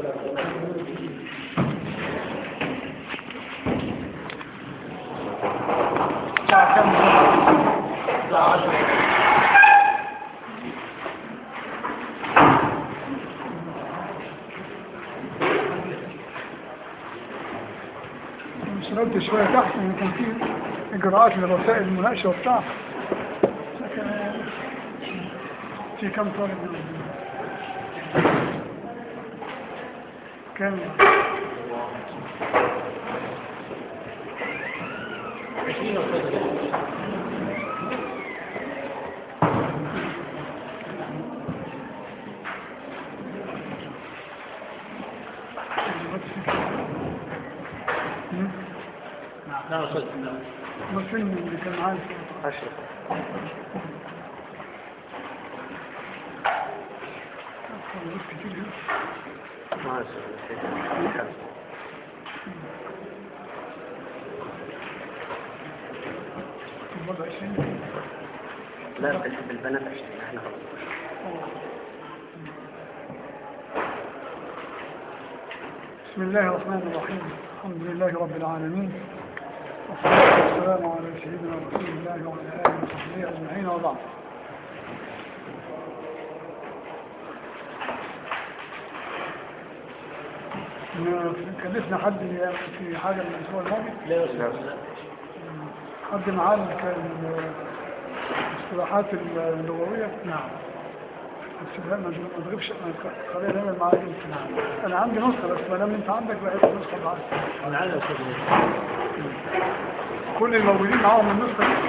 الساعة كم؟ الساعة 10 شربت شوية تحت إن كان في إجراءات لرسائل المناقشة وبتاع لكن في كم طالب كم نعم أستاذ مسلم اللي كان معانا أشرف خلاص كتير ما أشرف الوضع عشرين لا بس بالبنات عشان احنا غلط بسم الله الرحمن الرحيم الحمد لله رب العالمين والصلاة والسلام على سيدنا رسول الله وعلى آله وصحبه أجمعين وبعد إن كلفنا حد في حاجة من الأسبوع الماضي لا يا أستاذ لا. حد معاه كان الاصطلاحات اللغوية نعم بس لا ما ما تغيبش خلينا نعمل معاك انت انا عندي نسخه بس ما دام انت عندك بقى نسخه معاك أنا عايز يا أستاذ كل الموجودين معاهم النسخه دي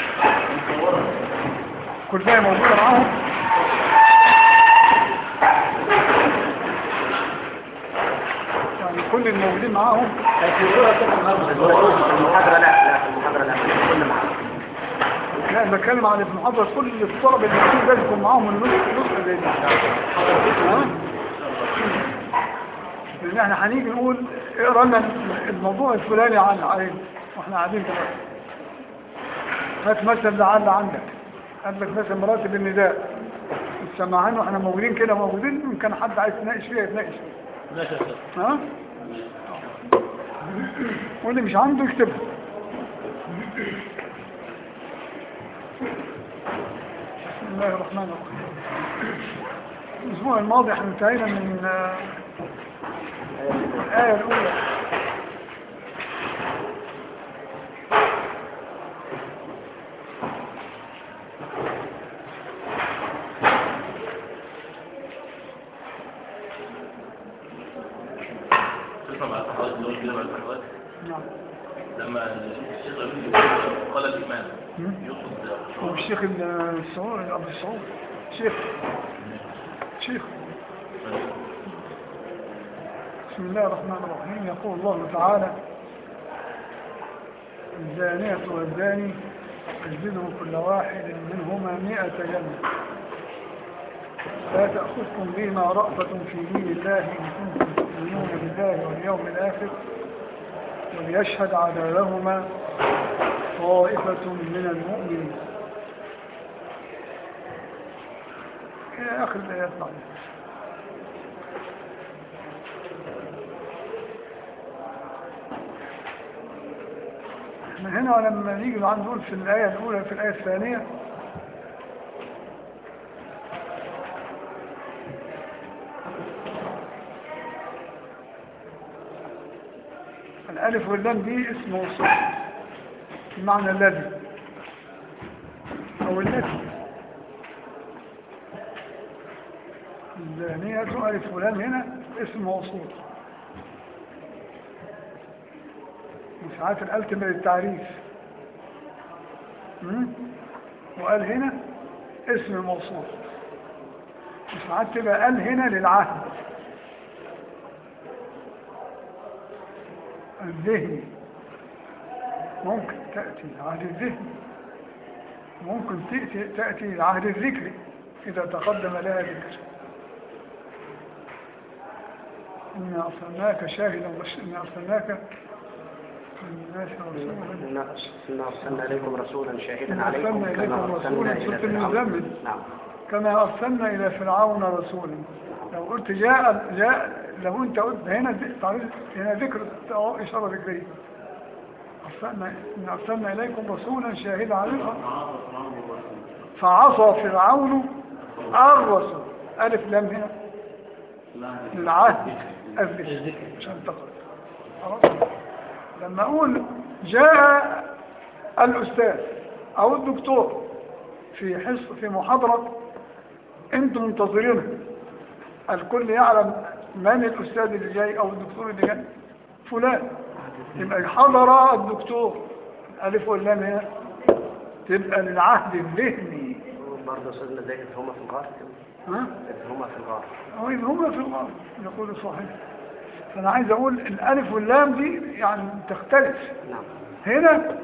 كلها موجوده معاهم يعني كل الموجودين معاهم المحاضرة لا لا في المحاضرة لا كل معانا لا أنا بتكلم عن المحاضره كل الطلبه اللي موجودين لازم يكون معاهم النسخه النسخه زي دي ها؟ لان احنا هنيجي نقول اقرا لنا الموضوع الفلاني عن علينا واحنا قاعدين كده هات مثل لعل عندك قال لك مثلا مراتب النداء السماعين واحنا موجودين كده موجودين ان كان حد عايز يتناقش فيها يتناقش فيها ماشي يا أستاذ ها واللي مش عنده يكتبها بسم الله الرحمن الرحيم الاسبوع الماضي احنا انتهينا من آه، الآية الأولى تسمع مع الصحوات اللي هو كده مع الصحوات نعم لما الشيخ ربيع قال الإيمان مم. يقصد هو الشيخ السعود أبو السعود شيخ شيخ بسم الله الرحمن الرحيم يقول الله تعالى الزانية والزاني اجلدوا كل واحد منهما مئة جنة لا تأخذكم بما رأفة في دين الله إن كنتم تؤمنون بالله واليوم الآخر وليشهد عذابهما طائفة من المؤمنين إلى آخر الآيات بعدها من هنا لما نيجي عند نقول في الآية الأولى في الآية الثانية الألف واللام دي اسم موصول بمعنى الذي أو التي الزانية ألف ولام هنا اسم موصول وساعات الأل تبقى للتعريف مم؟ وقال هنا اسم موصول وساعات تبقى قال هنا للعهد الذهني ممكن تأتي العهد الذهني ممكن تأتي, تأتي العهد الذكري إذا تقدم لها ذكر إنا أرسلناك شاهدا وبش- إنا أرسلناك للناس رسولا إنا إنا أرسلنا إليكم رسولا شاهدا إنا عليكم أرسلنا كما إليكم أرسلنا رسولا إلى سورة فرعون المزمل نعم كما أرسلنا إلى فرعون رسولا لو قلت جاء جاء لو انت قلت هنا ذ- تعريف- هنا ذكر أهو اشاره ذكريه ارسلنا ان ارسلنا اليكم رسولا شاهدا عليكم فعصى فرعون الرسول الف لام هنا للعهد الذكر عشان تقرا خلاص لما اقول جاء الاستاذ او الدكتور في حصه في محاضره انتم منتظرينها الكل يعلم من الاستاذ اللي جاي او الدكتور اللي جاي فلان يبقى حضر الدكتور الف واللام هنا تبقى للعهد الذهني برضه أستاذنا زي إذ هما في الغار ها إذ هما في الغار أو إذ هما في الغار يقول صحيح فأنا عايز أقول الألف واللام دي يعني تختلف نعم هنا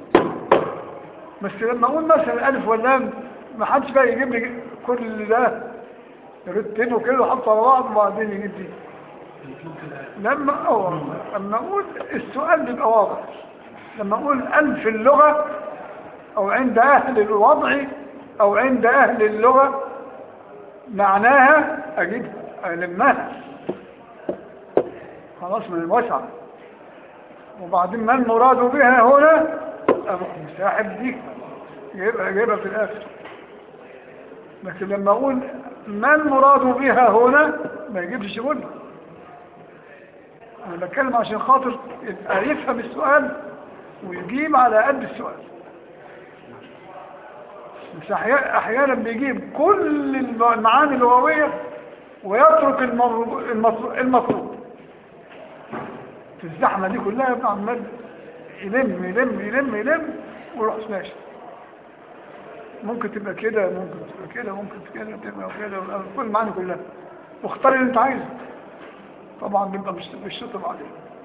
بس لما أقول مثلا الألف واللام ما حدش بقى يجيب لي كل ده يرتبه كده ويحطه على بعض وبعدين يجيب دي لما أول لما أقول السؤال بيبقى واضح لما أقول ألف اللغة أو عند أهل الوضع أو عند أهل اللغة معناها أجيب ألمها خلاص من الوسع وبعدين ما المراد بها هنا أروح مساحب دي يبقى جايبها في الآخر لكن لما أقول ما المراد بها هنا ما يجيبش شغل أنا بتكلم عشان خاطر يبقى يفهم السؤال ويجيب على قد السؤال بس أحيا- أحيانا بيجيب كل المعاني اللغوية ويترك المطلوب المطلوب- المطلوب في الزحمة دي كلها يبقى عمال يلم يلم يلم يلم ويروح ماشي ممكن تبقى كده ممكن تبقى كده ممكن كده تبقى كده كل المعاني كلها واختار اللي انت عايزه طبعا بيبقى مش مش شطر عليه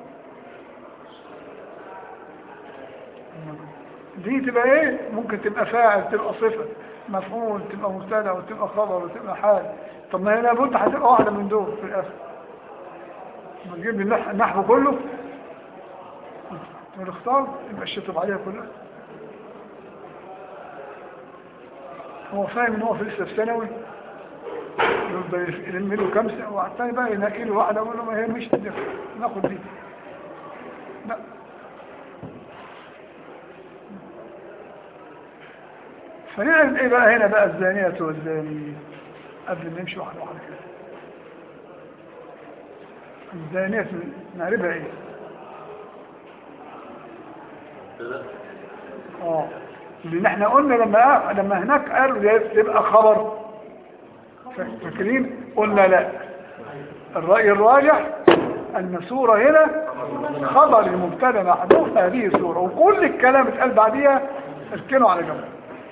دي تبقى ايه ممكن تبقى فاعل تبقى صفة مفعول تبقى مبتدا وتبقى خبر وتبقى حال طب ما هي لابد هتبقى واحدة من دول في الاخر ما تجيب لي النح- النحو كله ونختار يبقى الشطب عليها كلها هو فاهم ان هو في لسه في ثانوي يفضل يلم له كام سنه وبعد الثاني بقى ينقي له واحده يقول له ما هي مش دي ناخد دي لا فنعرف ايه بقى هنا بقى الزانية والزاني قبل ما نمشي واحده واحده كده الزانية نعرفها ايه اه لان احنا قلنا لما لما هناك قالوا ده يبقى خبر فاكرين قلنا لا الرأي الراجح ان الصورة هنا خبر المبتدا محذوف هذه الصورة وكل الكلام اتقال بعديها اركنوا على جنب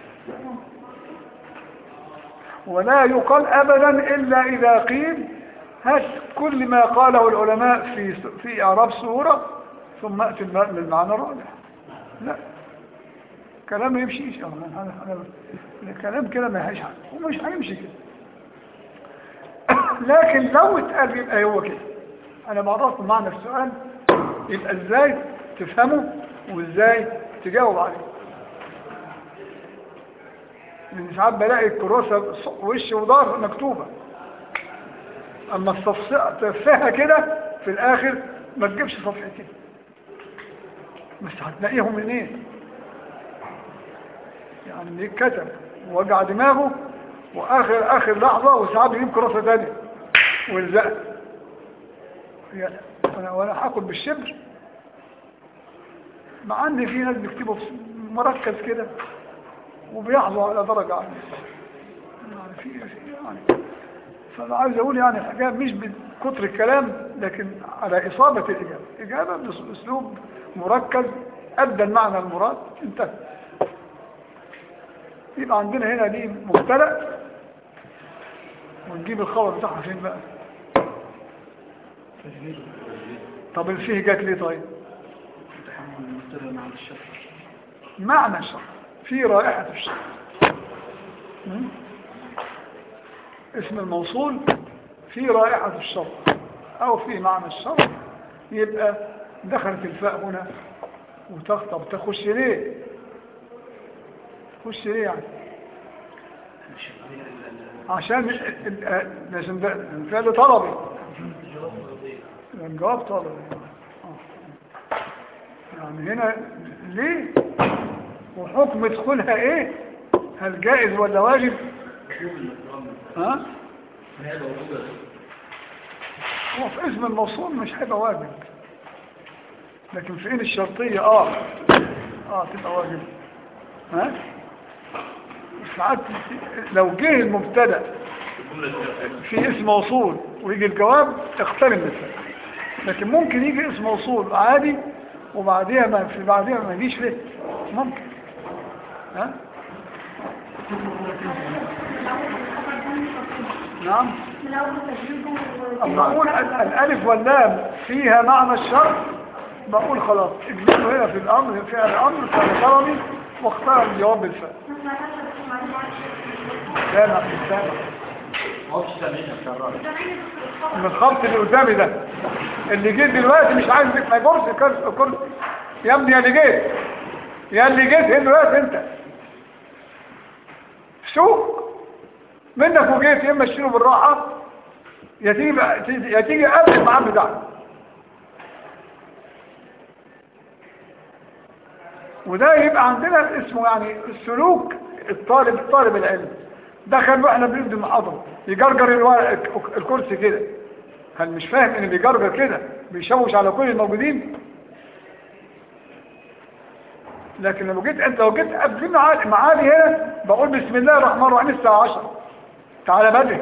ولا يقال ابدا الا اذا قيل هات كل ما قاله العلماء في في اعراب صورة ثم اتي بالمعنى الراجح لا كلام ما يمشيش أنا أنا أنا الكلام كده ما يهيش ومش هيمشي كده لكن لو اتقال يبقى هو كده أنا بعرفت معنى السؤال يبقى إزاي تفهمه وإزاي تجاوب عليه لأن ساعات بلاقي الكراسة وش وظهر مكتوبة أما تفسها كده في الآخر ما تجيبش صفحتين بس هتلاقيهم منين يعني اللي كتب ووجع دماغه واخر اخر لحظه وساعات بيجيب كراسه ثانيه والزق يعني انا وانا هاكل بالشبر مع ان في ناس بيكتبوا مركز كده وبيحظوا على درجه عاليه يعني في يعني فانا عايز اقول يعني الحكايه مش بكتر الكلام لكن على اصابه الاجابه اجابه باسلوب مركز ادى المعنى المراد انتهى يبقى عندنا هنا دي مبتدا ونجيب الخبر بتاعها فين بقى طب الفيه جات ليه طيب معنى الشر في رائحة الشر م? اسم الموصول في رائحة الشر او في معنى الشر يبقى دخلت الفاء هنا وتخطب تخش ليه تخش ليه يعني عشان ال- ال- عشان ده فعل طلبي الجواب طلبي آه. يعني هنا ليه وحكم دخولها ايه هل جائز ولا واجب ها هو في اسم الموصول مش هيبقى واجب لكن في ان الشرطية اه اه تبقى واجب ها ساعات لو جه المبتدا في اسم موصول ويجي الجواب اختار المثال لكن ممكن يجي اسم موصول عادي وبعديها ما في بعديها ما يجيش ليه ممكن ها نعم أما أقول ال- الألف واللام فيها معنى الشرط بقول خلاص اجمله هنا في الأمر فعل الأمر فعل طلبي واختار الجواب بالفعل سامع سامع من الخط اللي قدامي ده اللي جيت دلوقتي مش عايز ما يجرش الكرسي الكرسي يا ابني يا اللي جيت يا اللي جيت هنا دلوقتي انت سوق منك وجيت يا اما تشيله بالراحه يا تيجي بقى- يا تيجي قبل الميعاد بتاعك وده يبقى عندنا اسمه يعني سلوك الطالب طالب العلم دخل واحنا بنبدأ المحاضرة يجرجر الورق- الكرسي كده هل مش فاهم ان بيجرجر كده بيشوش على كل الموجودين لكن لو جيت انت لو جيت قبل معادي معادي هنا بقول بسم الله الرحمن الرحيم الساعة 10 تعالى بدري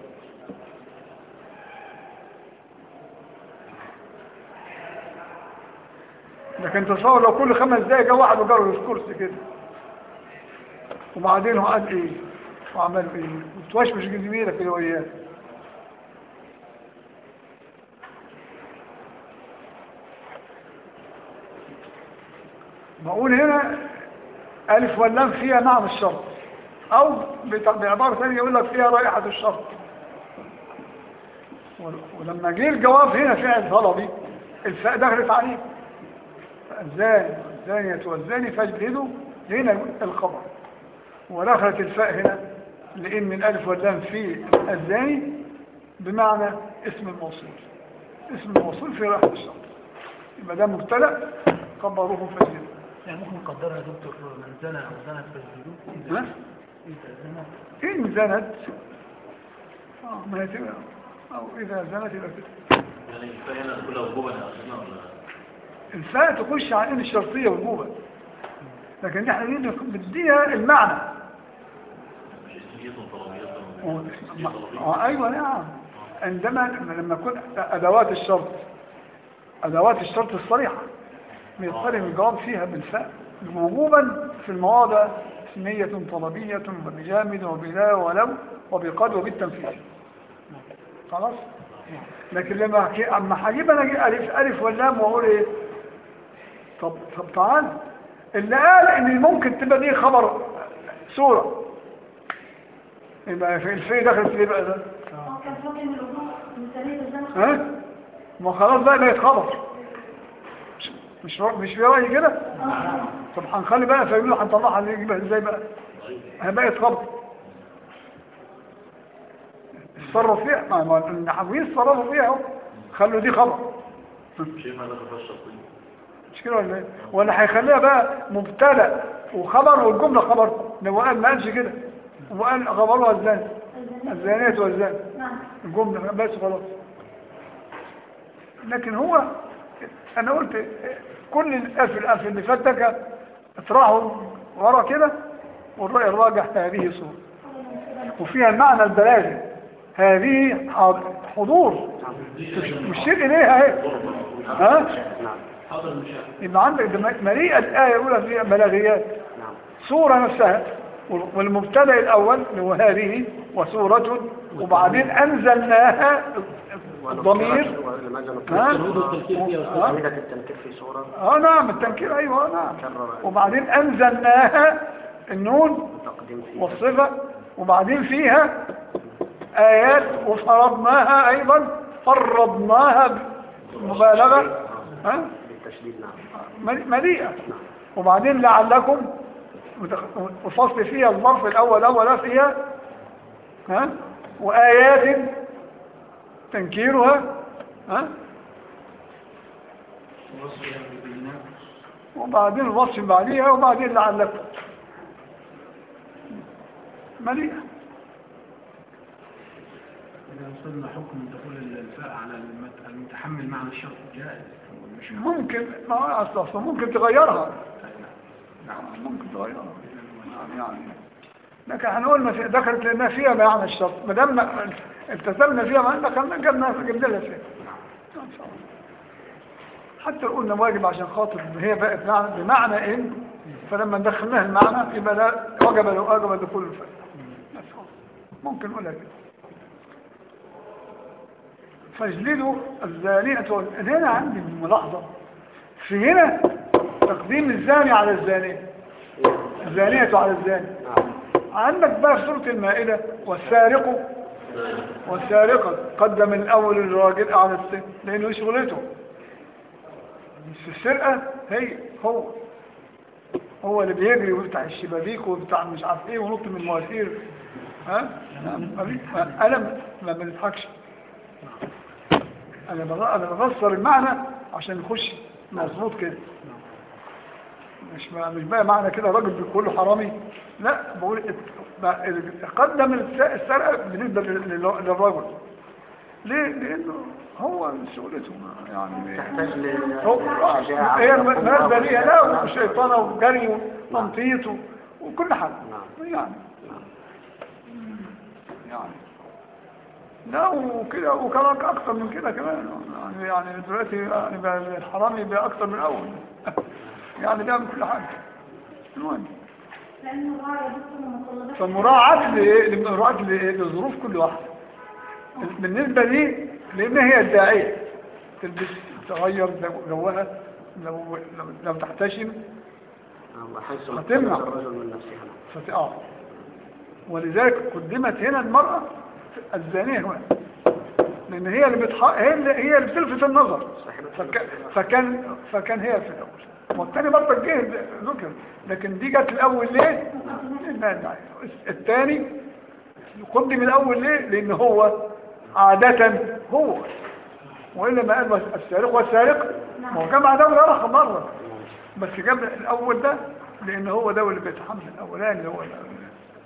لكن تصور لو كل خمس دقايق جه واحد وجرب الكرسي كده وبعدين هو قال ايه وعمل ايه وتوشوش جميلة كده وياه بقول هنا ألف واللام فيها معنى الشرط أو بت- بعبارة ثانية يقول لك فيها رائحة الشرط ول- ولما جه الجواب هنا فعل طلبي الفاء دخلت عليه الزاني والزانية والزاني فاجلدوا هنا الخبر ودخلت الفاء هنا لأن الألف واللام في الزاني بمعنى اسم الموصول اسم الموصول في رائحة الشرط يبقى ده مبتدأ خبروه فاجلدوا يعني ممكن نقدرها يا دكتور من زنى او زنت فالجلود ها؟ اذا زنى إن زنت آه ما هي تبقى أو إذا زنت يبقى كده يعني فهنا كلها وجوبا يا أخينا ولا الفاء تخش على إن الشرطية وجوبا لكن احنا دي بديها المعنى مش اسمية طلبية و- اسمية طلبية آه أيوة نعم عندما لما يكون أدوات الشرط أدوات الشرط الصريحة بيضطرب الجواب فيها بالفاء وجوبا في المواضع اسمية طلبية وبجامد وبلا ولو وبقد وبالتنفيذ خلاص لكن لما أحكي- اما هجيب انا أجي الف الف واللام واقول ايه طب طب تعال اللي قال ان ممكن تبقى دي خبر سوره يبقى في الفي دخلت ليه بقى ده ها ما خلاص بقى بقت خبر مش مش مش في رأي كده طب هنخلي بقى فاهمين هنطلعها نجيبها ازاي بقى هي بقت خبر اتصرف فيها ما ما النحويين اتصرفوا فيها اهو خلوا دي خبر شيء ما دخل في الشرطية مش كده ولا ايه ولا هيخليها بقى مبتدا وخبر والجمله خبر لو قال ما قالش كده وقال خبرها الزاني الزانية والزاني الجمله بس خلاص لكن هو انا قلت كل الألف الألف اللي فاتك اطرحوا ورا كده والرأي الراجح هذه صورة وفيها المعنى البلاغي هذه حضور مش مشير إليها اهي ها نعم يبقى عندك ده مليئة الآية الأولى فيها بلاغيات نعم صورة نفسها والمبتدا الأول اللي هو هذه وسورة وبعدين أنزلناها الضمير ولماذا ها نقول التنكير فيها ها؟ عمدة التنكير في صورة اه نعم التنكير ايوه نعم كرر وبعدين انزلناها النون التقديم فيه والصفة وبعدين فيها ايات وفرضناها ايضا فرضناها مبالغة ها بالتشديد نعم مل- مليئة وبعدين لعلكم وتخ- وفصل فيها الظرف الاول اول فيها ها وآيات تنكيرها ها وصفها بالبينات وبعدين الوصف بعديها وبعدين لعلكم مليئة إذا وصلنا حكم دخول الفاء على المت- المتحمل معنى الشرط جائز مش ممكن ما هو أصل أصل ممكن تغيرها ممكن تغيرها يعني يعني لكن هنقول ما في دخلت لنا فيها معنى الشرط ما دام التزمنا فيها ما دخلنا جبنا جبنا لها فيها إن شاء الله. حتى لو قلنا واجب عشان خاطر هي بقت معنى بمعنى ان فلما دخلناها المعنى يبقى لا وجب لو وجب دخول الفعل بس خلاص. ممكن نقولها كده فاجلدوا الزانية وال- هنا عندي ملاحظة في هنا تقديم الزاني على الزانية الزانية على الزاني نعم عندك بقى في سورة المائدة والسارق والسارقة قدم الأول الراجل على الست لأنه شغلته في السرقة هي هو هو اللي بيجري ويفتح الشبابيك ويفتح مش عارف ايه ونط من المواسير ها انا ما بنضحكش انا بغ- انا بفسر المعنى عشان يخش مظبوط كده مش ما مش بقى معنى كده راجل كله حرامي لا بقول ات- بقى- قدم الس- السرقه بالنسبه لل- لل- للرجل ليه لانه هو شغلته يعني تحتاج هو لشجاعة هي مناسبه ليها لا وشيطانه وجري وتنطيط و- وكل حاجه نعم. يعني يعني لا وكده وكمان اكتر من كده كمان يعني يعني دلوقتي يعني بقى الحرامي بقى اكتر من الاول يعني بيعمل كل حاجه المهم لأنه راعي بصر ومطلبات فمراعاة ل- لمراعاة ل- لظروف كل واحد بالنسبة لي لأن هي الداعية تلبس تغير جو- جوها لو, لو, لو تحتشم نعم حيث هتمنع. الرجل من نفسها فت... آه. ولذلك قدمت هنا المرأة الزانية هنا لأن هي اللي بتح... هي اللي هي اللي بتلفت النظر فك... فكان فكان هي في الأول والثاني برضه جه ذكر لكن دي جت الأول ليه؟ لأنها داعية. الثاني قدم الأول ليه؟ لأن هو عادة هو وإلا ما قال السارق والسارق ما هو جمع ده ولا رقم مرة بس جاب الأول ده لأن هو ده اللي بيتحمل الأولاني اللي هو الأولاني.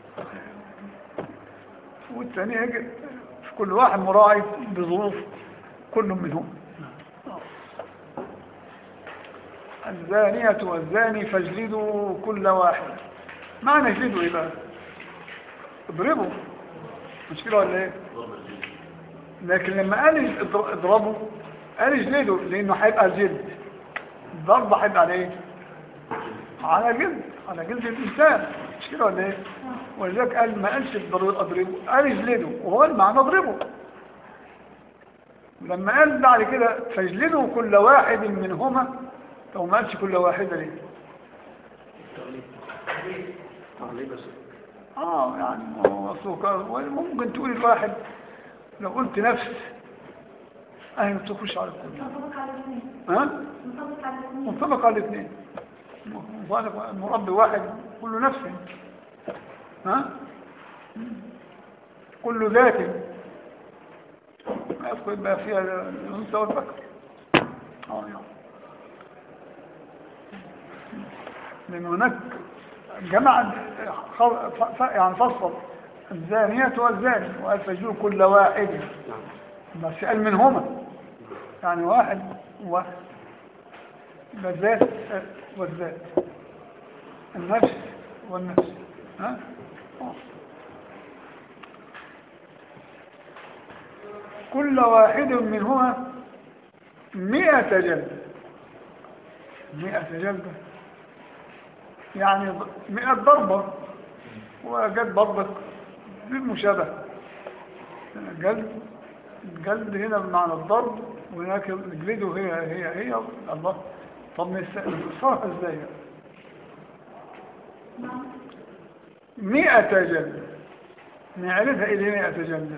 والثاني هيجي في كل واحد مراعي بظروف كل منهم الزانية والزاني فاجلدوا كل واحد معنى اجلدوا ايه بقى اضربوا مش كده ولا ايه لكن لما قال اضر- اضربوا قال اجلدوا لانه هيبقى جلد الضرب هيبقى على ايه على جلد على جلد الانسان مش كده ولا ايه ولذلك قال ما قالش اضرب- اضربه قال اجلدوا وهو المعنى اضربه لما قال بعد كده فاجلدوا كل واحد منهما لو ما قالش كل واحدة ليه تغليب بس اه يعني هو أصله ممكن تقول الواحد لو قلت نفس اهي تخش على الكل منطبق على الاثنين ها منطبق على الاثنين منطبق على الاثنين منطبق- مربي واحد كله نفس ها كل ذات ما يدخل يبقى فيها الانثى والذكر اه يعني لان هناك جمع خل- ف- ف- يعني فصل الزانية والزاني وقال فجوا كل واحد نعم بس قال منهما يعني واحد واحد يبقى الذات والذات النفس والنفس ها آه. كل واحد منهما مئة جلدة مئة جلدة يعني مئة ضربة وجد ضربة بالمشابهة جلد الجلد هنا بمعنى الضرب وهناك الجلد هي هي هي الله طب نصرف ازاي مئة جلد نعرفها ايه دي مئة جلدة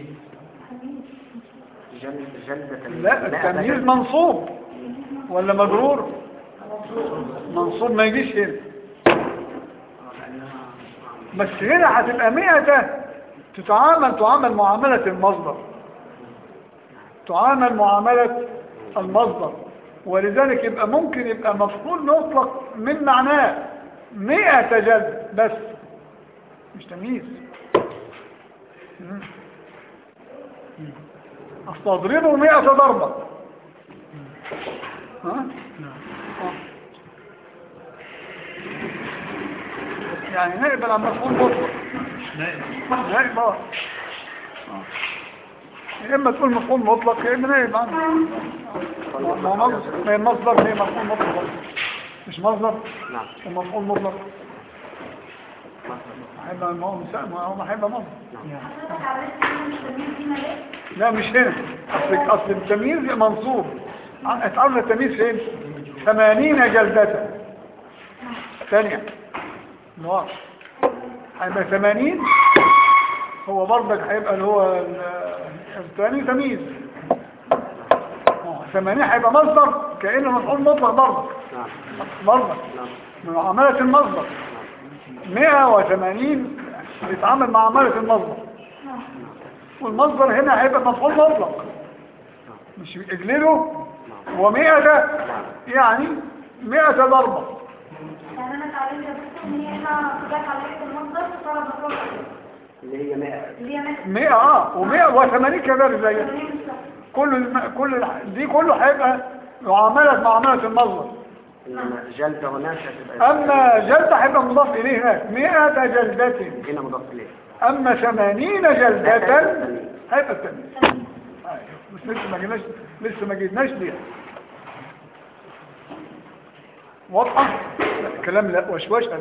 جل جلدة لا التمييز منصوب ولا مجرور منصوب ما يجيش هنا بس هنا هتبقى مئة تتعامل تعامل معاملة المصدر تعامل معاملة المصدر ولذلك يبقى ممكن يبقى مفعول مطلق من معناه مئة جلد بس مش تمييز مم. استضربه مئة ضربة ها؟ آه. يعني نقبل عن مفعول مطلق نائب نائب اه آه. يا اما تقول مفعول مطلق يا اما نائب عنه ما هو مصدر ما هي مصدر هي مفعول مطلق مش مصدر نعم ومفعول مطلق هيبقى ما هو مسا- ما هو ما هيبقى مصدر حضرتك عرفت ان التمييز هنا ليه؟ لا مش هنا اصل اصل التمييز منصوب ع- اتعرض التمييز فين 80 جلدة ثانية نوار هيبقى 80 هو برضك هيبقى اللي هو ال- الثاني تمييز آه، 80 هيبقى مصدر كأنه مفعول مطلق برضك نعم برضك نعم من عمالة المصدر 180 بيتعامل مع عمالة المصدر والمصدر هنا هيبقى مفعول مطلق مش اجلله ومئة يعني مئة ضربة يعني انا اتعلمت يا دكتور ان هي هنا جت على اسم المصدر فصار مفعول اللي هي 100 اللي هي مثل مئة اه ومئة وثمانين كذلك زي 80 بالظبط. كل الم... كل الح- دي كله هيبقى معاملة معاملة المصدر انما جلدة هناك هتبقى اما جلدة هيبقى مضاف اليه هناك مئة جلدة هنا مضاف اليه اما ثمانين جلدة هيبقى التمييز أيوة. بس لسه ما جيناش لسه ما جيناش ليها واضحة؟ لا الكلام لا وشوش لا إذا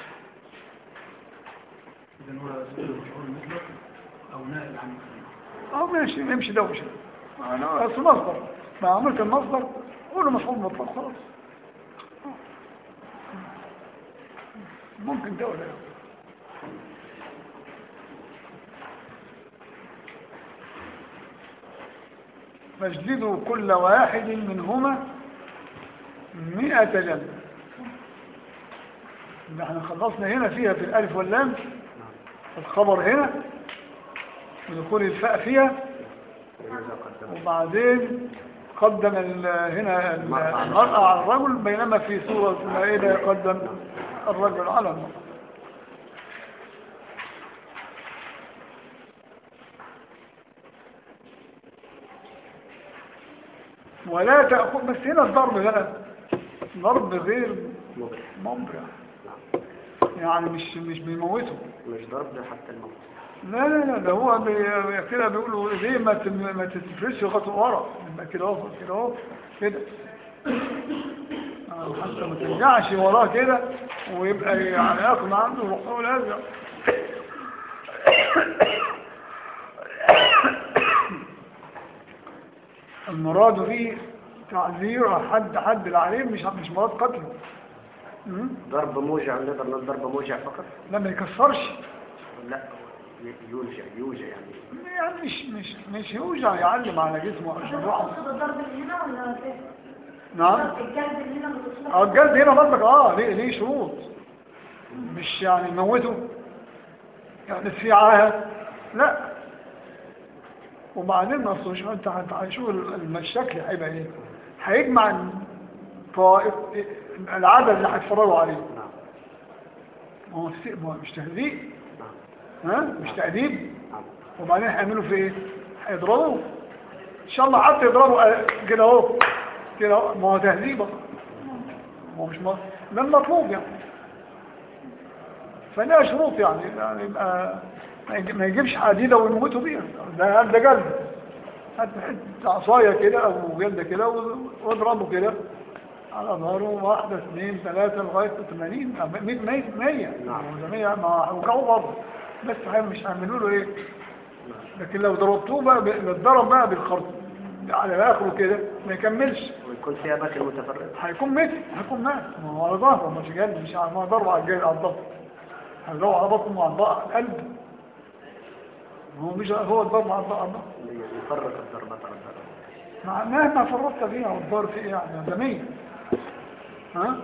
هو سبيل المفعول مثله أو نائب عن مفعول اه ماشي نمشي ده ومشي انا اصل مصدر ما عملت المصدر قوله مفعول مطلق خلاص ممكن ده ولا لا فاجلدوا كل واحد منهما مئة جلد ده احنا خلصنا هنا فيها في الالف واللام الخبر هنا ودخول الفاء فيها وبعدين قدم ال- هنا ال- المرأة على الرجل بينما في سورة المائدة يقدم الرجل على المرأة ولا تأخذ بس هنا الضرب هنا ضرب غير مبرح مبرع يعني مش مش بيموته مش ضرب حتى الموت لا لا لا ده هو بي- كده بيقولوا ليه ما تم- ما تتفرش خطوة ورا يبقى كده اهو كده اهو كده آه، حتى ما ترجعش وراه كده ويبقى يعني يقنع عنده روح يقول ارجع المراد به تعذير حد حد العليم مش مش مراد قتله م? ضرب موجع نقدر نقول ضرب موجع فقط لا ما يكسرش لا ي- يوجع يوجع يعني يعني مش مش مش يوجع يعلم على جسمه عشان يروح تقصد الضرب اللي هنا ولا فين؟ نعم الجلد اللي هنا بتقصد اه الجلد هنا برضك اه ليه ليه شروط مش يعني موته يعني في عاهة لا وبعدين اصل مش انت هت- هتشوف ال- الشكل هيبقى ايه هيجمع طائف العدد اللي هيتفرجوا عليه نعم ما هو الس- ما هو مش تهذيب نعم ها مش تأديب نعم وبعدين هيعملوا في ايه هيضربوه ان شاء الله حتى يضربوا آه، كده اهو كده اهو ما هو تهذيبه ما هو مش مصر ده المطلوب يعني فلها شروط يعني يعني يبقى ما يجي- ما يجيبش حديده ويموتوا بيها ده ده جلد هات حته عصايه كده او جلده كده و- واضربه كده على ظهره واحدة اثنين ثلاثة لغاية 80 أو 100 100 100 نعم. ده 100 ما هيوجعوه برضه بس هي- مش هيعملوا له ايه لكن لو ضربتوه بقى ب- بتضرب بقى بالخرط على اخره كده ما يكملش ويكون فيها باكل متفرد هيكون ميت هيكون مات ما هو على ظهره مش جلد مش على- ما هو ضرب على الجلد على الضغط هيضرب على بطنه على الضغط على القلب هو مش هو الضرب على الضغط على الضغط يفرق الضربات على الضربات مع مهما فرطت فيها والضرب فيه يعني ده مية ها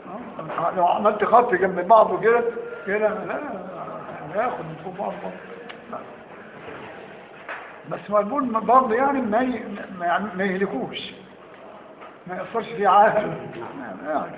ها؟ لو عملت خط جنب بعضه كده كده لا هياخد من فوق بعضه بس مقبول برضه يعني ما ي- ما يعني ما يهلكوش ما يأثرش في عاهل يعني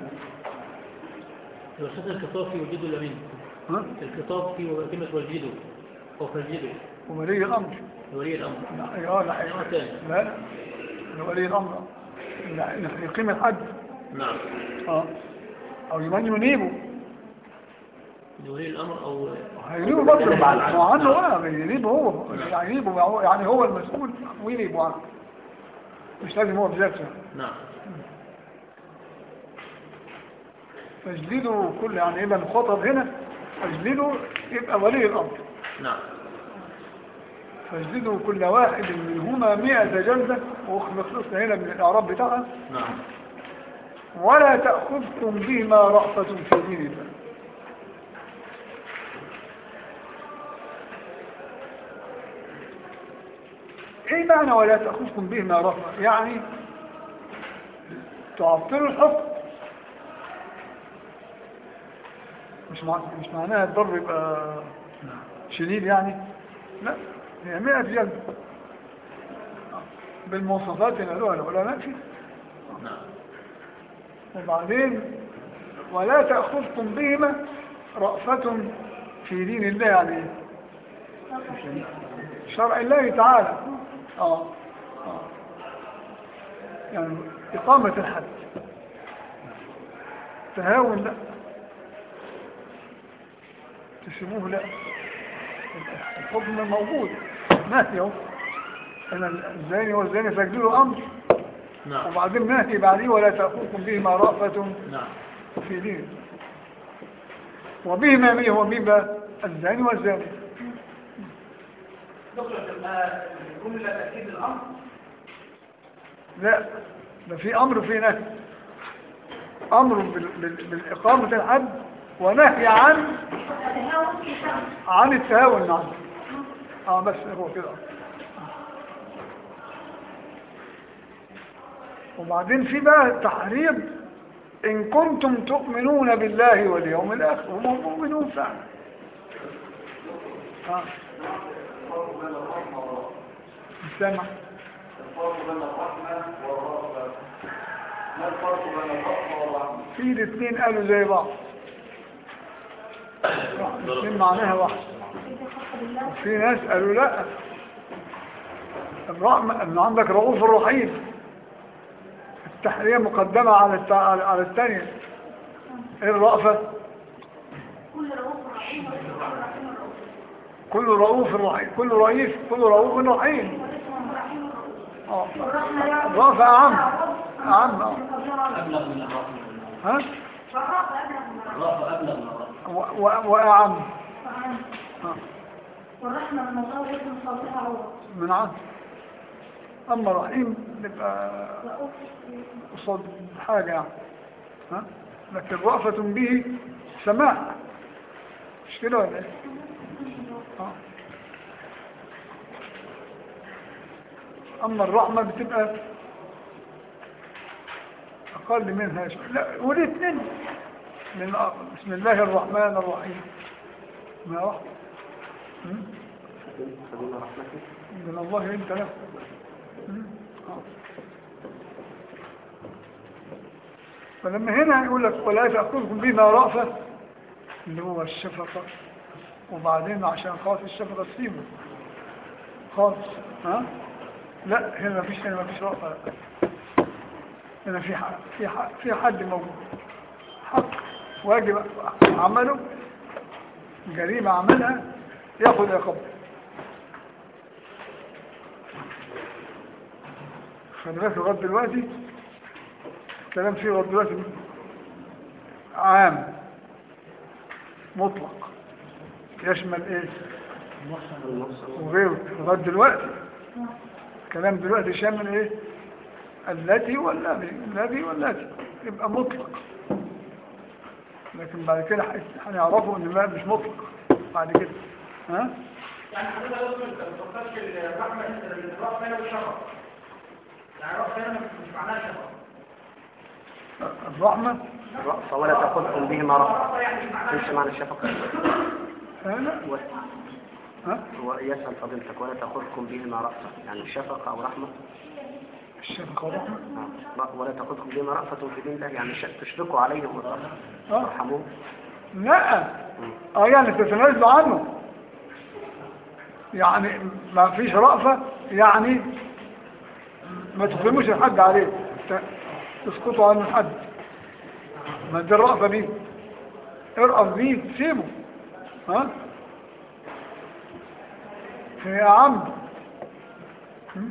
الوسط الخطاب في وجود الأمين ها الخطاب في كلمة وجده أو فجده وولي الأمر ولي الأمر لا اه لا تاني. لا لا ولي الأمر لا يقيم الحد نعم اه أو من ينيبه لولي الأمر أو هيجيبه برضه ما هو عنه اه يجيبه هو يعني يجيبه يعني هو المسؤول ويجيبه عنه مش لازم هو بذاته نعم فاجلدوا كل يعني يبقى المخاطب هنا اجلدوا يبقى ولي الامر نعم فاجلدوا كل واحد منهما مئة جلدة وخلصنا هنا من الاعراب بتاعها نعم ولا تأخذكم بهما رأفة في دين الله ايه معنى ولا تأخذكم بهما رأفة يعني تعطلوا الحكم مش مع... مش معناها الضرب يبقى شديد يعني لا هي مئة جلد بالمواصفات اللي قالوها العلماء فيه نعم وبعدين ولا تأخذكم بهما رأفة في دين الله يعني شرع الله تعالى اه اه يعني إقامة الحد تهاون لا تسيبوه لا الحكم موجود نهي اهو أنا الزاني والزاني فاجدلوا أمر نعم وبعدين نهي بعديه ولا تأخذكم بهما رأفة نعم في دين وبهما مين هو مين بقى الزاني والزاني دكتور تبقى الجملة تأكيد الأمر لا ده في أمر وفي نهي أمر بال- بال- بالإقامة الحد ونهي عن التهاون في حد عن التهاون عنه اه بس هو كده وبعدين في بقى تحريض إن كنتم تؤمنون بالله واليوم الآخر هم مؤمنون فعلا آه. سامع في الاثنين قالوا زي بعض الاثنين معناها واحد إذا خاصة بالله وفي ناس قالوا لا الرحمة ان عندك رؤوف الرحيم التحرية مقدمة على الت... على على الثانية ايه الرأفة كل رؤوف رحيم وليس رحيم الرؤوف كل رؤوف رحيم كل رئيس كل رؤوف رحيم وليس رحيم الرؤوف اه والرحمة لا الرأفة أعم أعم آه. أبلغ من الرحمة ها والرأفة أبلغ من الرحمة الرحمة أبلغ من الرحمة و... و... وأعم فعام. آه. والرحمة من الله وليس من صوتها عوض من عام أما رحيم نبقى رؤوف قصاد حاجة يعني ها لكن رأفة به سماع مش كده ولا ايه آه. أما الرحمة بتبقى أقل منها شوية لا والاثنين من بسم الله الرحمن الرحيم ما واحد م? من الله انت له م? آه. فلما هنا يقول لك ولا تأخذكم بما رأفة اللي هو الشفقة وبعدين عشان خاص الشفقة تسيبه خالص ها لا هنا مفيش هنا مفيش رأفة هنا في حق في حق في حد موجود حق واجب عمله جريمة عملها ياخد عقاب خلي بالك لغايه دلوقتي الكلام فيه لغايه دلوقتي عام مطلق يشمل ايه وغيره لغايه دلوقتي الكلام دلوقتي شامل ايه التي والذي الذي والتي يبقى مطلق لكن بعد كده هيت- هنعرفوا ان ما مش مطلق بعد كده ها يعني حضرتك يا دكتور انت ما تفكرش الرحمة الرحمة هنا والشفقة يعني الرحمة هنا مش معناها شفقة الرحمة الرأفة ولا تأخذكم بهما رأفة الرحمة يعني مش معناها ليس معنى الشفقة ها لا ها ويسأل فضيلتك ولا تأخذكم بهما رأفة يعني شفقة أو رحمة الشفقة والرحمة آه. ولا تأخذكم بهما رأفة في دين الله يعني ش- تشفقوا عليهم آه. وترحموهم لا اه يعني تتنازلوا عنه يعني ما فيش رأفة يعني ما تقيموش الحد عليه ت- تسقطوا عن الحد ما دي الرأفة دي ارأف بيه سيبه ها يا عم م?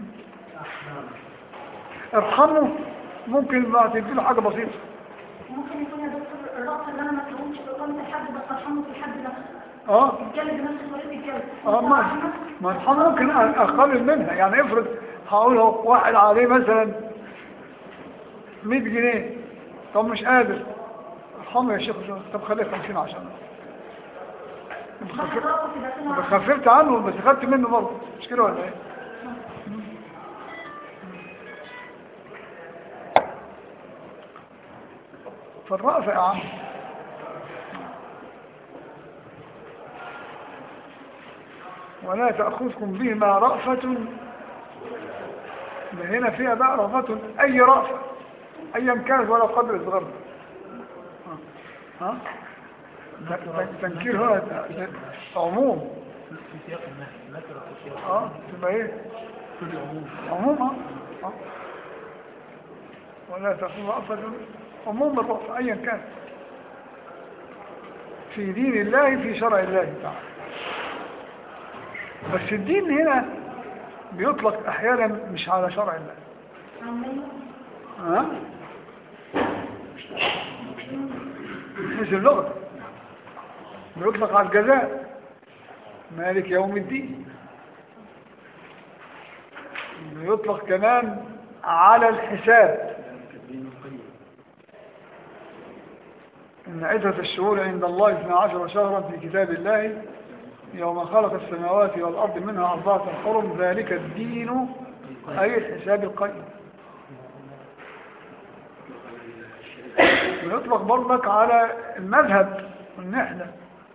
ارحمه ممكن ما تديله حاجة بسيطة ممكن يكون يا دكتور الرأس اللي انا ما تقومش بإقامة الحد بس ارحمه في الحد نفسه اه الجلد بنفس طريقة الجلد اه ما ما الحمد ممكن أ- اقلل منها يعني افرض هقول له واحد عليه مثلا 100 جنيه طب مش قادر ارحمه يا شيخ طب خليه 50 عشان بعد الرأس يبقى فينا بس خففت عنه بس خدت منه برضه مش كده ولا ايه فالرأفة يا عم ولا تأخذكم بهما رأفة ده هنا فيها بقى رأفة أي رأفة أيا كانت ولا قدر صغر ها ت- ت- تنكير هنا ت- عموم في سياق النهي نكرة في سياق اه تبقى ايه كل عموم عموم اه آه. ولا تأخذ رأفة عموم الرأفة أيا كان في دين الله في شرع الله تعالى بس الدين هنا بيطلق أحيانا مش على شرع الله عمال ها مش اللغة بيطلق على الجزاء مالك يوم الدين بيطلق كمان على الحساب إن عدة الشهور عند الله 12 شهرا في كتاب الله يوم خلق السماوات والأرض منها أربعة حرم ذلك الدين أي الحساب القيم ويطلق برضك على المذهب والنحلة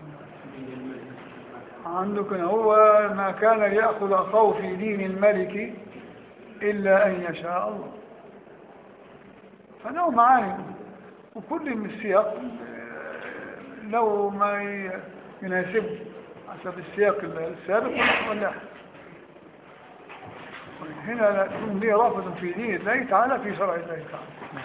عندك هو ما كان ليأخذ أخاه في دين الملك إلا أن يشاء الله فله معاني وكل من السياق آه، لو ما ي- يناسبه حسب السياق السابق واللاحق هنا لا تكون لي رافض في دين الله تعالى في شرع الله تعالى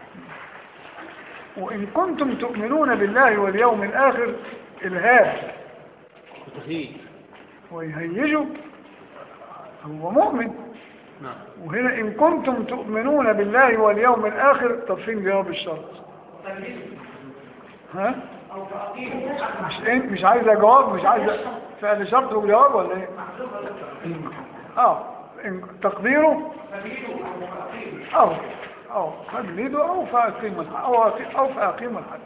وإن كنتم تؤمنون بالله واليوم الآخر إلهاب وتخيل ويهيجوا هو مؤمن نعم وهنا إن كنتم تؤمنون بالله واليوم الآخر طب فين جواب الشرط ها مش إيه؟ مش عايزة جواب مش عايزة فعل شرط وجواب ولا ايه اه إن تقديره او او تقليده او فاقيم الحد او او فاقيم الحد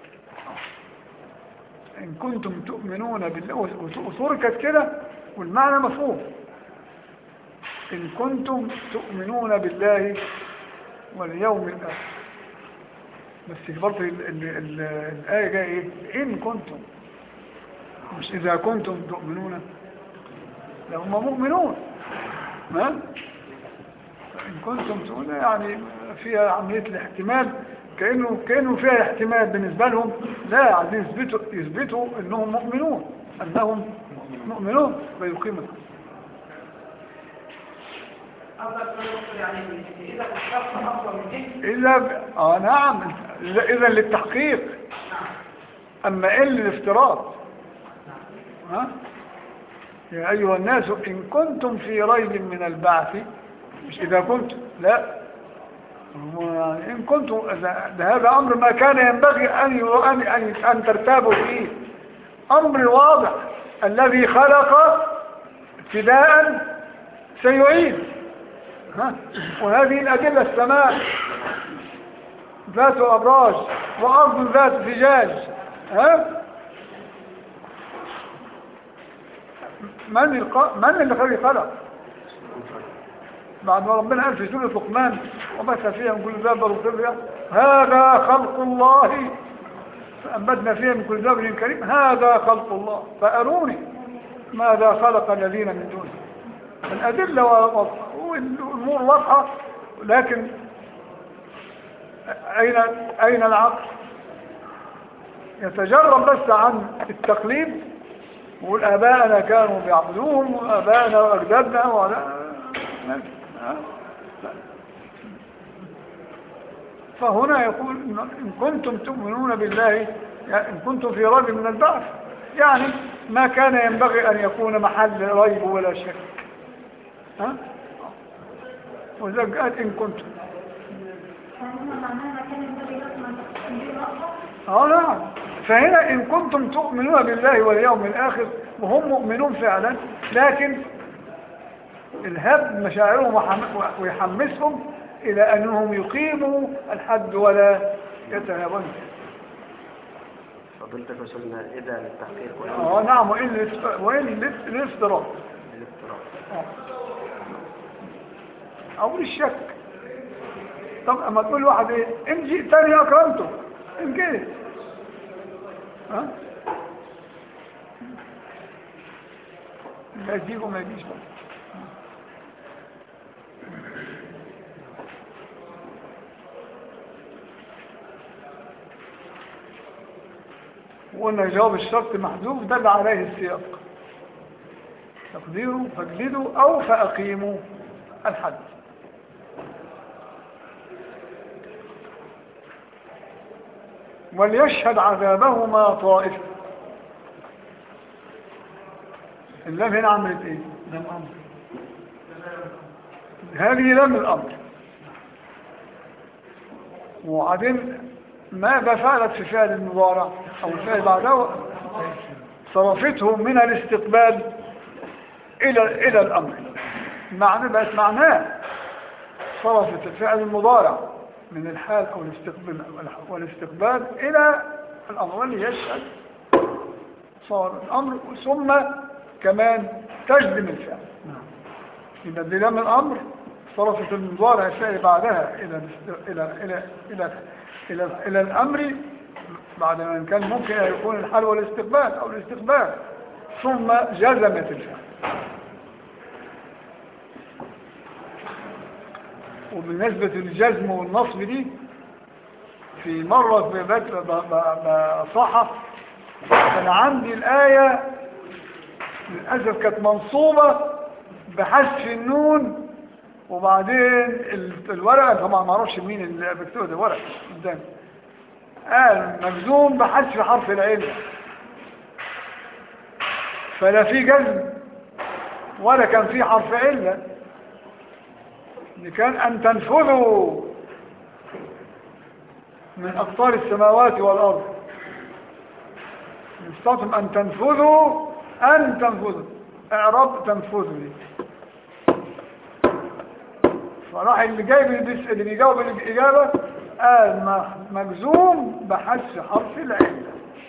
ان كنتم تؤمنون بالله وت- وتركت كده والمعنى مفهوم إن كنتم تؤمنون بالله واليوم الآخر بس برضه ال- ال- ال- الآية جاية إيه؟ إن كنتم مش إذا كنتم تؤمنون لا هم مؤمنون ما إن كنتم تؤمنون يعني فيها عملية الاحتمال كأنه, كأنه فيها احتمال بالنسبة لهم لا عايزين يثبتوا, يثبتوا أنهم مؤمنون أنهم مؤمنون ويقيمون إلا ب... آه نعم إذا للتحقيق أما إلا للافتراض ها يا أيها الناس إن كنتم في ريب من البعث مش إذا كنتم لا هو يعني إن كنتم إذا- ده هذا أمر ما كان ينبغي أن ي- أن أن, أن ترتابوا فيه أمر واضح الذي خلق ابتداء سيعيد ها؟ وهذه الأدلة السماء ذات أبراج وأرض ذات فجاج ها من الق... من اللي خلق خلق بعد ما ربنا قال في سورة لقمان وبث فيها من كل دابة وخرية هذا خلق الله فأنبتنا فيها من كل دابة كريم هذا خلق الله فأروني ماذا خلق الذين من دونه الأدلة واضحة والأمور واضحة لكن أين أين العقل يتجرب بس عن التقليد ويقول آباءنا كانوا بيعبدوهم وآباءنا وأجدادنا ولا فهنا يقول إن كنتم تؤمنون بالله يعني إن كنتم في ريب من البعث يعني ما كان ينبغي أن يكون محل ريب ولا شك ها؟ وذلك قال إن كنتم فهنا معناها ما كان ينبغي لكم أن تقسموا رأسا اه نعم فهنا إن كنتم تؤمنون بالله واليوم الآخر وهم مؤمنون فعلا لكن الهب مشاعرهم وحم- ويحمسهم إلى أنهم يقيموا الحد ولا يتهاونوا فضلت وصلنا إذا للتحقيق اه نعم وإن الاست- وإن الاست- الافتراض والافتراض آه. أو للشك طب أما تقول واحد إيه إن جئتني أكرمته إن جئت ها لا يجيب وما يجيش بقى. وقلنا جواب الشرط محذوف دل عليه السياق تقديره فاجلدوا أو فأقيموا الحد وليشهد عذابهما طائفة اللام هنا عملت ايه لام امر هذه لام الامر وبعدين ماذا فعلت في فعل المضارع او الفعل بعده صرفته من الاستقبال الى الى الامر معنى بقت معناه صرفت الفعل المضارع من الحال او الاستقبال والاستقبال الى الامر وليشهد صار الامر ثم كمان تجزم الفعل يبقى دي لام الامر صرفت المضارع الفعل بعدها الى الاست- الى الى الى الى, إلى الامر بعد ما كان ممكن ان يكون الحال والاستقبال او الاستقبال ثم جزمت الفعل وبالنسبة للجزم والنصب دي في مرة في بيت بصحة كان عندي الآية للأسف كانت منصوبة بحذف النون وبعدين ال- الورقة طبعا ما اعرفش مين اللي بيكتبها ده ورقة قدامي قال مجزوم بحذف حرف العلة فلا في جزم ولا كان في حرف علة اللي كان أن تنفذوا من أقطار السماوات والأرض استطعم أن تنفذوا أن تنفذوا اعراب تنفذوا دي. فراح اللي جايب اللي اللي بيجاوب الإجابة قال م- مجزوم بحذف حرف العلة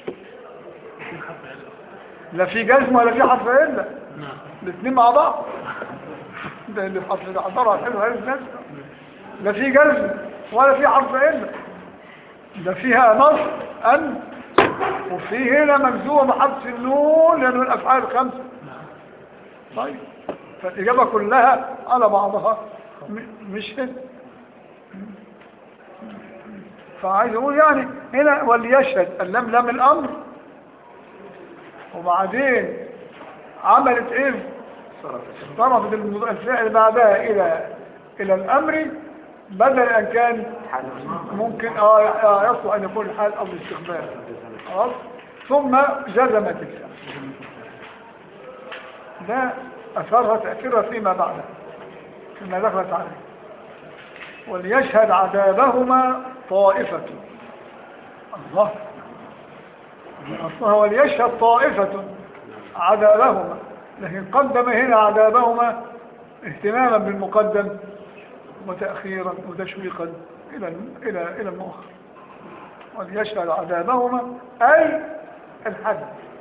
لا في جزم ولا في حرف علة نعم الاثنين مع بعض ده اللي حرف ده حضرها حلو هاي الناس لا في جزم ولا في حرف علة ده فيها نص أن وفي هنا مجزوم بحذف النون لأنه الأفعال الخمسة طيب فالإجابة كلها على بعضها م- مش هنا فعايز أقول يعني هنا وليشهد اللام لام الأمر وبعدين عملت ايه صرفت المض- الفعل بعدها الى الى الامر بدل ان كان حال ممكن اه آه، يصلح ان يكون الحال او الاستقبال خلاص ثم جزمت الفعل ده اثرها تاثيرها فيما بعدها فيما دخلت عليه وليشهد عذابهما طائفه الله أصلها وليشهد طائفة عذابهما لكن قدم هنا عذابهما اهتماما بالمقدم وتأخيرا وتشويقا إلى إلى إلى المؤخر وليشهد عذابهما أي الحد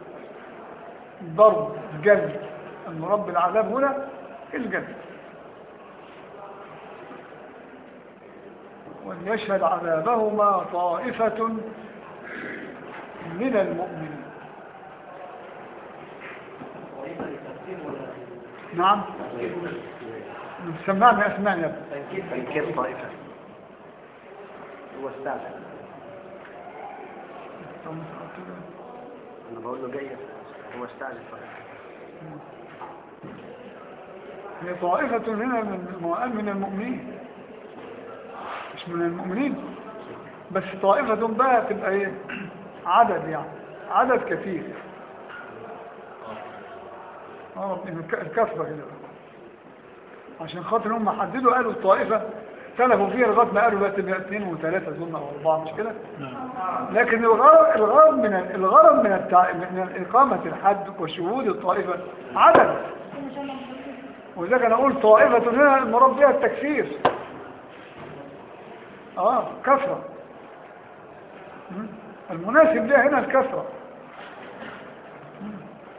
ضرب جلد المراد بالعذاب هنا الجلد وليشهد عذابهما طائفة من المؤمنين نعم سمعني اسمعني يا ابني تنكير طائفة هو استعجل أنا بقول له جاي هو استعجل طائفة هي طائفة هنا من المؤمن من المؤمنين مش من المؤمنين بس طائفة بقى تبقى ايه عدد يعني عدد كثير اه الك- الكثرة كده عشان خاطر هم حددوا قالوا الطائفة اختلفوا فيها لغايه ما قالوا بقى تبقى اثنين وثلاثة ظن او اربعة مش كده لكن الغرض الغرض من الغرض من التع... من إقامة الحد وشهود الطائفة عدد ولذلك انا اقول طائفة هنا المراد بها التكفير اه كثرة مم. المناسب لها هنا الكثرة مم.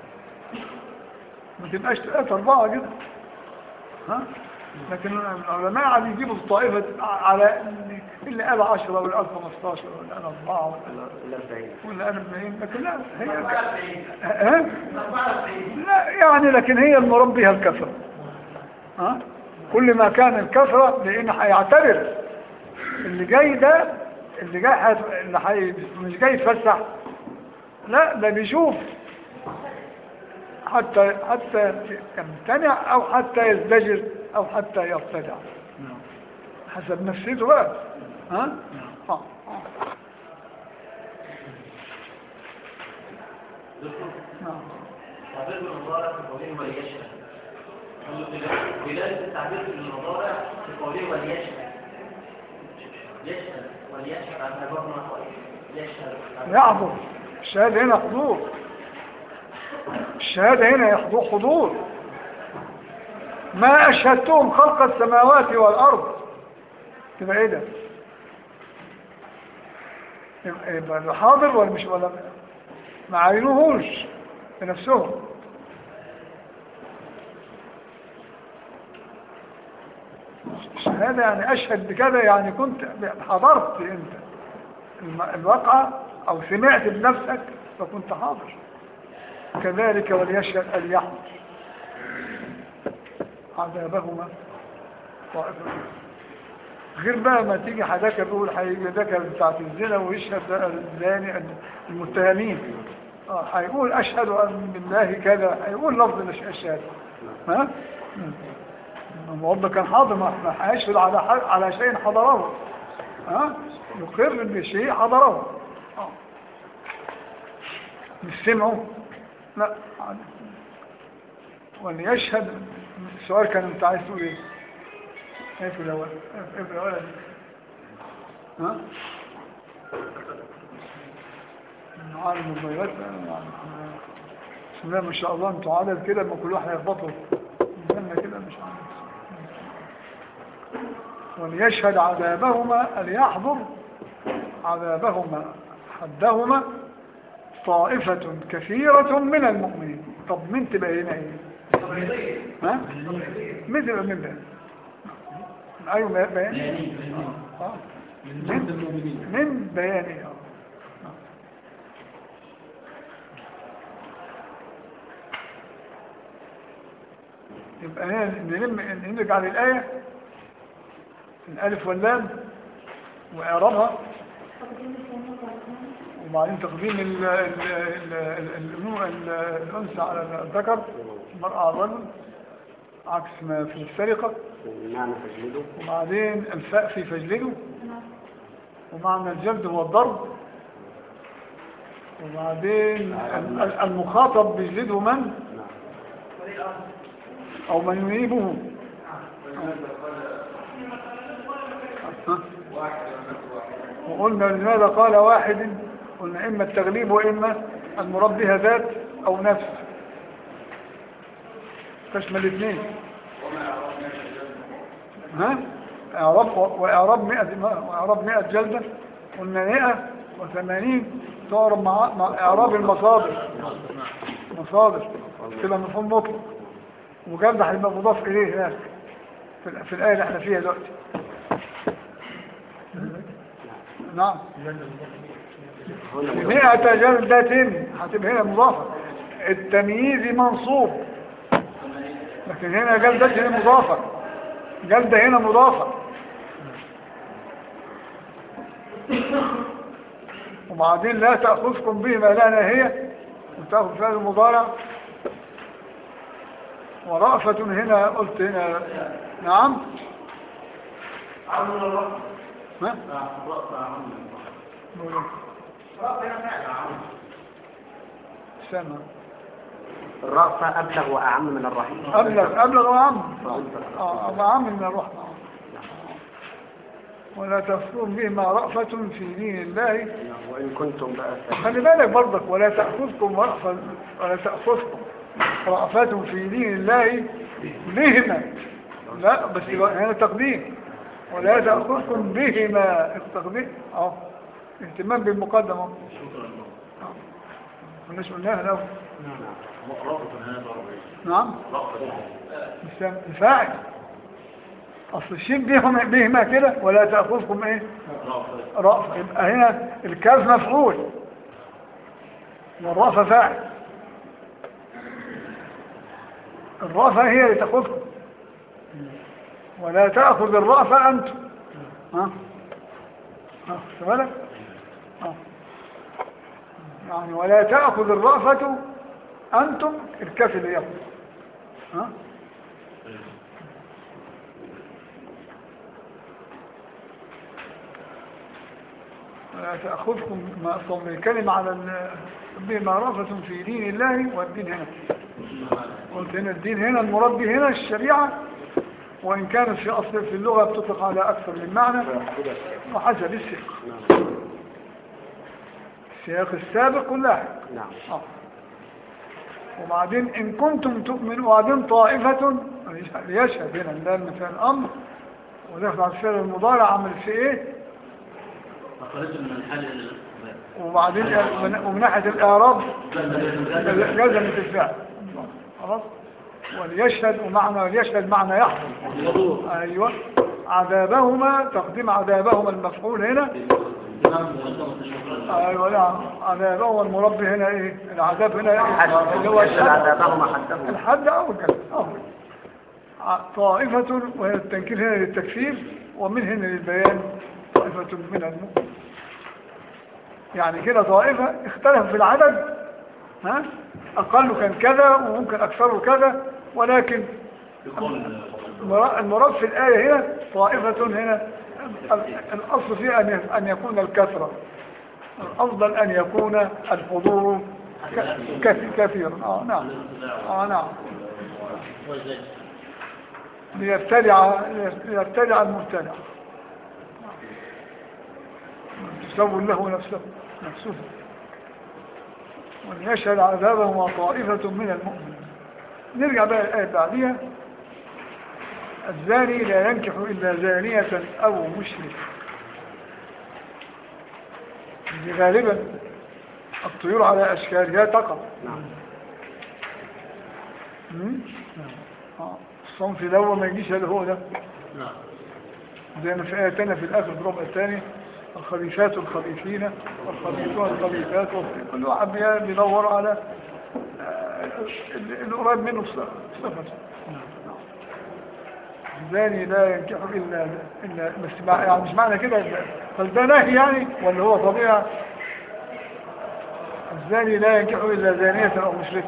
ما تبقاش ثلاثة أربعة كده ها لكن العلماء عم يجيبوا الطائفة على اللي قال 10 واللي قال 15 واللي قال 4 ولا إلا البعيد ولا قال 40 لكن لا هي ها لا يعني لكن هي المراد بها الكثرة ها كل ما كان الكثرة لأن هيعتبر اللي جاي ده اللي جاي حت... اللي حي... مش جاي يتفسح لا ده بيشوف حتى حتى يمتنع او حتى يزدجر او حتى يرتدع حسب نفسيته بقى ها اه آه. نعم تعبير المضارع في قوله وليشهد بداية التعبير في المضارع في قوله وليشهد يشهد وليشهد عن هبارنا يشهد يحضر الشهادة هنا حضور الشهادة هنا يحضر حضور ما أشهدتهم خلق السماوات والأرض تبقى ايه ده يبقى يبقى ده حاضر ولا مش ولا ما عينوهوش بنفسهم الشهادة يعني أشهد بكذا يعني كنت حضرت أنت الم- الواقعة أو سمعت بنفسك فكنت حاضر كذلك وليشهد اليحضر عذابهما طائفة غير بقى ما تيجي حداك تقول هيجي ذكر بتاعت الزنا ويشهد بقى الزاني المتهمين آه، هيقول أشهد أن بالله كذا هيقول لفظ مش أشهد ها؟ مم. الموضوع كان حاضر ما ما هيشهد على ح- على شيء حضره ها يقر بشيء حضره آه. مش سمعه لا عادي. وليشهد السؤال كان انت عايز تقول ايه ايه في الاول ايه في الاول ها عالم الموبايلات يعني بسم الله ما شاء الله انتوا عدد كده ما كل واحد هيخبطوا استنى كده مش عارف وليشهد عذابهما ليحضر عذابهما حدهما طائفة كثيرة من المؤمنين طب مين تبقى هنا ايه ها مين تبقى من ده ايوه بيان آه. من من بياني آه. يبقى هنا نلم نرجع للآية الألف واللام وإعرابها وبعدين تقديم ال- ال- ال- ال- الأنو- ال- الأنثى على الذكر المرأة على الرجل عكس ما في السرقة معنى تجليده وبعدين الفاء في فجلده ومعنى الجلد هو الضرب وبعدين ال- ال- المخاطب بيجلده من نعم أو من ينيبه ها؟ وقلنا لماذا قال واحد قلنا إما التغليب وإما المراد بها ذات أو نفس تشمل الاثنين ها إعراب وإعراب مئة وإعراب مئة جلدة قلنا مئة وثمانين تعرب مع, مع إعراب المصادر مصادر تبقى مفهوم مطلق وجلدة هيبقى مضاف إليه هناك في, ال- في الآية اللي احنا فيها دلوقتي نعم هنا مئة جلدة هتبقى هنا مضافة التمييز منصوب لكن هنا جلدة هنا مضافة جلدة هنا مضافة وبعدين لا تأخذكم به ما لا ناهية وتأخذ فعل المضارع ورأفة هنا قلت هنا نعم عامل الرقم ها رقم هنا فعلا سامع الرأفة أبلغ وأعم من الرحمة أبلغ أبلغ وعم آه وعم من الرحمة ولا تأخذكم بهما رأفة في دين الله وإن كنتم بقى خلي بالك برضك ولا تأخذكم رأفة ولا تأخذكم رأفة في دين الله بهما لا بس يبقى هنا تقديم ولا تأخذكم بهما التقديم اه اهتمام بالمقدمة اه كناش قلناها لو نعم مش مش فاعل اصل الشيء بهم بهما كده ولا تأخذكم ايه رأفة يبقى هنا الكاف مفعول والرأفة فاعل الرأفة هي اللي تأخذكم ولا تأخذ الرأفة أنتم ها ها خد بالك ها. يعني ولا تأخذ الرأفة أنتم الكاف اللي يأخذ ها ولا تأخذكم ما أصلا الكلمة على ال- بما رأفة في دين الله والدين هنا قلت هنا الدين هنا المراد به هنا الشريعة وإن كانت في أصل في اللغة بتطلق على أكثر من معنى وحسب السياق السياق السابق واللاحق نعم آه. وبعدين إن كنتم تؤمنوا وبعدين طائفة ليشهد هنا ده مثال الأمر ودخل على الفعل المضارع عمل في إيه أخرجه من الحل إلى الاستقبال وبعدين من- ومن ناحية الإعراب جزمت الفعل خلاص وليشهد ومعنى وليشهد معنى يحصل أيوة عذابهما تقديم عذابهما المفعول هنا أيوة نعم عذابهما المربي هنا إيه العذاب هنا يعني اللي هو يشهد الحد عذابهما حدهما الحد أول كلمة أول ع- طائفة وهي التنكير هنا للتكفير ومن هنا للبيان طائفة من المؤمنين يعني كده طائفة اختلف في العدد ها أقل كان كذا وممكن أكثره كذا ولكن المرا- المراد في الآية هنا طائفة هنا ال- الأصل فيها أن ي- أن يكون الكثرة الأفضل أن يكون الحضور ك- كث- كثيرا آه نعم آه نعم ليبتدع ليبتدع المبتدع تسول له نفسه نفسه وليشهد عذابهما طائفة من المؤمنين نرجع بقى الآية بعديها الزاني لا ينكح إلا زانية أو مشرك دي غالبا الطيور على أشكالها تقع نعم مم؟ آه. الصنف ده هو ما يجيش اللي هو ده نعم زي ما في آية تانية في الآخر في الربع الثاني الخبيثات الخبيثين والخبيثون الخبيثات كل واحد بي- بيدور على آه، ال- القريب منه ص- صفته الزاني لا ينكح إلا إلا بس مع- يعني مش معنى كده إن- بل ده نهي يعني ولا هو طبيعة الزاني لا ينكح إلا زانية أو مشركة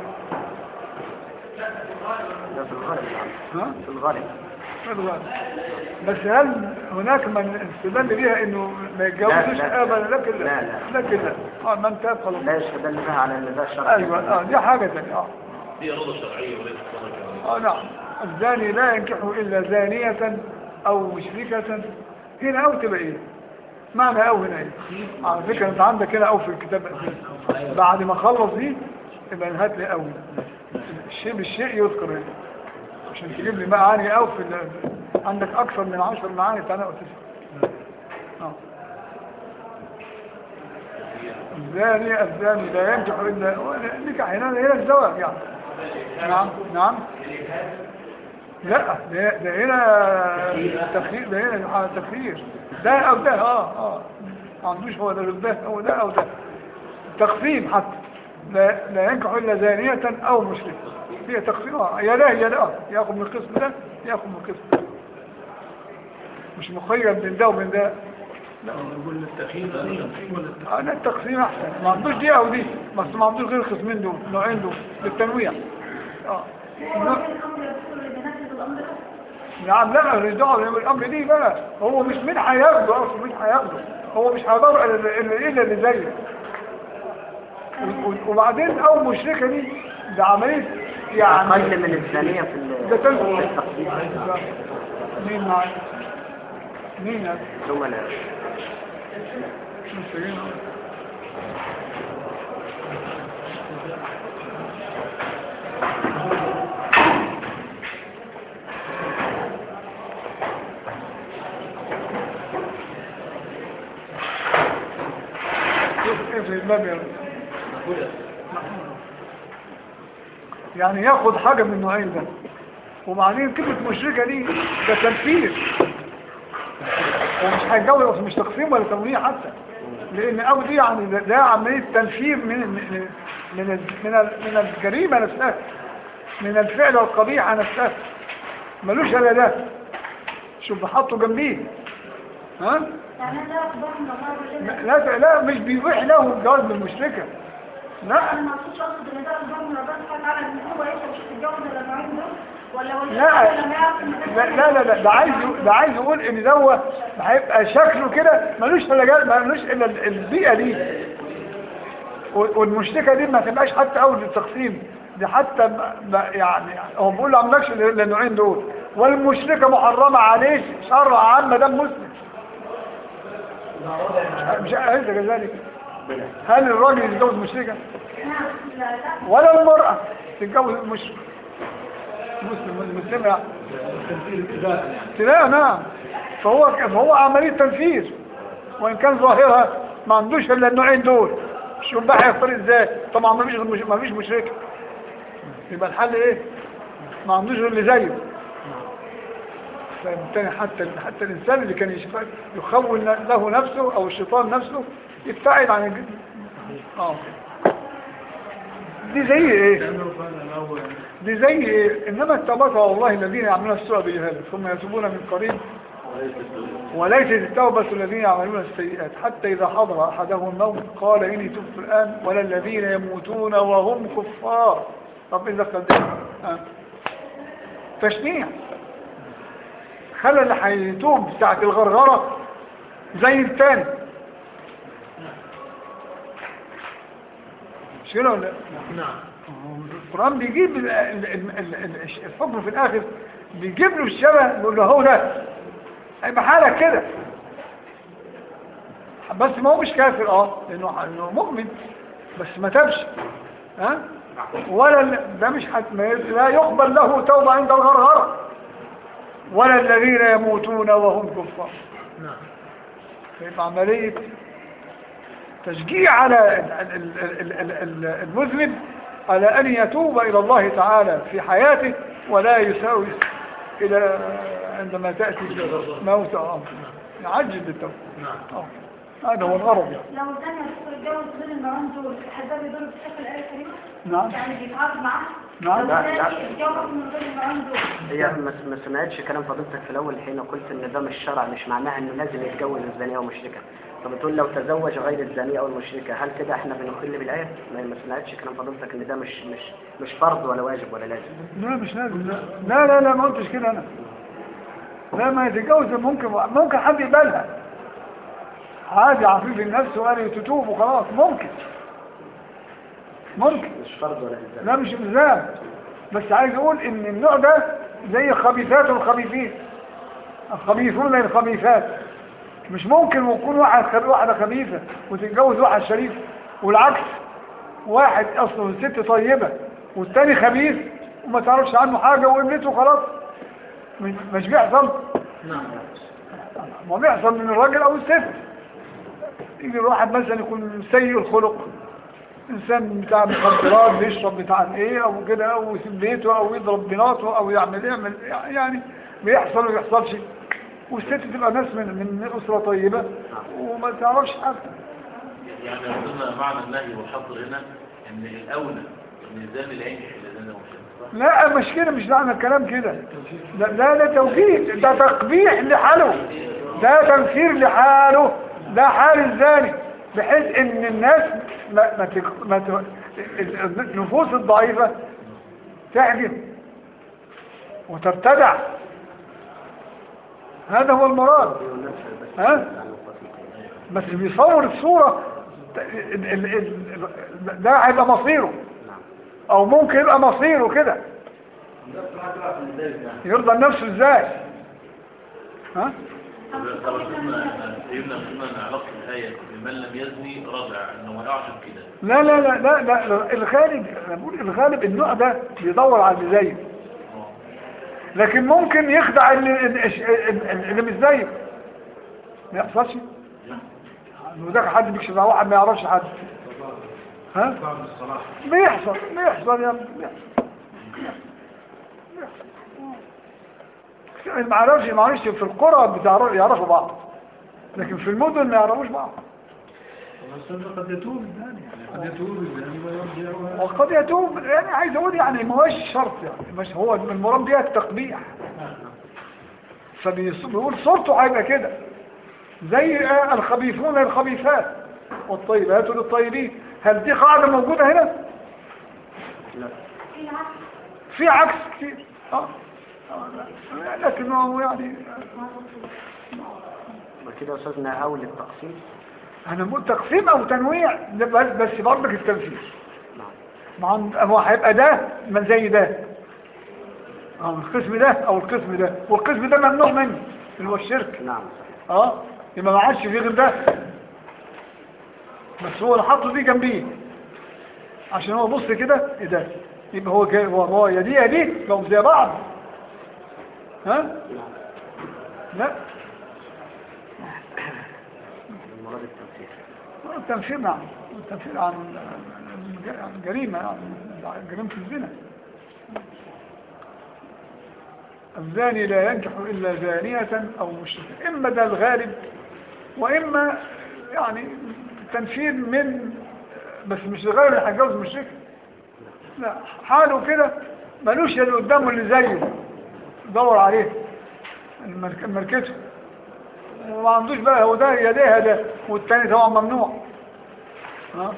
ده في الغالب نعم ها؟ في الغالب الغالب. بس هل هناك من استدل بها انه ما يتجوزش لا. ابدا لكن لا، لا لا. لكن لا اه من تاب خلاص لا يستدل بها على ان ده الشرع ايوه اه دي حاجه ثانيه اه دي رضا شرعية وليست رضا اه نعم الزاني لا ينكح الا زانيه او مشركه هنا او تبقى ايه معنى او هنا ايه على فكره انت عندك هنا او في الكتاب بعد ما خلص دي يبقى هات لي او الشيء بالشيء يذكر هنا عشان تجيب لي معاني او في ال- عندك اكثر من عشر معاني تعالى وتسع اه الزاني الزاني لا ينجح الا نكح هنا هنا الزواج يعني نعم نعم لا ده, ده هنا تخيير ده هنا تخيير ده او ده اه اه ما عندوش هو ده غير ده هو ده او ده تقسيم حتى لا, لا ينكح الا زانية او مشركة هي تقسيم آه، يا ده يا ده ياخد من القسم ده ياخد من القسم ده مش مخير من ده ومن ده نقول التخييم ده التقسيم ولا التقسيم انا التقسيم احسن ما عندوش دي او دي بس ما عندوش غير القسمين دول نوعين دول للتنويع اه هو الامر الرسول اللي بينفذ الامر ده نعم لا مش دعوه بالامر دي بقى هو مش مين هياخده اصلا مين هياخده هو مش هيدور الا الا إلا اللي زيه و- و- وبعدين اول مشركه دي ده عمليه يعني أقل من الثانية في ال- ده في تنفيذ التقسيم مين معايا مين هذا؟ ثم لا مش فاهمين. اقفل الباب يا رب. يعني ياخد حاجة من النوعين ده وبعدين كلمة مشركة دي ده تنفيذ هو مش هيتجوز اصل مش تقسيم ولا تنويع حتى لان او دي يعني ده, ده عمليه تنفير من من من ال- من, ال- من الجريمه نفسها من الفعل القبيح نفسها ملوش الا ده شوف بحطه جنبيه ها يعني ده اخبار من الله لا لا, لا مش بيبيح له الجواز بالمشركه لا انا ما اقصدش اقصد ان ده اخبار من الله سبحانه وتعالى ان هو يقدر مش يتجوز الا النوعين دول ولا ولا لا لما يعرف ان ده لا لا لا ده عايز يقول- ده عايز يقول ان ده هيبقى شكله كده ملوش الا ملوش الا ال- البيئه دي و- والمشتكى دي ما تبقاش حتى اول التقسيم دي حتى ما- ما- يعني هو بيقول له عملكش للنوعين دول والمشركه محرمه عليه شرع عام ما دام مسلم مش أليس كذلك هل الراجل يتجوز مشركه نعم لا لا ولا المراه تتجوز مشرك مسلم مسلمه يعني تمثيل ابتداء يعني لا نعم فهو فهو عملية تنفيذ وإن كان ظاهرها ما عندوش إلا النوعين دول شوف بقى هيختار إزاي طبعا ما فيش غير مش ما فيش مشرك يبقى الحل إيه ما عندوش غير اللي زيه فبالتالي حتى حتى الإنسان اللي كان يشف- يخون له نفسه أو الشيطان نفسه يبتعد عن الج... اه دي زي إيه لأنه قال له دي زي إيه؟ إنما التوبة على الله الذين يعملون السوء بجهالة ثم يتوبون من قريب وليست التوبة الذين يعملون السيئات حتى إذا حضر أحدهم الموت قال إني تبت الآن ولا الذين يموتون وهم كفار طب إذا قدم آه. تشنيع خلى اللي هيتوب ساعة الغرغرة زي الثاني مش كده ولا لا؟ نعم القرآن بيجيب ال- ال- ال- ال- الحكم في الآخر بيجيب له الشبه بيقول له هو ده هيبقى حالك كده بس ما هو مش كافر اه لانه لأنه مؤمن بس ما تابش ها ولا ال- ده مش حت... ما ي- لا يقبل له توبة عند الغرغرة ولا الذين يموتون وهم كفار نعم فيبقى عملية تشجيع على ال- ال- ال- ال- ال- المذنب على أن يتوب إلى الله تعالى في حياته ولا يساوي إلى عندما تأتي موت أو أمر يعجل بالتوبة نعم آه. هذا هو الغرض يعني. لو الثانية بتدخل الجواز بين النوعين دول هل ده بيضر بشكل الآية الكريمة؟ نعم يعني بيتعارض معاه؟ نعم. لو لا، الثاني لا. اتجوز من غير النوعين دول هي ما ما سمعتش كلام فضيلتك في الاول حين قلت ان ده مش شرع مش معناه انه لازم يتجوز الزانيه ومشركه فبتقول لو تزوج غير الزانيه او المشركه هل كده احنا بنخل بالايه ما ما سمعتش كلام فضيلتك ان ده مش مش مش فرض ولا واجب ولا لازم لا مش لازم لا لا لا, لا ما قلتش كده أنا لا ما يتجوز ممكن ممكن حد يقبلها عادي عفيف النفس وقال تتوب وخلاص ممكن ممكن مش فرض ولا الزام لا مش الزام بس عايز اقول ان النوع ده زي خبيثات الخبيثين الخبيثون للخبيثات مش ممكن يكون واحد خب... واحدة خبيثة وتتجوز واحد شريف والعكس واحد اصلا ست طيبة والتاني خبيث وما تعرفش عنه حاجة وقبلته خلاص مش- مش بيحصل نعم ما بيحصل من الراجل او الست يجي الواحد مثلا يكون سيء الخلق انسان بتاع مخدرات بيشرب بتاع ايه او كده او يسيب بيته او يضرب بناته او يعمل يعمل يعني بيحصل وما بيحصلش والست تبقى ناس من من اسره طيبه وما تعرفش حاجه يعني قلنا معنى النهي والحظر هنا ان الاولى ان الزاني لا ينكح الا زاني ومشرك لا مش كده مش معنى الكلام كده لا لا ده توجيه ده تقبيح لحاله ده تنفير لحاله ده حال الزاني بحيث ان الناس ما ما, تك... ما ت... ال- ال- النفوس الضعيفة تحجم وتبتدع هذا هو المراد ها بس بيصور الصورة ال- ال- ال- ده هيبقى مصيره او ممكن يبقى مصيره كده يرضى النفس ازاي ها طب سيدنا سيدنا قلنا ان علاقه الايه بمن لم يزني رابع انه يعجب كده لا لا لا لا, لا الغالب انا بقول الغالب النوع ده بيدور على اللي زيه لكن ممكن يخدع اللي, اللي اللي مش زيه ما يحصلش وده حد بيكشف على واحد ما يعرفش حد ها بعض الصلاح بيحصل بيحصل يا ابني بيحصل بيحصل. ما عرفش ما عرفش في القرى بتعرف يعرفوا بعض لكن في المدن ما يعرفوش بعض والأستاذ قد يتوب الزاني يعني قد يتوب الزاني ويرجع و- وقد يتوب يعني عايز اقول يعني ما هوش شرط يعني مش هو المراد بيها التقبيح فبيقول صورته هيبقى كده زي آه، الخبيثون للخبيثات والطيبات للطيبين هل دي قاعدة موجودة هنا؟ في عكس في عكس كتير اه آه، لا. لكنه يعني وكده أستاذنا أول التقسيم انا بقول تقسيم او تنويع ده بس بس برضك التنفيذ نعم ما عند- هو هيبقى ده من زي ده او القسم ده او القسم ده والقسم ده ممنوع منه اللي هو الشرك نعم اه يبقى ما عادش فيه غير ده بس هو اللي حاطه دي جنبيه عشان هو بص كده ايه ده يبقى هو جاي هو هو يا دي يا دي بقوا زي بعض ها لا المراد التنفيذ التنفير نعم التنفير عن عن جريمة عن جريمة الزنا الزاني لا ينكح إلا زانية أو مشركة إما ده الغالب وإما يعني تنفير من بس مش الغالب اللي هيتجوز مشركة لا حاله كده ملوش اللي قدامه اللي زيه دور عليه المرك- مركزه وما عندوش بقى هو ده يديها ده والتاني طبعا ممنوع ها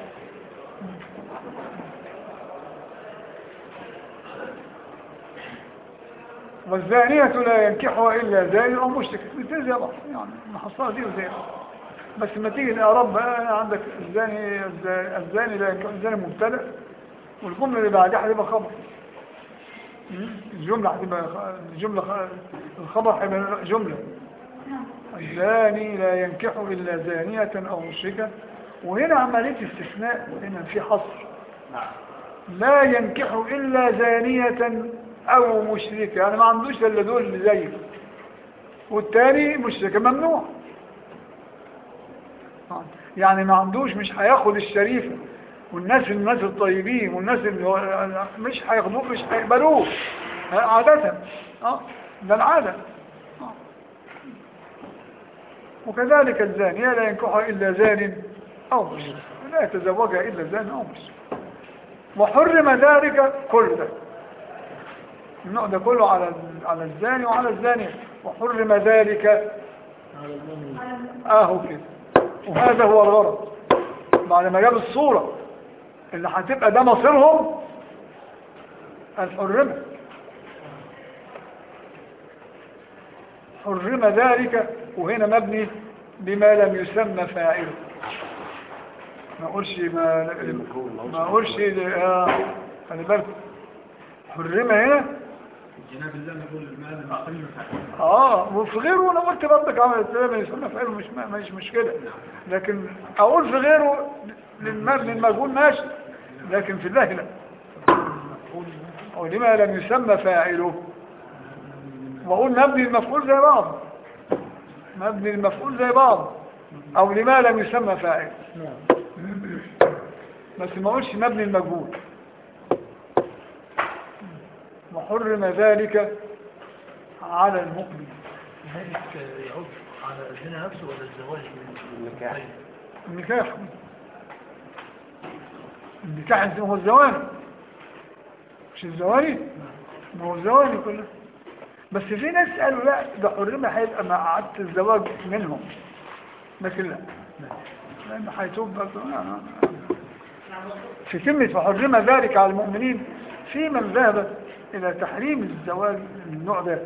والزانية لا ينكحها إلا زاني أو مشرك الاثنين زي بعض يعني المحصلة دي وزي بعض بس لما تيجي الإعراب بقى عندك الزاني الزاني لا ينكح الزاني مبتدأ والجملة اللي بعدها هتبقى خبر م? الجملة هتبقى خ- الجملة خ- الخبر هيبقى جملة الزاني لا ينكح إلا زانية أو مشركة وهنا عملية استثناء هنا في حصر لا ينكح إلا زانية أو مشركة يعني ما عندوش إلا دول اللي زيه والتاني مشركة ممنوع يعني ما عندوش مش هياخد الشريفة والناس الناس الطيبين والناس اللي هو مش هياخدوه مش هيقبلوه عادة اه ده العادة آه. وكذلك الزانية لا ينكحها إلا زان أو مشرك لا يتزوجها إلا زان أو مشرك وحرم ذلك كل ده النوع ده كله على على الزاني وعلى الزانية وحرم ذلك اهو كده وهذا هو الغرض بعد ما جاب الصورة اللي هتبقى ده مصيرهم الحرمة حرم ذلك وهنا مبني بما لم يسمى فاعله ما اقولش ما ما اقولش آه، خلي بالك حرم هنا جناب الله نقول ما هذا مختلف عن- اه وفي غيره انا قلت برضك عمل السلام يسمى فعله مش مش مشكله لكن اقول في غيره للم- للمجهول ماشي لكن في الله لا او لما لم يسمى فاعله واقول مبني المفعول زي بعض مبني المفعول زي بعض او لما لم يسمى فاعل بس ما اقولش مبني المجهول وحرم ذلك على المؤمن ذلك يعود على الزنا نفسه ولا الزواج من النكاح النكاح النكاح هو الزواج مش الزواني ما هو الزواني كلها بس في ناس قالوا لا ده حرمة هيبقى مع عادة الزواج منهم لكن لا لأنه هيتوب برضه. آه، آه. في كلمة فحرم ذلك على المؤمنين في من ذهب إلى تحريم الزواج من النوع ده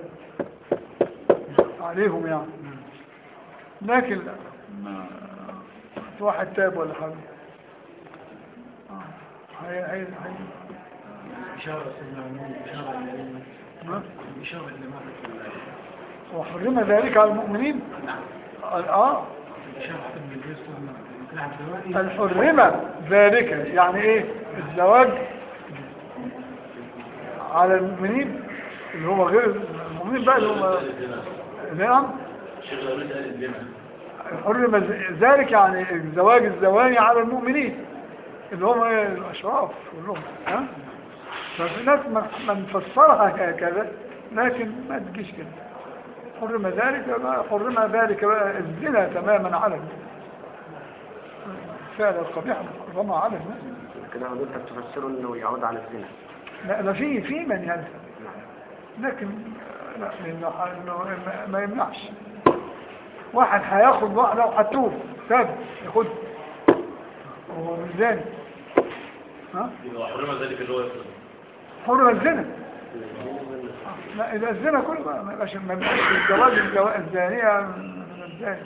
عليهم يعني لكن لا ما واحد تاب ولا حاجة آه. هي هي هي إشارة سيدنا عموم إشارة إلى ها؟ إشارة إلى ما في الآية. وحرم ذلك على المؤمنين اه إشارة إن النبي صلى الله عليه وسلم الحرمة ذلك يعني ايه الزواج على المؤمنين اللي هو غير المؤمنين بقى اللي هم نعم الشيخ الأولاد قال الزنا حرم ذلك يعني زواج الزواني على المؤمنين اللي هم إيه؟ الأشراف كلهم ها ففي ناس من من فسرها هكذا لكن ما تجيش كده حرم ذلك بقى حرم ذلك بقى الزنا تماما على الناس فعل القبيح محرمة على الناس كده حضرتك تفسروا انه يعود على الزنا لا ده في في من يلزم لكن لا لانه ح- إنه ما- ما يمنعش واحد هياخد واحده وهتوب تاب ياخد هو مش زاني ها يبقى حرمة ذلك اللي هو يفرض حر الزنا لا اذا الزنا كله ما ما يبقاش ما يبقاش الزواج الزوا- الزانيه من الزاني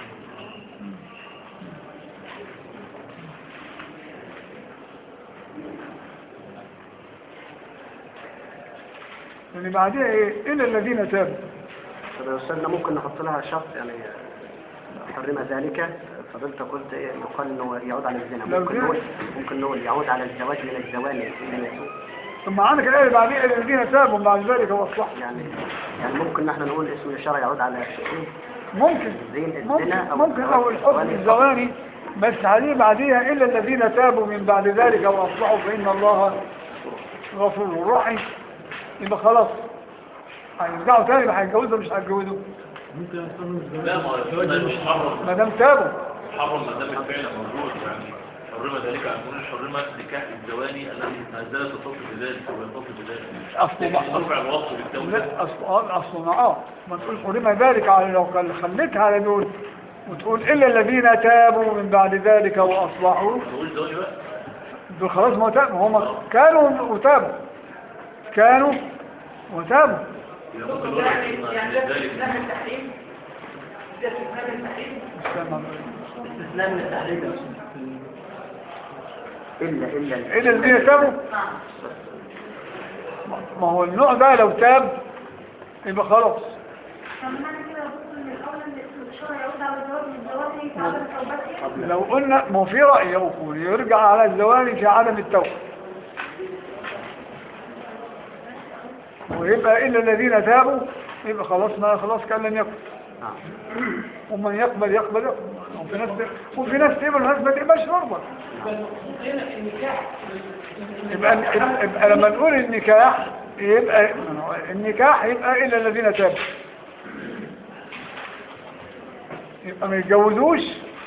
يعني بعدها ايه الا الذين تابوا طب يا استاذنا ممكن نحط لها شرط يعني حرم ذلك فضلت قلت ايه يقال انه يعود على الزنا لو ممكن زنا. نقول ممكن نقول يعود على الزواج من الزواني الى يسوع ثم عندك الايه اللي بعدها الا الذين تابوا بعد ذلك واصلحوا يعني يعني ممكن نحن نقول اسم الاشاره يعود على شيئين ممكن زين الزنا ممكن أو ممكن او الحكم الزواني. الزواني بس عليه بعديها الا الذين تابوا من بعد ذلك واصلحوا فان الله غفور رحيم يبقى خلاص هيرجعوا تاني يبقى هيتجوزوا مش هيتجوزوا ممكن أستخدم لا ما هو الزنا مش حرم ما دام تابوا حرم ما دام الفعل موجود يعني حرم ذلك عن كل حرمة نكاح الزواني الذي نزلت تصل بذلك ويتصل بذلك اصل لكن يرفع الوصف بالتوبة لا اصل اصل اه ما تقول حرم ذلك على لو كان خليتها على دول وتقول الا الذين تابوا من بعد ذلك واصلحوا نقول زوجي بقى دول خلاص ما تابوا هم كانوا وتابوا كانوا وتابوا إذا ممكن نقول يعني إن يعني ده ذلك استثناء من التحريم ده استثناء من التحريم استنى. استثناء من التحريم الا الا الا الذين تابوا ما هو النوع ده لو تاب يبقى خلاص طب معنى كده بص ان الاول ان اسم الشرع يعود على الزواج من الزواج في عدم توبته لو قلنا ما هو في رأي يقول يرجع على الزواني في عدم التوبة ويبقى إلا الذين تابوا يبقى خلاص ما خلاص كان لم يكن ومن يقبل يقبل يقبل وفي ناس وفي ناس تقبل وناس ما تقبلش برضه يبقى, يبقى لما نقول النكاح يبقى النكاح يبقى إلا الذين تابوا يبقى ما يتجوزوش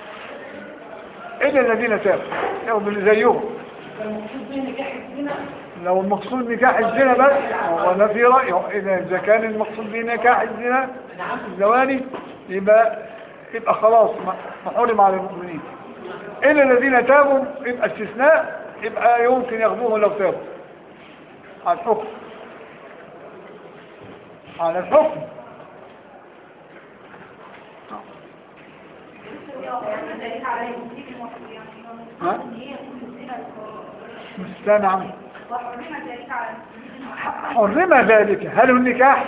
إلا الذين تابوا ياخدوا اللي زيهم لو المقصود نكاح الزنا بس ولا في رأي إذا إذا كان المقصود به نكاح الزنا الزواني يبقى يبقى خلاص ما- محرم على المؤمنين إلا الذين تابوا يبقى استثناء يبقى يمكن ياخذوه لو تابوا على الحكم على الحكم ها؟ مستمع حرم ذلك هل هو النكاح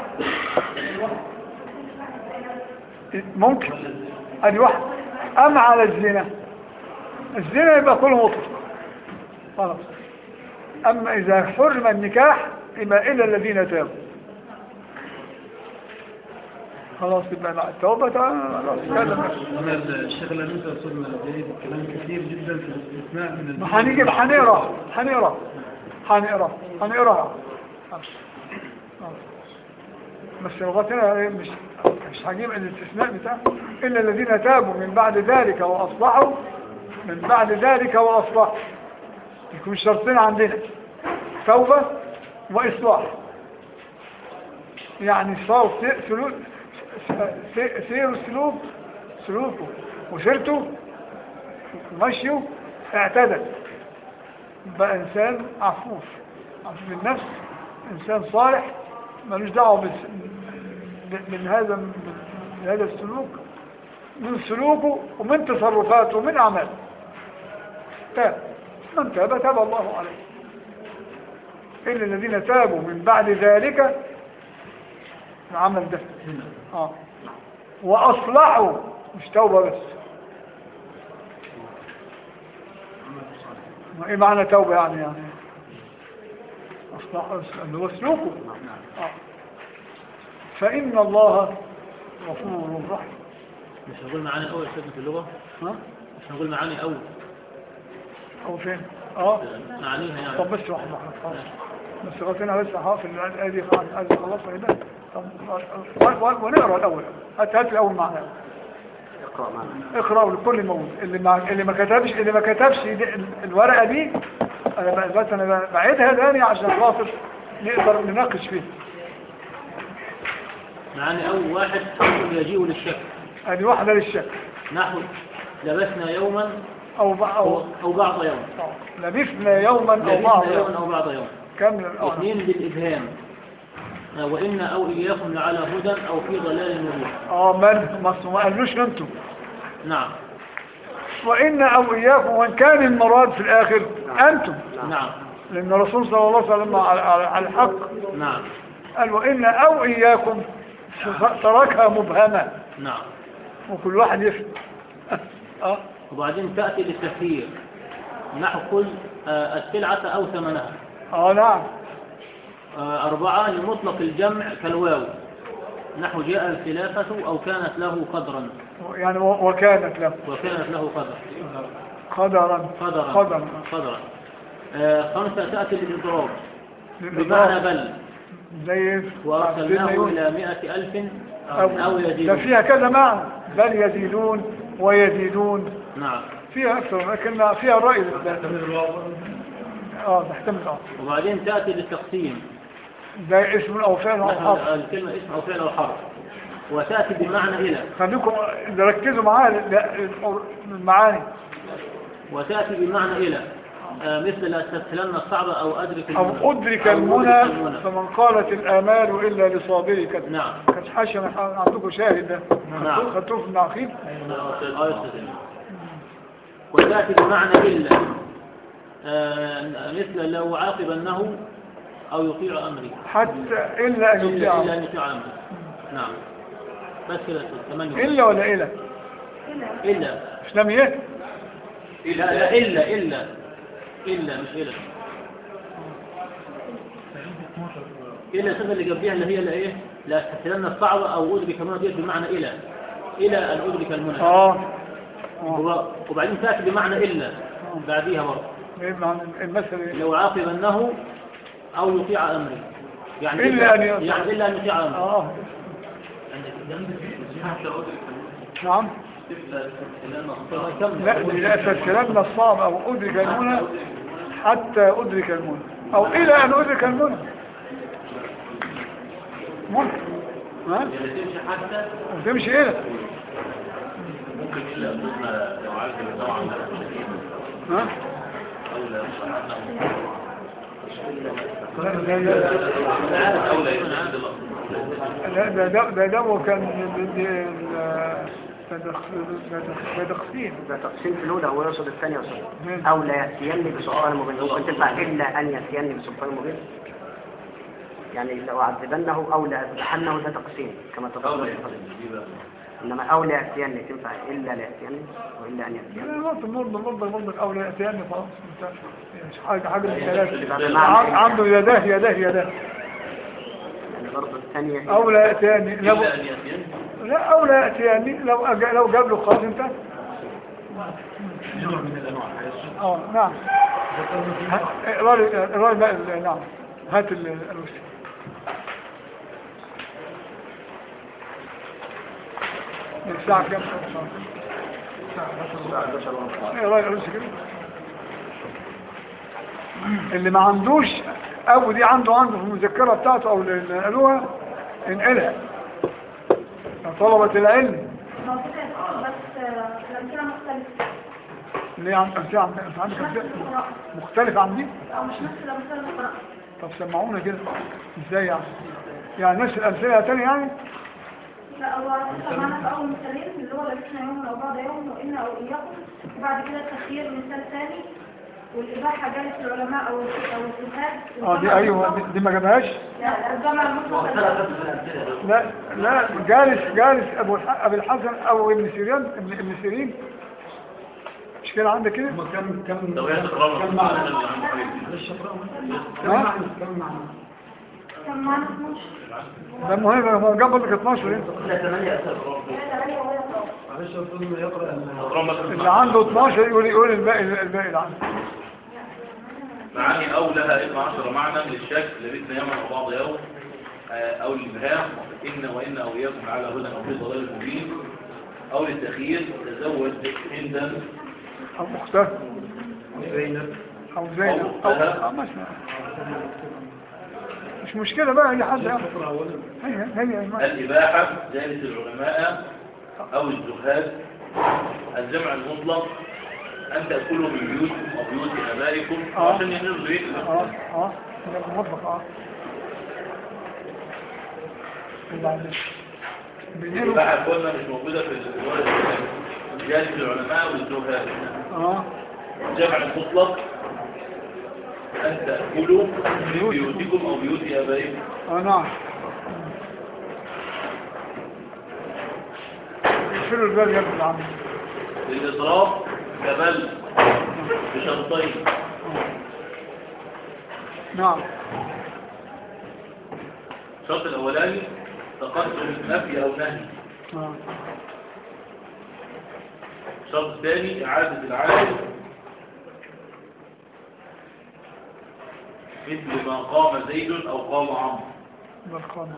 ممكن ادي واحد ام على الزنا الزنا يبقى كله مطلق خلاص اما اذا حرم النكاح يبقى الا الذين تابوا خلاص يبقى مع التوبة خلاص كلام أنا الشيخ الأمين أستاذنا جيد الكلام كثير جدا في الاستثناء من ما هنيجي هنقرا هنقرا هنقرا هنقراها بس لغتنا إيه مش مش هجيب الاستثناء بتاعه الا الذين تابوا من بعد ذلك واصلحوا من بعد ذلك واصلحوا يكون شرطين عندنا توبه وإصلاح يعني صار سي- سلوك سي- سير السلوك سلوكه وسيرته ومشيه اعتدل بقى إنسان عفوف عفوف النفس إنسان صالح ملوش دعوة بس- ب- من هذا من هذا السلوك من سلوكه ومن تصرفاته ومن أعماله تاب من تاب تاب الله عليه إلا الذين تابوا من بعد ذلك العمل ده آه. وأصلحوا مش توبة بس ما إيه معنى توبة يعني يعني أصلحوا اللي هو سلوكه آه. فإن الله غفور رحيم مش هنقول معاني الأول يا سيدنا في اللغة ها مش هنقول معاني الأول أو فين اه معانيها يعني طب بس واحدة واحدة خلاص بس غطينا بس حافظ الآية دي خلاص الآية خلاص كده طب و- و- ونقرأ الأول هات هات الأول معنا اقرأ معنا اقرأوا لكل موجود اللي ما اللي ما كتبش اللي ما كتبش دي الورقة دي أنا ب- بس أنا بعيدها تاني عشان خاطر نقدر نناقش فيها معاني أول واحد حكم يجيء للشك ادي واحدة للشك نحو لبسنا يوما أو ب- أو, أو أو بعض يوم أو لبثنا يوما أو بعض لبسنا يوما يوم أو بعض يوم كامل الأول اثنين بالإبهام آه، وإن أو إياكم لعلى هدى أو في ضلال مبين اه من ما ما قالوش انتم نعم وإن أو إياكم وإن كان المراد في الآخر أنتم نعم لأن الرسول صلى الله عليه وسلم على على- على الحق نعم قال وإن أو إياكم تركها مبهمة نعم وكل واحد يفهم اه وبعدين تأتي للتفسير نحو كل آه، السلعة أو ثمنها اه نعم آه، أربعة لمطلق الجمع كالواو نحو جاء الخلافة أو كانت له قدرا يعني و- وكانت له وكانت له قدر قدرا قدرا قدرا قدرا آه، خمسة تأتي بالإضراب بمعنى للإضراب. بل زي وأرسلناه سيدنا يونس. إلى مئة ألف أو, أو ده يزيدون فيها كذا معنى بل يزيدون ويزيدون نعم فيها أكثر لكن فيها الرأي ده اه تحتمل اه وبعدين تأتي للتقسيم ده اسم أو فعل أو نحو حرف الكلمة اسم أو فعل أو حرف وتأتي بمعنى إلى خليكم ركزوا معايا لا- المعاني وتأتي بمعنى إلى آه، مثل لا تستهلن الصعب أو أدرك المنى أو أدرك أو المنى أدرك المنى. فمن قالت الآمال إلا لصابري كذا نعم كانت حاشية عندكم شاهد ده نعم. خدتوه في النعقيد آه، يستدل. وتأتي بمعنى إلا آه، مثل لو عاقبنه أو يطيع أمري حتى إلا أن إلا يطيع إلا أن يطيع أمري نعم بس كده ثمانية إلا ولا إلا إلا مش لم يه لا لا إلا إلا إلا مش إلا إلا الصفة اللي قبلها اللي هي اللي إيه لا استحسلن الصعب أو أدرك المنى ديت بمعنى إلى إلى أن أدرك المنى آه آه وب- وبعدين تأتي بمعنى إلا بعديها برضه إيه معنى المثل إيه؟ لو عاقبنه أو يطيع أمري يعني إلا أن يطيع. يعني إلا أن يطيع أمري آه نعم لا لا تسلمن الصعب أو أدرك المنى حتى أدرك المنى أو إلى أن أدرك المنى ممكن ها وتمشي إلى ممكن إلا أننا لو عاقب طبعا ها أولى لا لا لا أولى يتعاد الأصل لا ده ده ده ده هو كان ال- ال- ده تقسيم ده تقسيم في الأولى هو يقصد الثانية يقصد مم. أو لا يأتيني بسلطان مبين ممكن تنفع إلا أن يأتيني بسلطان مبين يعني لو عذبنه أو لا أذبحنه ده تقسيم كما تفضل إنما أو لا يأتيني تنفع إلا لا يأتيني وإلا أن يأتيني برضه برضه برضه برضه الأولى يأتيني خلاص انت مش حاجة حاجة من ثلاثة بمعنى عن- عنده يداه يداه يداه يعني برضه الثانية أو لا يأتيني لو إلا أن يأتين لا أو لا يأتيني لو أجا لو جاب له خلاص انت نوع من الأنواع اه نعم اقرا لي اقرا لي بقى- نعم هات ال- الوسيله الساعة كام؟ اقرا لي الوسيله كده اللي ما عندوش أبو دي عنده عنده في المذكرة بتاعته أو اللي نقلوها انقلها يا طلبة العلم ما هو كده بس آه، الأمثلة مختلفة ليه عم أمثلة عم أنت عندك مش نفس أمثلة القراءة مختلفة عن دي أو مش نفس الأمثلة اللي قرأت طب سمعونا كده ازاي يعني يعني نفس الأمثلة تاني يعني لا هو لسه معانا في أول مثالين اللي هو لبسنا يوم أو بعض يوم وإن أو إياكم وبعد كده التخيير مثال ثاني والإباحة جالس العلماء أو أو الفساد اه دي ايوه دي, دي ما جابهاش لا الجمع المطلق مختلف بس في الأمثلة دول. لا لا جالس جالس ابو الح- ابو الحسن او ابن سيرين ابن ابن سيرين مش كده عندك كده هم كم كم لو هي تقرأ كم من معنى اللي عنده حاجة كده. معلش اقرأهم كم ها؟ معنى كم معنى كان معانا 12 ده مهم هو جاب لك 12 انت إلا ثمانية أسئلة قرآن. معلش اقول له يقرأ ال- تقرأ مثلا اللي عنده 12 يقول يقول الباقي الباقي اللي عنده معاني أو لها 12 معنى للشك لبثنا يوما أو بعض يوم آه، أو الإبهام إن وإن أو إياكم على هدى أو في ضلال مبين أو للتخيير تزوج هندا او مختار زينب او زينب او أو مثلا مش مشكلة بقى هي حد يعني. اقرأ اولا هي هي ما- الإباحة جالس العلماء أو الزهاد الجمع المطلق أن تأكلوا من بيوتكم أو بيوت آبائكم آه. عشان يحلوا بيتكم اه اه ده المطبخ اه وبعدين بينيروا الإباحة قلنا مش موجودة في الورد جالس العلماء والزهاد اه الجمع المطلق أن تأكلوا من بيوتكم أو بيوت آبائكم اه نعم شيلوا الباب يا ابن العم للإضراب كبل بشرطين نعم الشرط الأولاني تقدم نفي أو نهي اه الشرط الثاني إعادة العائد مثل ما قام زيد أو قام عمرو بالقانون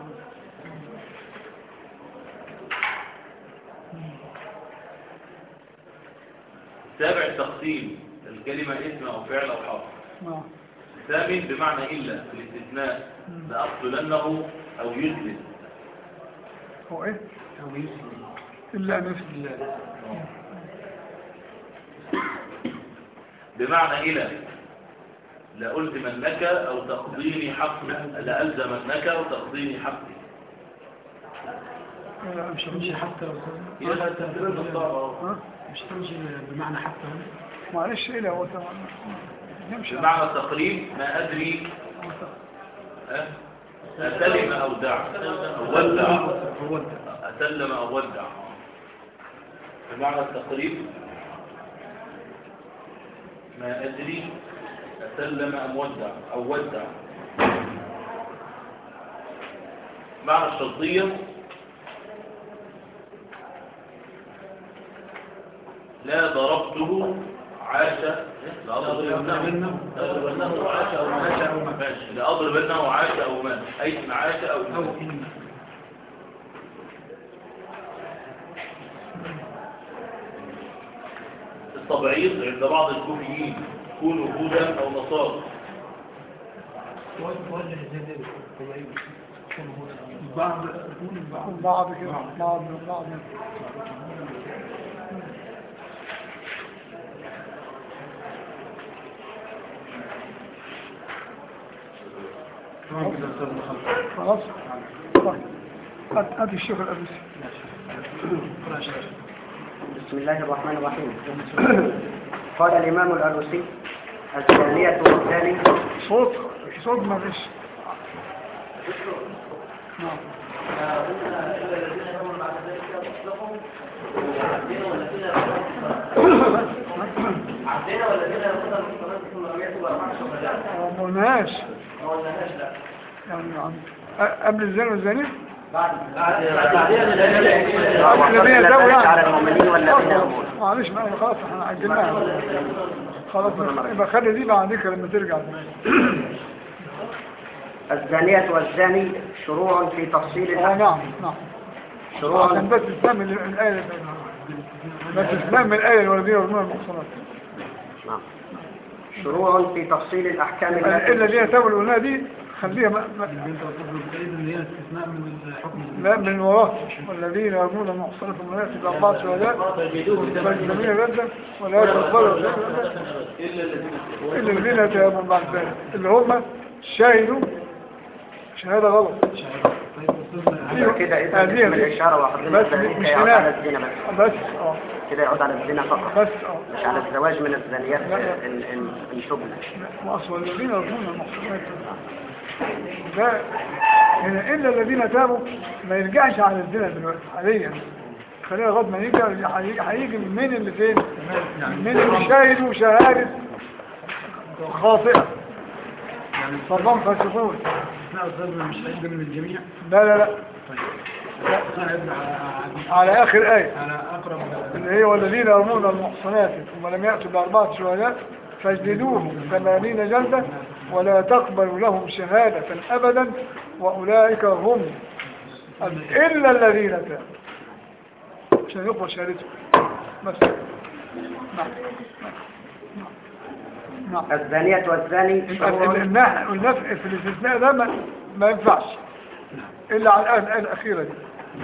السابع التقسيم الكلمة اسم أو فعل أو حرف نعم الثامن بمعنى إلا في الاستثناء لأقتلنه أو يجلد هو ايه او يسلم الا مثل بمعنى إلى لألزمنك أو تقضيني حقي لألزمنك أو تقضيني حقي لا مش تمشي حتى لو هي كان تقدير الضرر ها مش تمشي بمعنى حتى معلش ايه هو طبعا يمشي بمعنى التقريب ما أدري أه؟ أسلم أو دع أو ودع هو ده أسلم أو ودع بمعنى التقريب ما أدري أسلم أم ودع أو ودع معنى الشرطية لا ضربته عاش لا أضربنه لا أضربنه عاش أو مات ماشي لا أضربنه عاش أو مات أي عاش أو او مات ان التبعيض عند بعض الكوفيين كونوا هودا أو نصارى توجه زي ده بعض يقول البعض بعض كده بعض بعض تمام كده استاذ خالد خلاص طيب هات هات الشيخ الأبسي اقرأ يا شيخ. بسم الله الرحمن الرحيم قال الإمام الألوسي الثانية والثاني صوت صوت ما فيش نعم عندنا ولا كده مثلا الصلاة ثم لم يأتوا بأربعة شهداء ما قلناش ما قلناش لا يعني عن- أ- قبل الزنا والزانية بعد بعد بعدين الذين ذووا يعني. على المؤمنين والذين يأمون معلش بقى خلاص احنا عجلناها خلاص يبقى خلي دي بعد كده لما ترجع الزانية والزاني شروع في تفصيل اه الأحكام نعم نعم شروع عشان بس تفهم ال- الآية بس تفهم الآية الوالدين والمؤمنين المحصنات نعم شروع في تفصيل الأحكام إلا دي تابوا الأولى دي خليها ما ما اللي انت تقول بعيد ان هي استثناء من الحكم لا من وراه والذين يرمون المحصنات المؤمنات بأربعة شهداء فالجميع جدا ولا تقبلوا إلا الذين إلا الذين تابوا بعد ذلك اللي هم شاهدوا شهادة غلط طيب استاذ يبقى كده إذا هذه اسم الإشارة وحضرنا بس الزاني مش يعود على هناك الزنا بس بس اه كده يعود على الزنا فقط بس اه مش على الزواج من الزانيات لا، لا. ال- ال- الشبنة وأصل الذين يرمون المحصنات ده هنا إلا الذين تابوا ما يرجعش على الزنا دلوقتي حاليا خلينا لغايه ما يجي هيجي- هيجي من اللي فين من اللي شاهدوا شهادة خاطئة يعني صرفان فاسقون استثناء استاذنا مش هيبقى من الجميع لا لا لا طيب استثناء يبقى على- على آخر آية على اقرب اللي هي والذين يرمون المحصنات ثم لم يأتوا بأربعة شهداء فاجلدوهم ثمانين جلدة ولا تقبلوا لهم شهادة أبدا وأولئك هم إلا الذين تابوا عشان يقبل شهادتهم بس نعم نعم نعم الزانية والزاني يبقى شروع النح- النفع في الاستثناء ده ما, ما ينفعش إلا على الآن الآن الأخيرة دي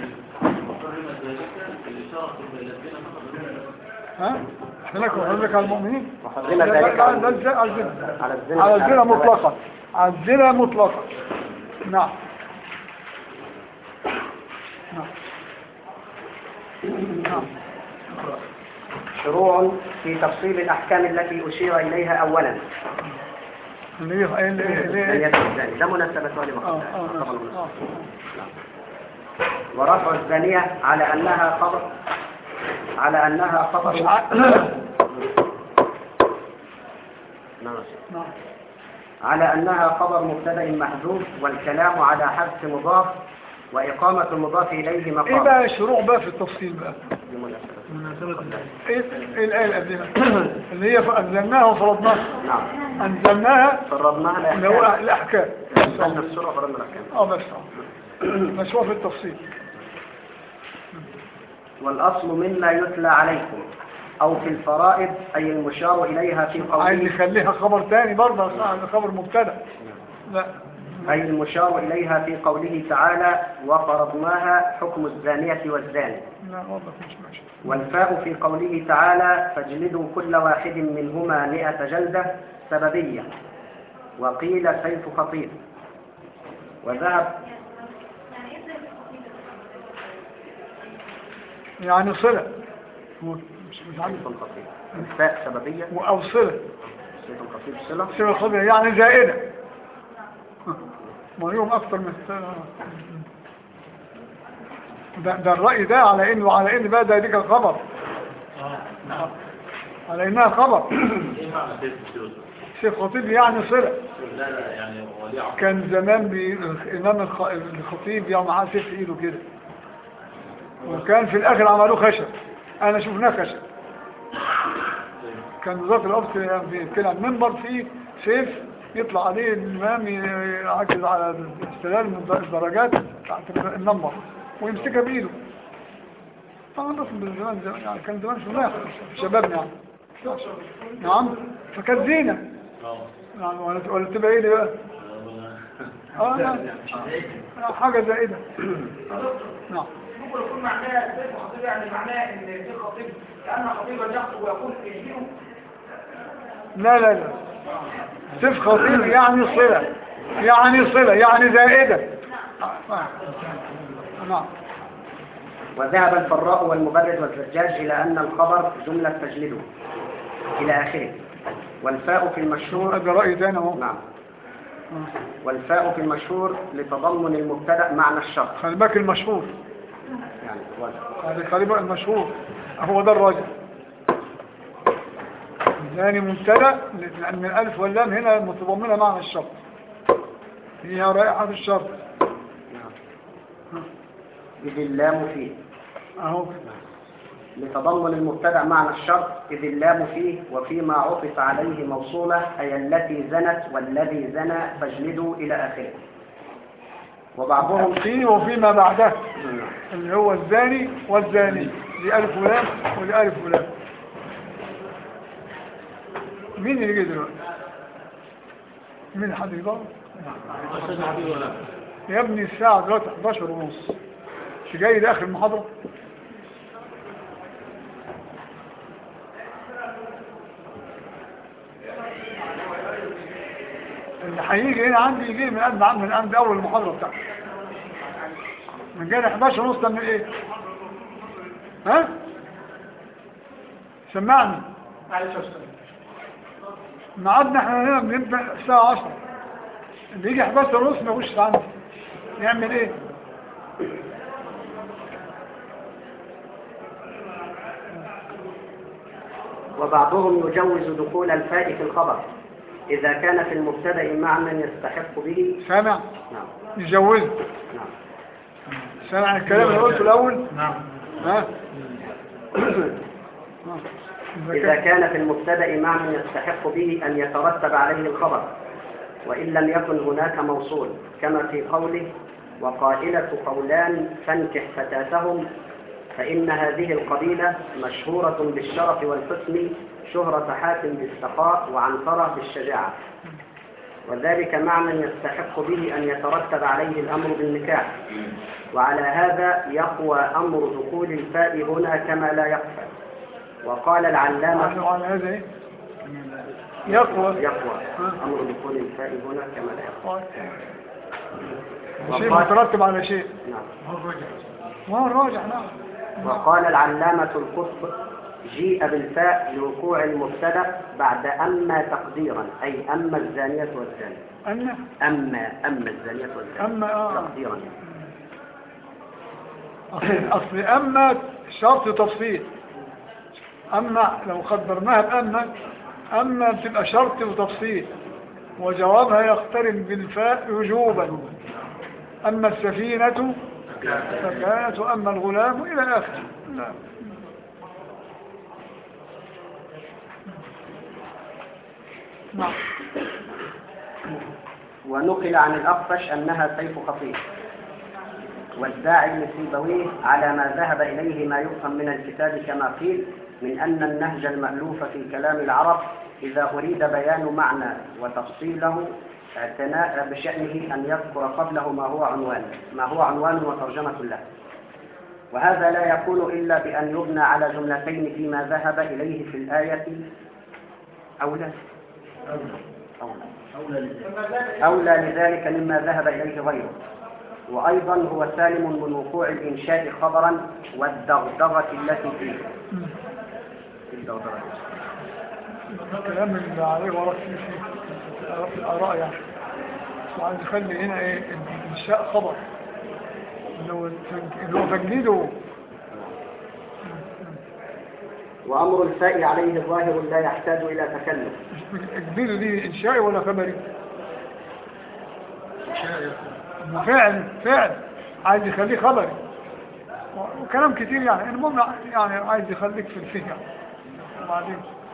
الإشارة إلى الذين ها؟ احنا لكم لك على المؤمنين وحضرنا لا، لا، ذلك لا، على لا، لا، على الزنا على الزنا على مش الزنا الزواج. مطلقا على الزنا مطلقا نعم نعم نعم شروع في تفصيل الأحكام التي أشير إليها أولا اللي هي اللي هي- اللي الزانية هي والزاني لا مناسبة لما اه قبلها اه طبعاً. اه ورفع الزانية على أنها خبر على أنها مش خبر ع- نعم. نعم على أنها خبر مبتدأ محذوف والكلام على حذف مضاف وإقامة المضاف إليه ايه مقام بقى الشروع بقى في التفصيل بقى بمناسبة. مناسبة ايه إيه الآية اللي قبلها اللي هي أنزلناها وفرضناها نعم أنزلناها فرضناها اللي هو الأحكام الأحكام أنزلنا السورة وفرضنا الأحكام اه بس اه مشروع في التفصيل والأصل مما يتلى عليكم أو في الفرائض أي المشار إليها في عايز قوله يخليها خبر تاني برضه أصلاً خبر مبتدا لا أي المشار إليها في قوله تعالى وفرضناها حكم الزانية والزاني لا والله مش ماشي والفاء في قوله تعالى فاجلدوا كل واحد منهما مئة جلدة سببية وقيل سيف خطير وذهب يعني صلة هو مش مش عارف سيف خطير الفاء سببية أو صلة سيف خطير صلة صلة خبر يعني زائدة ما يوم أكثر من ده, ده الرأي ده على إنه على إن بقى ده ديك الخبر على إنها خبر إيه معنى سيف السيوط؟ شيخ خطيب يعني صلة لا لا يعني وليعة كان زمان بي... الإمام الخ... الخطيب يعني معاه سيف في إيده كده وكان في الآخر عملوه خشب أنا شفناه خشب كان وزارة الأرض كده المنبر فيه سيف يطلع عليه الإمام يعكز على استلال من الدرجات بتاعت المنبر ويمسكها بإيده طبعا بس من زمان زمان يعني كان زمان شفناه شبابنا يعني نعم فكانت زينة اه يعني ولا ولا تبقى ايه دي بقى اه نعم آه، حاجة زائدة نعم ممكن يكون معناه سيف خطيب يعني معناه ان في خطيب كأن خطيبا يخطب ويقول اهديهم لا لا لا سيف خطير يعني صلة يعني صلة يعني زائدة آه، آه. نعم وذهب الفراء والمبرد والزجاج إلى أن الخبر جملة تجلده إلى آخره والفاء في المشهور هذا رأي تاني اهو نعم آه. والفاء في المشهور لتضمن المبتدأ معنى الشرط خلي بالك المشهور يعني هو- هذا خلي بالك المشهور هو ده الراجل ثاني مبتدا لأن الألف واللام هنا متضمنة معنى الشرط هي رائحة الشرط إذ اللام فيه أهو لتضمن المبتدأ معنى الشرط إذ اللام فيه وفيما عطف عليه موصولة أي التي زنت والذي زنى فاجلدوا إلى آخره وبعضهم فيه وفيما بعده اللي هو الزاني والزاني دي ألف ولام ودي ألف ولام مين اللي جه دلوقتي مين حد يضرب يا ابني الساعة دلوقتي 11 ونص مش جاي داخل المحاضرة اللي هيجي هنا عندي يجي من قبل من قبل اول المحاضرة بتاعتي من جاي 11 ونص تعمل ايه ها سمعني معلش يا استاذ ميعادنا احنا هنا بنبدا الساعه 10 اللي يجي 11 ونص ما يخش عندي يعمل ايه وبعضهم يجوز دخول الفاء في الخبر إذا كان في المبتدأ معنى يستحق به سامع نعم يجوزه نعم سامع الكلام اللي قلته الاول نعم ها إذا كان في المبتدأ معنى يستحق به أن يترتب عليه الخبر وإن لم يكن هناك موصول كما في قوله وقائلة قولان فانكح فتاتهم فإن هذه القبيلة مشهورة بالشرف والحسن شهرة حاتم بالسخاء وعنترة بالشجاعة وذلك معنى يستحق به أن يترتب عليه الأمر بالنكاح وعلى هذا يقوى أمر دخول الفاء هنا كما لا يخفى وقال العلامة على هذا ايه يقوى يقوى أمر دخول الفاء هنا كما لا يخفى شيء مترتب على شيء نعم ما هو الراجح نعم وقال العلامة القطب جيء بالفاء لوقوع المبتدا بعد أما تقديرا أي أما الزانية والزاني أن أما أما الزانية والزاني أما آه. تقديرا أصل, أصل أما شرط تفصيل أما لو قدرناها بأما أما بتبقى شرط وتفصيل وجوابها يقترن بالفاء وجوبا أما السفينة فكانت وأما الغلام إلى آخره لا. نعم ونقل عن الأخفش أنها سيف خطير والداعي لسيبويه على ما ذهب إليه ما يفهم من الكتاب كما قيل من أن النهج المألوف في كلام العرب إذا أريد بيان معنى وتفصيله اعتناء بشأنه أن يذكر قبله ما هو عنوان ما هو عنوان وترجمة له وهذا لا يكون إلا بأن يبنى على جملتين فيما ذهب إليه في الآية أولى أولى أولى لذلك مما ذهب إليه غيره وأيضا هو سالم من وقوع الإنشاء خبرا والدغدغة التي فيه الدغدغة الكلام اللي عليه ورا في في الآراء يعني وعايز يخلي هنا ايه الإنشاء خبر اللي هو التنك- اللي هو تجديده وأمر الفاء عليه ظاهر لا يحتاج إلى تكلف تجديده دي إنشائي ولا خبري ما فعل فعل عايز يخليه خبري و- وكلام كتير يعني المهم يعني عايز يخليك في الفهم وبعدين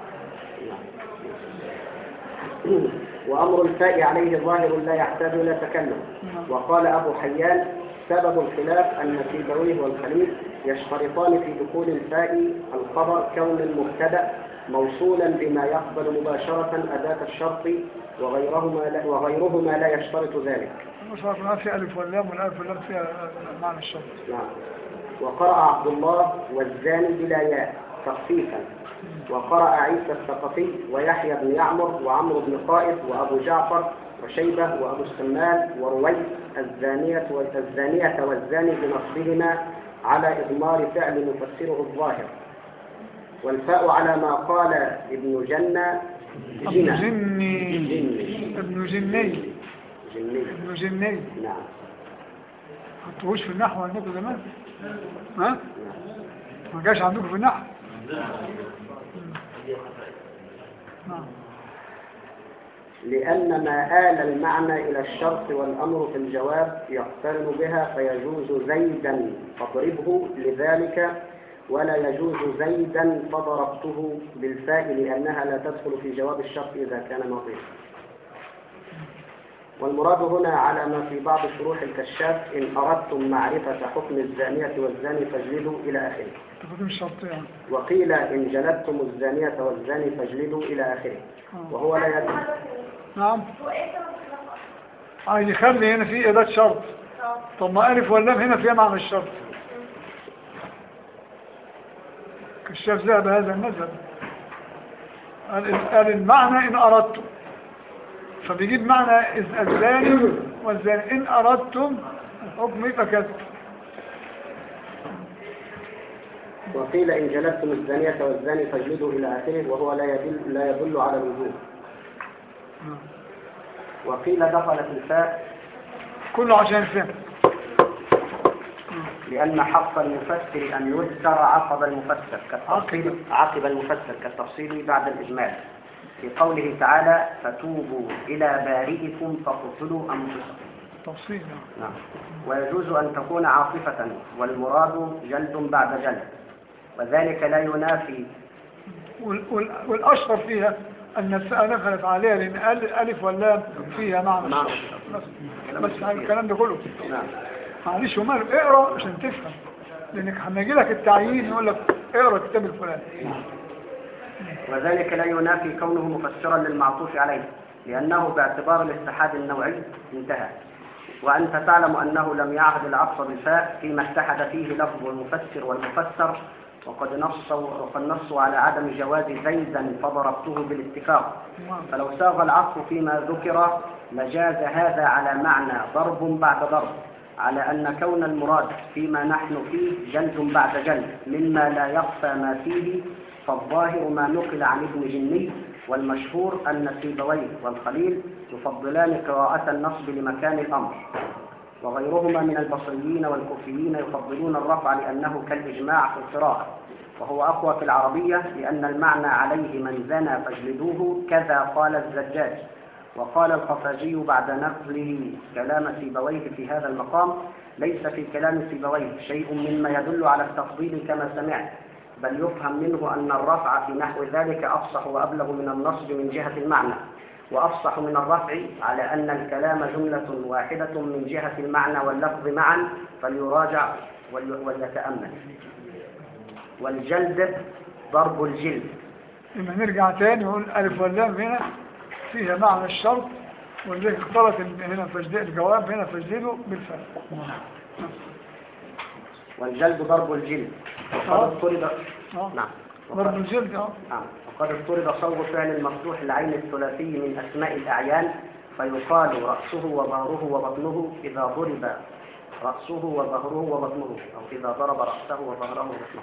وأمر الفاء عليه ظاهر لا يحتاج إلى تكلف وقال أبو حيان سبب الخلاف أن سيبويه والخليل يشترطان في دخول الفاء الخبر كون المبتدأ موصولا بما يقبل مباشرة أداة الشرط وغيرهما لا, وغيرهما لا يشترط ذلك مش عارف ما في ألف واللام والألف واللام فيها معنى الشرط نعم وقرأ عبد الله والزاني بلا ياء تخفيفا وقرأ عيسى الثقفي ويحيى بن يعمر وعمرو بن قائد وأبو جعفر وشيبة وأبو السمان ورويس الزانية والزانية والزاني بنصبهما على إضمار فعل يفسره الظاهر والفاء على ما قال ابن جنة ابن جنة جني جني ابن جني جني ابن جني نعم كنتوش في النحو عندكم زمان ها ما جاش عندكم في النحو نعم لأن ما آل المعنى إلى الشرط والأمر في الجواب يقترن بها فيجوز زيدا فاضربه لذلك ولا يجوز زيدا فضربته بالفاء لأنها لا تدخل في جواب الشرط إذا كان نظيفا والمراد هنا على ما في بعض شروح الكشاف إن أردتم معرفة حكم الزانية والزاني فاجلدوا إلى آخره تفاصيل الشرط يعني وقيل إن جلدتم الزانية والزاني فاجلدوا إلى آخره وهو لا يدل نعم هو ايه سبب الخلاف عايز يخلي هنا في إداة شرط اه طب ما ألف واللام هنا فيها معنى الشرط كشاف ذهب هذا المذهب قال قال المعنى إن أردتم فبيجيب معنى إذ- الزاني والزاني إن أردتم الحكم يبقى كذا وقيل إن جلدتم الزانية والزاني فاجلدوا إلى آخره وهو لا يدل, لا يدل على الوجوب وقيل دخلت الفاء كله عشان الفهم لأن حق المفسر أن يذكر عقب المفسر كالتفصيل عقب المفسر كالتفصيل بعد الإجمال في قوله تعالى فتوبوا إلى بارئكم فاقتلوا أنفسكم تفصيل نعم ويجوز أن تكون عاطفة والمراد جلد بعد جلد وذلك لا ينافي وال- وال- والأشهر فيها أن الفاء دخلت عليها لأن ال- ألف واللام فيها معنى معنى الشرط. بس بس الكلام ده كله نعم معلش وماله اقرا عشان تفهم لأنك لما يجي لك التعيين يقول لك اقرا الكتاب الفلاني وذلك لا ينافي كونه مفسرا للمعطوف عليه لأنه باعتبار الاتحاد النوعي انتهى وأنت تعلم أنه لم يعهد العطف بالفاء فيما اتحد فيه لفظ المفسر والمفسر وقد نصوا وقد نصوا على عدم جواز زيدا فضربته بالاتفاق فلو ساغ العطف فيما ذكر لجاز هذا على معنى ضرب بعد ضرب على أن كون المراد فيما نحن فيه جلد بعد جلد مما لا يخفى ما فيه فالظاهر ما نقل عن ابن جني والمشهور أن سيبويه والخليل يفضلان قراءة النصب لمكان الأمر وغيرهما من البصريين والكوفيين يفضلون الرفع لأنه كالإجماع في القراءة وهو أقوى في العربية لأن المعنى عليه من زنى فاجلدوه كذا قال الزجاج وقال الخفاجي بعد نقله كلام سيبويه في هذا المقام ليس في كلام سيبويه شيء مما يدل على التفضيل كما سمعت بل يفهم منه أن الرفع في نحو ذلك أفصح وأبلغ من النصب من جهة المعنى وأفصح من الرفع على أن الكلام جملة واحدة من جهة المعنى واللفظ معا فليراجع ول- وليتأمل والجلد ضرب الجلد لما نرجع تاني نقول ألف واللام هنا فيها معنى الشرط ولذلك اختلط ال- هنا فجد الجواب هنا فجده بالفعل والجلد ضرب الجلد آه. وقد اضطرد آه. نعم ضرب وقد, الجلد اه نعم. وقد اضطرد صوب فعل المفتوح العين الثلاثي من أسماء الأعيان فيقال رأسه وظهره وبطنه إذا ضرب رأسه وظهره وبطنه أو إذا ضرب رأسه وظهره وبطنه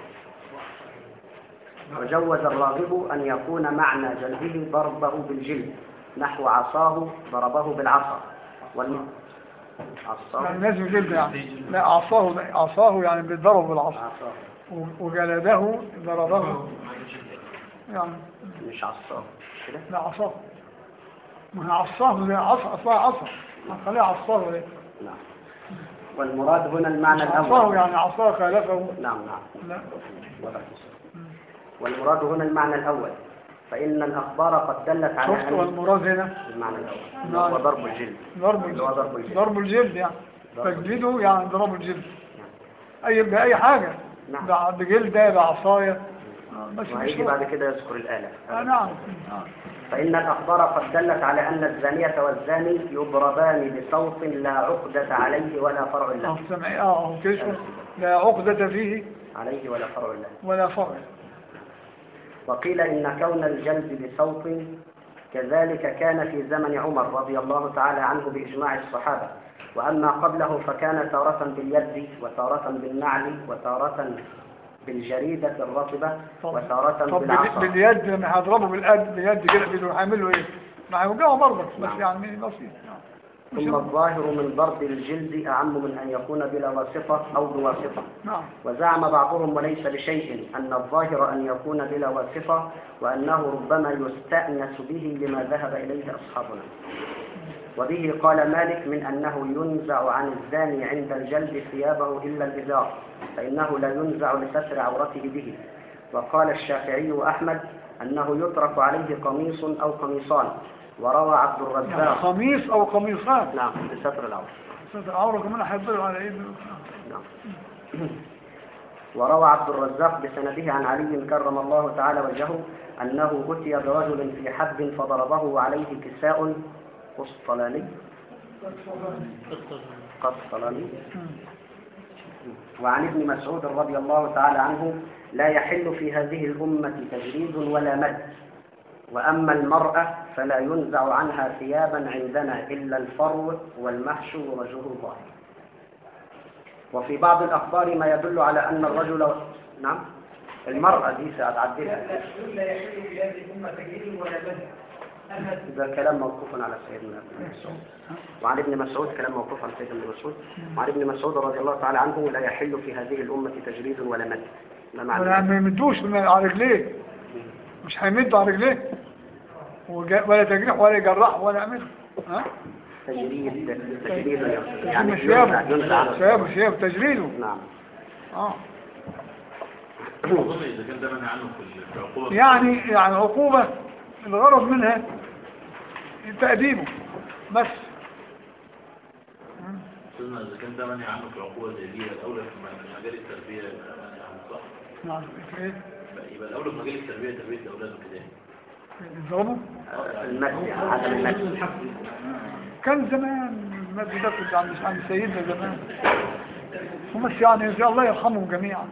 وجوز الراغب أن يكون معنى جلده ضربه بالجلد نحو عصاه ضربه بالعصا والم... عصاه يعني لازم جلد يعني لا عصاه عصاه يعني بيضرب بالعصا عصاه و- وجلده ضربه يعني مش عصاه كده لا عصاه ما هي عصاه زي عصا اصلها عصا هنخليها عصاه ليه نعم والمراد هنا المعنى عصاه الأول يعني عصاه خالفه نعم نعم لا ولا والمراد هنا المعنى الأول فإن الأخبار قد دلت على شفت أن والمراد هنا المعنى الأول نعم. هو ضرب الجلد ضرب اللي هو ضرب الجلد الجلد. ضرب الجلد يعني ضرب تجليده يعني ضرب الجلد اي بأي حاجة نعم. ده بجلدة بعصاية آه، بس مش وهيجي هو. بعد كده يذكر الآلة آه نعم آه. فإن الأخبار قد دلت على أن الزانية والزاني يضربان بصوت لا عقدة عليه ولا فرع اه له سمعي اه اهو كيف لا عقدة فيه عليه ولا فرع له ولا فرع وقيل إن كون الجلد بصوت كذلك كان في زمن عمر رضي الله تعالى عنه بإجماع الصحابة وأما قبله فكان تارة باليد وتارة بالنعل وتارة بالجريدة الرطبة طب- وتارة طب بالعصا بال- باليد لما هيضربه باليد باليد كده بيدوا هيعملوا ايه؟ ما هيوجعوا برضه بس يعني بسيط ثم نعم. الظاهر من ضرب الجلد أعم من أن يكون بلا واسطة أو بواسطة نعم وزعم بعضهم وليس بشيء أن الظاهر أن يكون بلا واسطة وأنه ربما يستأنس به لما ذهب إليه أصحابنا وبه قال مالك من أنه ينزع عن الزاني عند الجلد ثيابه إلا الإزار فإنه لا ينزع لستر عورته به وقال الشافعي وأحمد أنه يترك عليه قميص أو قميصان وروى عبد يعني الرزاق خميس او قميصان نعم بستر العورة ستر العورة كمان هيفضلوا على ايده نعم وروى عبد الرزاق بسنده عن علي كرم الله تعالى وجهه أنه أتي برجل في حد فضربه عليه كساء قسطلاني قسطلاني وعن ابن مسعود رضي الله تعالى عنه لا يحل في هذه الأمة تجريد ولا مد وأما المرأة فلا ينزع عنها ثيابا عندنا إلا الفرو والمحش ووجهه الظاهر وفي بعض الأخبار ما يدل على أن الرجل نعم المرأة دي سأتعدلها لا يحل في هذه الأمة تجريد ولا بد ده كلام موقوف على سيدنا ابن مسعود وعن ابن مسعود كلام موقوف على سيدنا ابن مسعود وعن ابن مسعود رضي الله تعالى عنه لا يحل في هذه الأمة تجريد ولا مد ما ولا معنى ما يمدوش من- على رجليه مش هيمدوا على رجليه وجا- ولا تجريح ولا يجرح ولا يعمل ها تجريد تجريد يعني يعني ينزع ينزع ثيابه ثيابه ثيابه تجريده نعم اه أظن إذا كان ده منع عنه في ال- في العقوبة يعني يعني عقوبة الغرض منها تأديبه بس أستاذنا إذا كان ده منع عنه في العقوبة زي دي الأولى في م- مجال التربية يبقى منع عنه صح؟ نعم ايه يبقى- يبقى الأولى في مجال التربية تربية الأولاد وكده يضربه المد يعني عدم المد كان زمان المد ده كنت عند عند سيدنا زمان هم بس يعني الله يرحمهم جميعا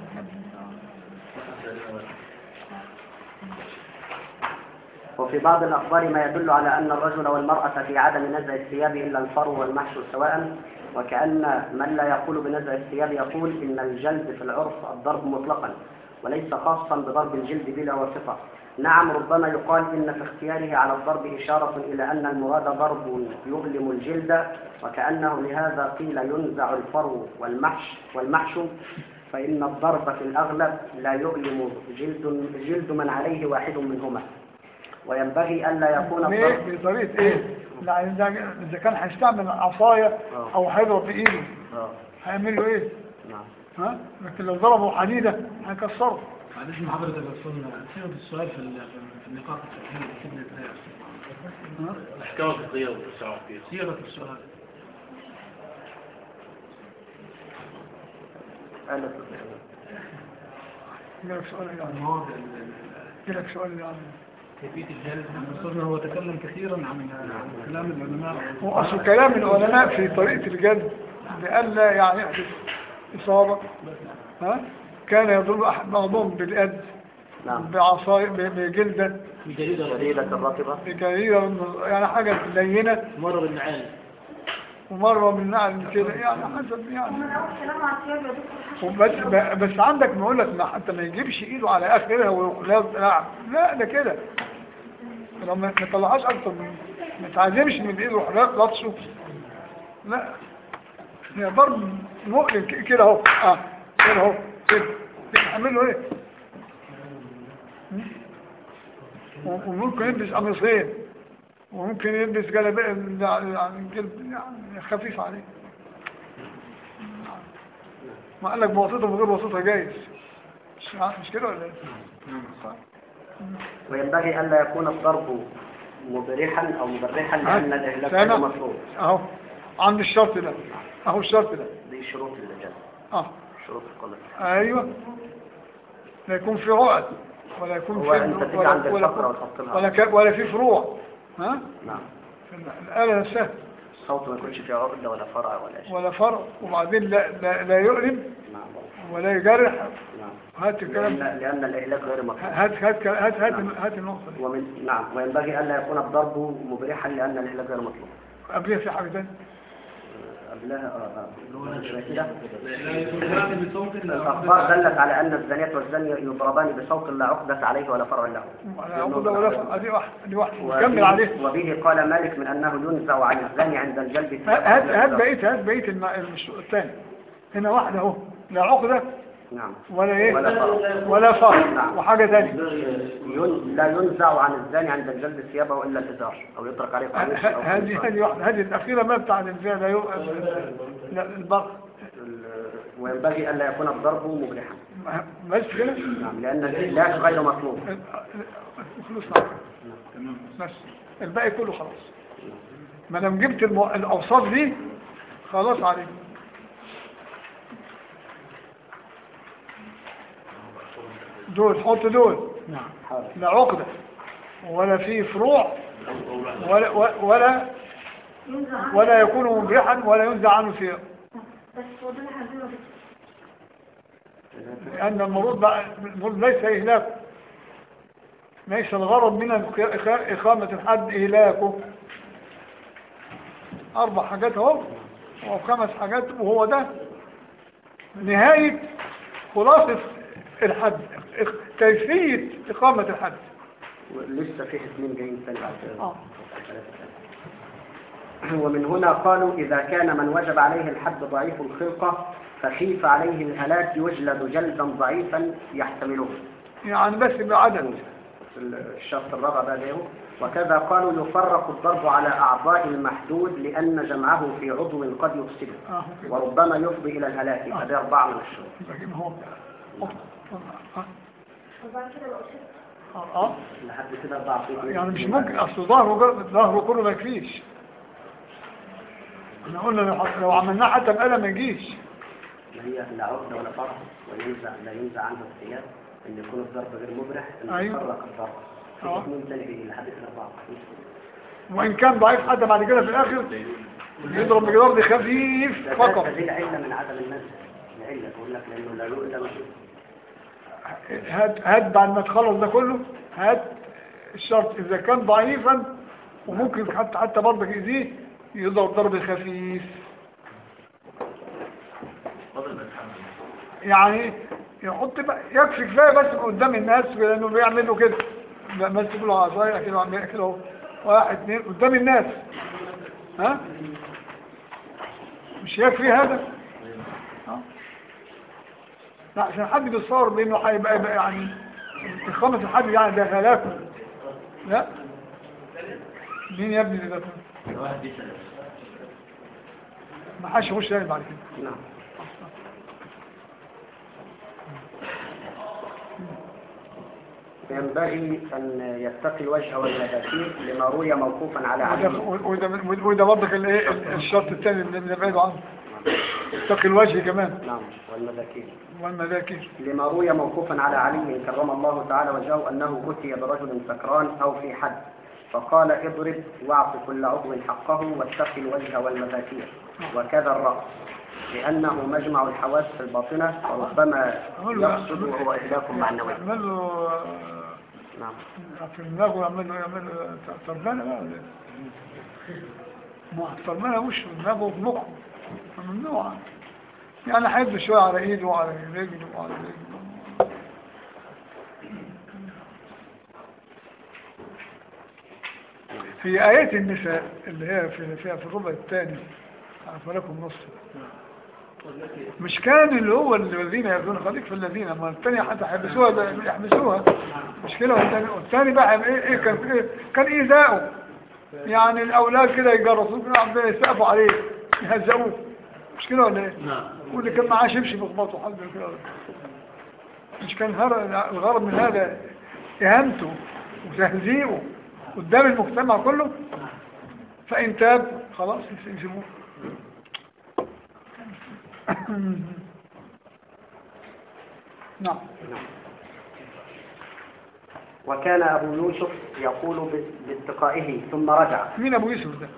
وفي بعض الأخبار ما يدل على أن الرجل والمرأة في عدم نزع الثياب إلا الفرو والمحش سواء وكأن من لا يقول بنزع الثياب يقول إن الجلد في العرف الضرب مطلقا وليس خاصا بضرب الجلد بلا واسطة نعم ربما يقال إن في اختياره على الضرب إشارة إلى أن المراد ضرب يؤلم الجلد وكأنه لهذا قيل ينزع الفرو والمحش والمحش فإن الضرب في الأغلب لا يؤلم جلد, جلد من عليه واحد منهما وينبغي ألا يكون ليه الضرب بطريقة ايه يعني إذا- اذا كان هيستعمل عصاية او هيضرب بايده آه، هيعمل له ايه نعم ها لكن لو ضربه حديدة هيكسره معلش من حضرتك يا استاذنا صيغه السؤال في ال- في النقاط الفقهيه كلمه ازاي يا استاذ ها؟ الأحكام الفقهية والتشريع فيها صيغه السؤال قالت جالك سؤال يعني المواضع ال- ال- جالك سؤال يعني كيفيه الجلد استاذنا هو تكلم كثيرا عن عن كلام العلماء هو أصل كلام العلماء في طريقة الجلد لئلا يعني يحدث إصابة ها كان يضرب أحد بعضهم باليد نعم بعصاية ب- بجلدة شديدة الرطبة بجريدة يعني حاجة لينة مرة بالنعال ومرة من نعل كده يعني حسب يعني ومن أول كلام على الثياب يا دكتور وبس ب- بس عندك ما لك ما حتى ما يجيبش ايده على اخرها ويخلاص لا لا ده كده لو ما ما طلعهاش اكتر من ما تعزمش من ايده وحلاق لطشه لا هي ضرب مؤلم ك- كده اهو اه كده اهو كده كده اعمل له ايه و- وممكن يلبس قميصين وممكن يلبس جلابيه يعني جلد يعني خفيف عليه ما قال لك بواسطة من غير واسطة جايز مش مش كده ولا ايه؟ وينبغي ألا يكون الضرب مبرحا أو مبرحا لأن الإهلاك سامع؟ غير مطلوب اهو عند الشرط ده اهو الشرط ده دي شروط الجلد اه شروط القلب ايوه لا يكون في عقد ولا يكون هو في أنت تيجي ولا عند ولا, الفقرة وتحط لها ولا, ك- ولا في فروع ها نعم في الآلة نفسها الصوت ما يكونش فيه عقدة ولا فرع ولا شيء ولا فرع وبعدين لا لا, لا يؤلم نعم ولا يجرح نعم هات لأن, الكلام لأن الإهلاك غير مطلوب هات هات هات هات, هات النقطة دي ومن نعم وينبغي ألا يكون الضرب مبرحا لأن الإهلاك غير مطلوب قبلها في حاجة تانية قبلها آه، آه. شوية كده لا يكون بصوت الأخبار دلت على أن الزانية والزاني يضربان بصوت لا عقدة عليه ولا فرع له ولا عقدة ولا فرع دي واحدة دي واحدة وبه- كمل عليه وبه قال مالك من أنه ينزع عن الزاني عند الجلب هات هات بقية هات بقية الم- المشروع الثاني هنا واحدة اهو لا عقدة نعم ولا ايه ولا فرع. ولا فرع نعم. وحاجة ثانية ين- لا ينزع عن الزاني عند الجلد ثيابه إلا الإزار أو يترك عليه قميص ه- أو هذه قميص. هذه واحدة هذه الأخيرة ما بتاع الانفاق لا يو... لا البر ال- وينبغي ألا يكون الضرب مبرحا بس كده نعم لأن الإهلاك غير مطلوب الفلوس معاك بس الباقي كله خلاص ما دام جبت المو... الاوصاف دي خلاص عليك دول حط دول حاضر لا عقدة ولا في فروع ولا ولا ينزع عنه ولا يكون مبيحا ولا ينزع عنه فيها بس هو ده اللي هنزله بس لأن المرود بقى المرود ليس إهلاكه ليس الغرض من الإق- إق- إقامة الحد إهلاكه أربع حاجات أهو أو خمس حاجات وهو ده نهاية خلاصة الحد إق- كيفية إقامة الحد لسه فيه اثنين جايين ثاني بعد كده. آه. ومن هنا قالوا إذا كان من وجب عليه الحد ضعيف الخلقة فخيف عليه الهلاك يجلد جلدا ضعيفا يحتمله يعني بس بعدد الشرط الرابع بقى له وكذا قالوا يفرق الضرب على أعضاء المحدود لأن جمعه في عضو قد يفسده آه. وربما يفضي إلى الهلاك فده أربعة من الشروط لكن هو آه. وبعد كده بقى ست آه. آه. لحد كده أربعة يعني مش ممكن اصل ظهره جر- ظهره كله ما يكفيش احنا قلنا لو- لو عملناه حتى بقلم ما يجيش ما هي لا عقدة ولا فرح وينزع لا ينزع عنه اختلاف ان يكون الضرب غير مبرح ان أيوة. يفرق الضرب في آه. اثنين تاني جايين لحد كده أربعة وان كان ضعيف حتى بعد كده في الاخر يضرب بجدار دي خفيف ده فقط هذه العلة من عدم النزع العلة بقول لك لأنه لا يؤلم هات هات بعد ما تخلص ده كله هات الشرط اذا كان ضعيفا وممكن حتى حتى برضك يأذيه يضرب ضرب خفيف فضل ما يتحمل يعني يحط بقى يكفي كفايه بس قدام الناس لانه بيعملوا كده بس كله عصايه كده وعمال كده اهو واحد اثنين قدام الناس ها مش يكفي هذا ها؟ لا عشان حد بيتصور بانه هيبقى يبقى يعني اقامه الحد يعني ده هلاكه لا مين يا ابني اللي ده واحد بيسأل ما حدش يخش تاني بعد كده نعم ينبغي أن يتقي الوجه والمداخيل لما روي موقوفا على علي وده وده- وده برضك الايه الشرط الثاني اللي بنبعد عنه اتقي الوجه كمان نعم والمداخيل والمذاكير لما روي موقوفا على علي كرم الله تعالى وجهه أنه أتي برجل سكران أو في حد فقال اضرب واعط كل عضو حقه واتق الوجه والمفاتيح وكذا الرأس لأنه مجمع الحواس الباطنة وربما يقصد وهو إهلاك معنوي يعمل له آه، نعم في دماغه يعمل له يعمل له تربانة بقى ولا إيه؟ ما التربانة مش في دماغه في مخه ممنوع يعني هيدي شوية على ايده وعلى رجله وعلى رجله هي آيات النساء اللي هي في فيها في الربع الثاني عفوا لكم نص مش كان اللي هو الذين يأذون خليك في الذين ما الثانية حتى يحبسوها يحبسوها مش كده والثاني والثاني بقى ايه, إيه كان إيه كان إيذاؤه يعني الأولاد كده يجرسوه كده عم يسقفوا عليه يهزقوه مش كده ولا ايه؟ نعم واللي كان معاه شبشب يخبطه حد كده مش كان هر- الغرض من هذا إهانته وتهزيئه قدام المجتمع كله فإن تاب خلاص يسيبوه نعم وكان أبو يوسف يقول ب- باتقائه ثم رجع مين أبو يوسف ده؟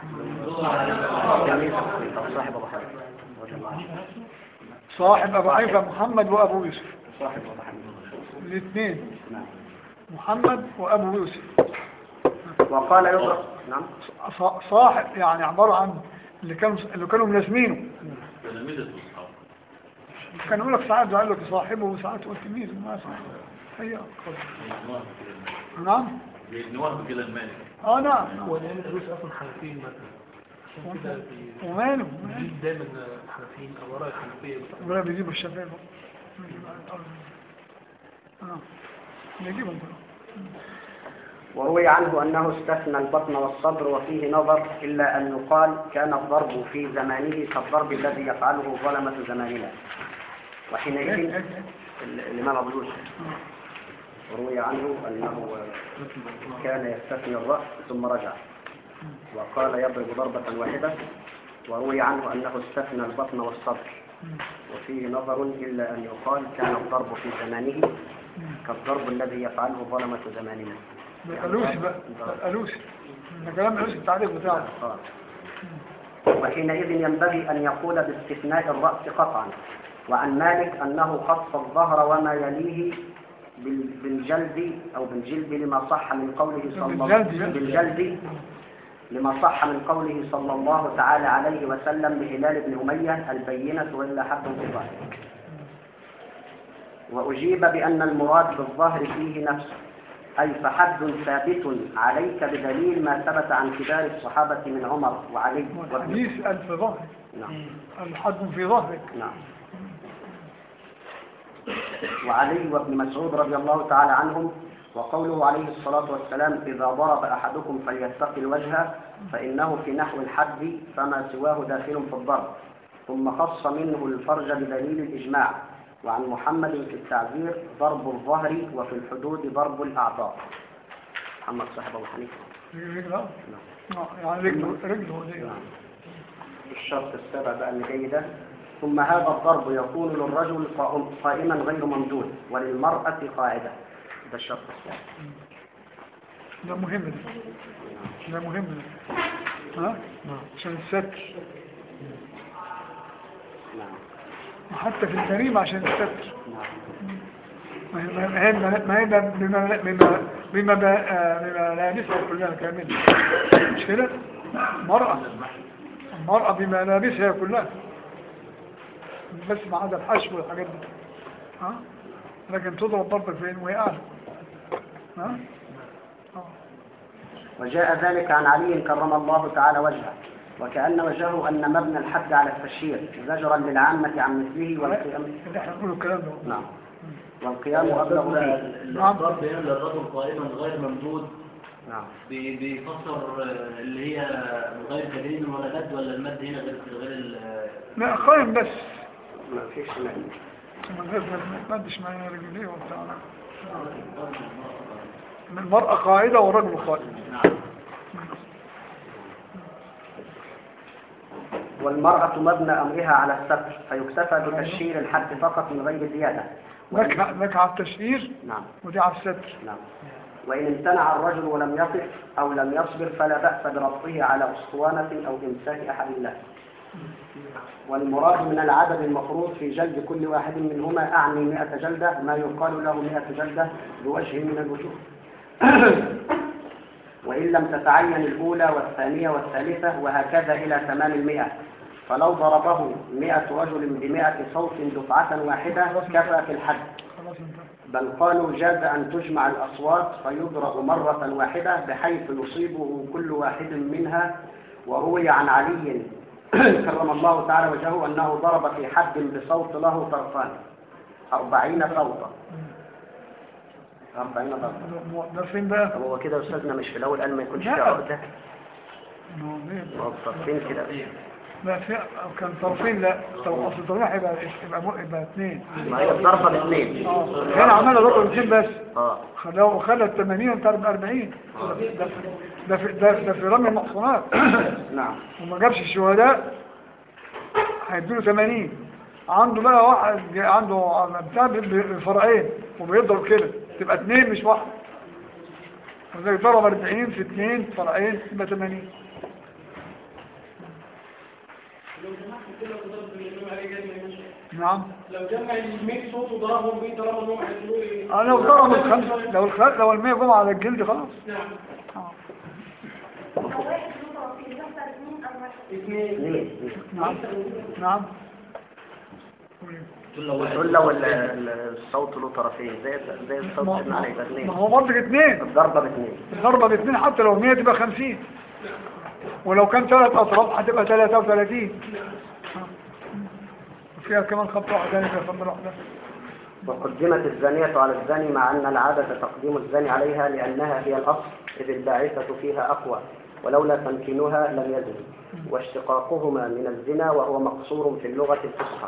كان يوسف صاحب أبو حنيفة رضي الله عنه صاحب أبو حنيفة محمد وأبو يوسف صاحب أبو حنيفة الاثنين نعم محمد وأبو يوسف وقال يضرب نعم ص- صاحب يعني عبارة عن اللي كانوا اللي كانوا ملازمينه تلاميذ الصحابة كان يقول لك ساعات قال لك صاحبه وساعات قلت مين ما صاحبه هي قصد. نعم لأن وهم كده المالك اه نعم نعم. ولأن الدروس أصلا حنفيين مثلا عشان كده بي- وماله بيجيب دايما حنفيين أو وراء الحنفية ولا بيجيبوا الشفاء اه بيجيبهم كلهم وروي عنه أنه استثنى البطن والصدر وفيه نظر إلا أن يقال كان الضرب في زمانه كالضرب الذي يفعله ظلمة زماننا وحينئذ ال- الإمام أبو يوسف روي عنه أنه كان يستثني الرأس ثم رجع وقال يضرب ضربة واحدة وروي عنه أنه استثنى البطن والصدر وفيه نظر إلا أن يقال كان الضرب في زمانه كالضرب الذي يفعله ظلمة زماننا الألوسي بقى الألوسي ده كلام الألوسي التعليق بتاعه آه. وحينئذ ينبغي أن يقول باستثناء الرأس قطعا وعن مالك أنه خص الظهر وما يليه بال- بالجلد أو بالجلد لما صح من قوله صلى الله بالجلد يعني. بالجلد لما صح من قوله صلى الله تعالى عليه وسلم لهلال بن أمية البينة وإلا حد في الظهر وأجيب بأن المراد بالظهر فيه نفسه أي فحد ثابت عليك بدليل ما ثبت عن كبار الصحابة من عمر وعلي وابن والحديث قال في ظهرك نعم الحد في ظهرك نعم وعلي وابن مسعود رضي الله تعالى عنهم وقوله عليه الصلاة والسلام إذا ضرب أحدكم فليتقي الوجه فإنه في نحو الحد فما سواه داخل في الضرب ثم خص منه الفرج بدليل الإجماع وعن محمد في التعذير ضرب الظهر وفي الحدود ضرب الأعضاء محمد صاحب أبو حنيفة رجله آه، يعني رجله رجله دي نعم. الشرط السابع بقى اللي جاي ده ثم هذا الضرب يكون للرجل قائم- قائما غير ممدود وللمرأة قاعدة ده الشرط السابع ده مهم ده ده مهم ده ها عشان الستر نعم وحتى في الجريمة عشان الستر نعم ما هي ما هي ما هي بما بما بما بما لابسها كلها كاملة مش كده؟ مرأة المرأة بما لابسها كلها بس ما عدا الحشو والحاجات دي ها لكن تضرب ضربة فين وهي قاعدة ها آه. وجاء ذلك عن علي كرم الله تعالى وجهه وكأن وجهه أن مبنى الحد على التشهير زجرا للعامة عن مثله والقيام اللي احنا بنقول الكلام ده نعم والقيام أبلغ فيه الضرب هنا للرجل قائما غير ممدود نعم بي- بيفسر آه، اللي هي غير كبير ولا جد ولا المد هنا غير غير ال- لا قائم بس ما فيش مانع من غير ما تمدش معايا رجليه وبتاع المرأة قاعدة والرجل قائم نعم والمرأة مبنى أمرها على الستر فيكتفى بتشهير الحد فقط من غير زيادة لك لك على التشهير نعم ودي على الستر نعم وإن امتنع الرجل ولم يقف أو لم يصبر فلا بأس بربطه على أسطوانة أو إمساك أحد له والمراد من العدد المفروض في جلد كل واحد منهما أعني مئة جلدة ما يقال له مئة جلدة بوجه من الوجوه وإن لم تتعين الأولى والثانية والثالثة وهكذا إلى تمام المئة فلو ضربه مئة رجل بمئة صوت دفعة واحدة كفى في الحد خلاص انت بل قالوا جاز أن تجمع الأصوات فيضرب مرة واحدة بحيث يصيبه كل واحد منها وروي عن علي كرم الله تعالى وجهه أنه ضرب في حد بصوت له طرفان أربعين صوتا أربعين ضربا ده فين بقى؟ طب هو كده يا أستاذنا مش في الأول قال ما يكونش لا. في عقدة ما هو ليه؟ ما هو الطرفين كده لا في كان طرفين لا طب اصل الطرفين هيبقى يبقى مو- يبقى اثنين ما هي الضربة باثنين اه هنا عملنا ضرب اثنين بس اه خلاه خلى ال 80 وانت 40 ده في ده في ده, ده في رمي المحصنات نعم وما جابش الشهداء هيديله 80 عنده بقى واحد جا- عنده بتاع ب- ب- بفرعين وبيضرب كده تبقى اثنين مش واحد وزي ضرب 40 في اثنين فرعين يبقى 80 نعم لو جمع ال 100 صوت وضربهم بيه ضربهم هم هيقولوا ايه؟ اه لو ضرب الخمس لو الخ... لو المية جمعة على الجلد خلاص نعم اه لو واحد له طرفين يحصل اثنين او واحد اثنين اثنين نعم نعم تقول لو واحد تقول لو ال- ال- الصوت له طرفين زي زي الصوت ما سيدنا علي يبقى اثنين ما هو برضك اثنين الضربة باثنين الضربة باثنين حتى لو 100 تبقى 50 ولو كان ثلاث أطراف هتبقى 33 وفيها كمان خط واحد ثاني فيها خط واحدة وقدمت الزانية على الزاني مع أن العادة تقديم الزاني عليها لأنها هي الأصل إذ الباعثة فيها أقوى ولولا تمكينها لم يزن واشتقاقهما من الزنا وهو مقصور في اللغة الفصحى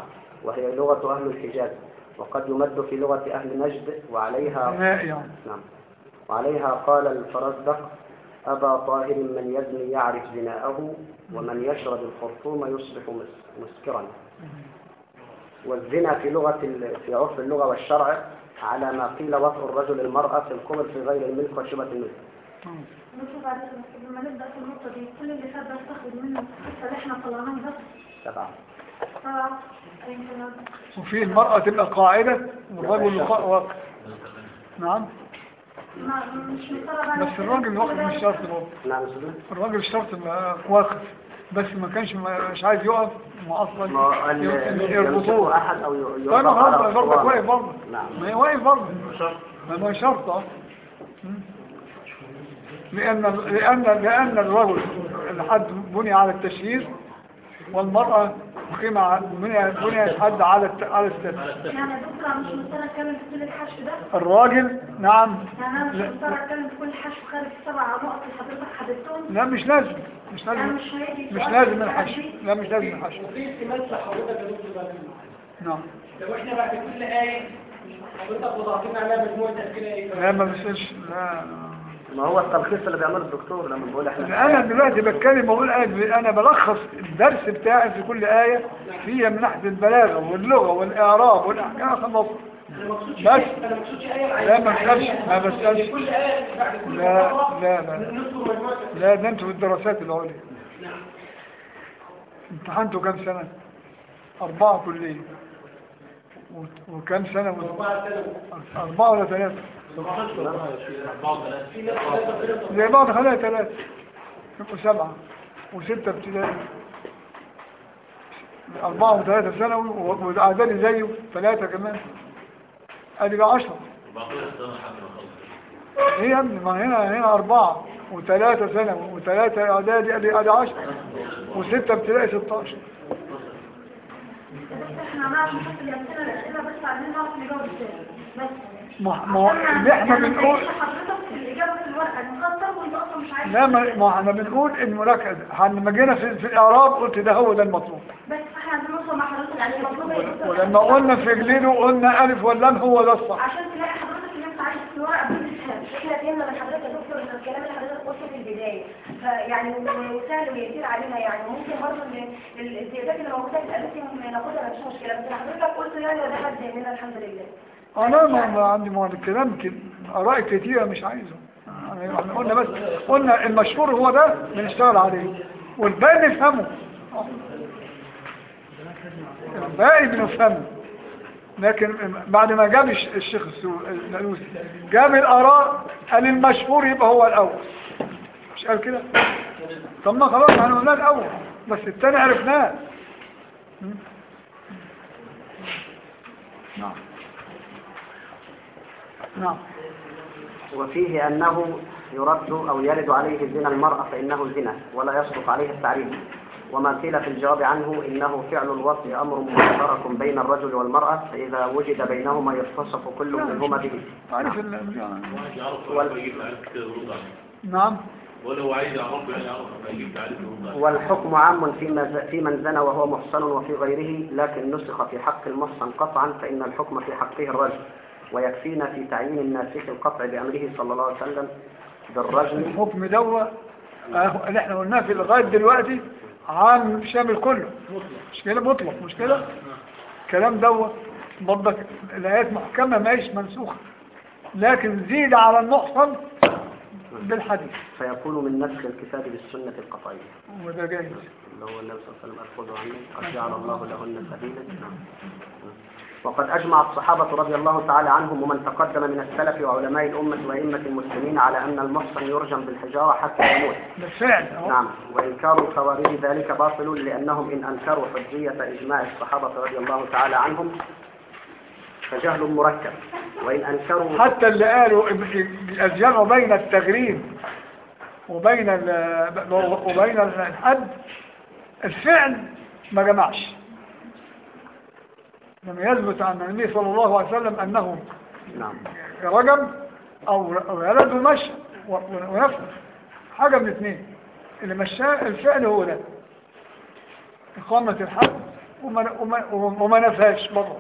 وهي لغة أهل الحجاز وقد يمد في لغة أهل نجد وعليها ماء يعني نعم وعليها قال الفرزدق أبا طاهر من يزني يعرف زناءه ومن يشرب الخرطوم يصبح مس- مسكرا والزنا في لغة ال- في عرف اللغة والشرع على ما قيل وطء الرجل المرأة في القبل في غير الملك وشبة الملك نشوف بعد كده لما نبدأ في النقطة دي كل اللي فات ده استخدم منه القصة اللي احنا طلعناها بس سبعة اه يمكن وفي المرأة تبقى قاعدة والرجل قا- واقف نعم ما مش مضطرة بقى بس الراجل واقف مش شرط برضه نعم سيدنا الراجل شرط يبقى واقف بس ما كانش مش عايز يقف ما اصلا ما هو ال- يمسكه يربطوه أحد أو ي- طيب يوضع خلاص على برضه أسوار. واقف برضه نعم ما هي واقف برضه ما ما شرط اه مم. لأن لأن لأن الرجل الحد بني على التشهير والمرأة قيمة ع- بني بني الحد على الت- على الستر يعني يا دكتور أنا مش مضطرة اتكلم في كل الحشو ده الراجل نعم يعني انا مش لا. مضطرة اتكلم في كل الحشو خارج السبع نقط اللي حضرتك حددتهم لا مش لازم مش يعني لازم مش هيجي مش سؤال لازم في الحشو الحاجات دي. لا مش لازم الحشو وفي احتمال صح حضرتك يا دكتور بعد المعنى. نعم لو احنا بعد كل آية حضرتك وضعتنا عليها مجموعة أسئلة ايه لا ما بسألش لا ما هو التلخيص اللي بيعمله الدكتور لما بيقول احنا انا دلوقتي بتكلم بقول انا أنا بلخص الدرس بتاعي في كل آية فيها من ناحية البلاغة واللغة والإعراب والأحكام خلاص انا ما اقصدش بس. انا ما اقصدش آية لا، ما بسألش، ما بسألش. كل آية بعد كل لا، مرة لا، لا. نذكر مجموعة لا ده انتوا في الدراسات العليا نعم امتحنتوا كام سنة أربعة كلية و- وكام سنة و- أربعة سنة أربعة ولا ثلاثة في ناس ثلاثة ثلاثة زي بعض خلايا ثلاثة يبقوا سبعة وستة ابتدائي أربعة وثلاثة ثانوي و- وأعدادي زيه ثلاثة كمان أدي بقى عشرة باقي السنة حتى ما خلص إيه يا ابني ما هنا هنا أربعة وثلاثة ثانوي وثلاثة إعدادي أدي أدي عشرة وستة ابتدائي 16 بس احنا هنعرف نحط الأمثلة الأسئلة بس عايزين نعرف نجاوب ازاي بس ما ما هو اللي احنا بنقول حضرتك في الإجابة في الورقة المخطر وانت أصلا مش عارف لا ما ما احنا بنقول المركز لما جينا في, في الإعراب قلت ده هو ده المطلوب بس احنا عايزين نوصل مع حضرتك يعني المطلوب ايه يا دكتور؟ ولما قلنا في جليله قلنا ألف واللام هو ده الصح عشان تلاقي حضرتك اللي انت عايز في الورقة بتفهم احنا فهمنا من حضرتك يا دكتور ان الكلام اللي حضرتك قلته في البدايه فيعني و- وسهل ويسير علينا يعني ممكن برضه ال- ال- الزيادات اللي موجوده في الاماكن ناخدها مفيش مشكله بس اللي حضرتك قلته يعني وده حد مننا الحمد لله أنا ما ما عندي ما الكلام كده آراء كتيرة مش عايزه يعني احنا قلنا بس قلنا المشهور هو ده بنشتغل عليه والباقي نفهمه الباقي بنفهمه لكن بعد ما جاب الش- الشيخ السو- النالوسي جاب الآراء قال المشهور يبقى هو الأول مش قال كده طب ما خلاص احنا قلنا الأول بس التاني عرفناه م? نعم نعم وفيه أنه يرد أو يرد عليه زنا المرأة فإنه زنا ولا يصدق عليه التعريف وما قيل في الجواب عنه إنه فعل الوصل أمر مشترك بين الرجل والمرأة فإذا وجد بينهما يتصف كل منهما به تعرف ال... واحد يعرف ولا يجيب تعريف كده يرد عليه نعم ولا هو عايز يعرف يعني يعرف لما يجيب تعريف يرد عليه والحكم عام في مز- في من زنى وهو محصن وفي غيره لكن نسخ في حق المحصن قطعا فإن الحكم في حقه الرجل ويكفينا في تعيين الناسخ القطع بأمره صلى الله عليه وسلم بالرجم الحكم دوا آه، اللي احنا قلناه في لغايه دلوقتي عام شامل كله مش كده مطلق مش كده الكلام دوا برضك الايات محكمه ماهيش منسوخه لكن زيد على المحصن بالحديث فيكون من نسخ الكتاب بالسنة القطعية وده جايز اللي هو النبي صلى الله عليه وسلم الخذوا عني قد جعل الله لهن سبيلا نعم. وقد أجمع الصحابة رضي الله تعالى عنهم ومن تقدم من السلف وعلماء الأمة وأئمة المسلمين على أن المحصن يرجم بالحجارة حتى يموت بالفعل أهو. نعم وإنكار الخوارج ذلك باطل لأنهم إن أنكروا حجية إجماع الصحابة رضي الله تعالى عنهم فجهل مركب وإن أنكروا حتى اللي قالوا الجمع بين التغريب وبين ال- وبين الحد الفعل ما جمعش لم يثبت عن النبي صلى الله عليه وسلم أنه نعم رجم أو أو ولد ومشى و- و- ونفذ حاجة من اثنين اللي مشاه الفعل هو ده إقامة الحد وما, وما, وما نفاش برضه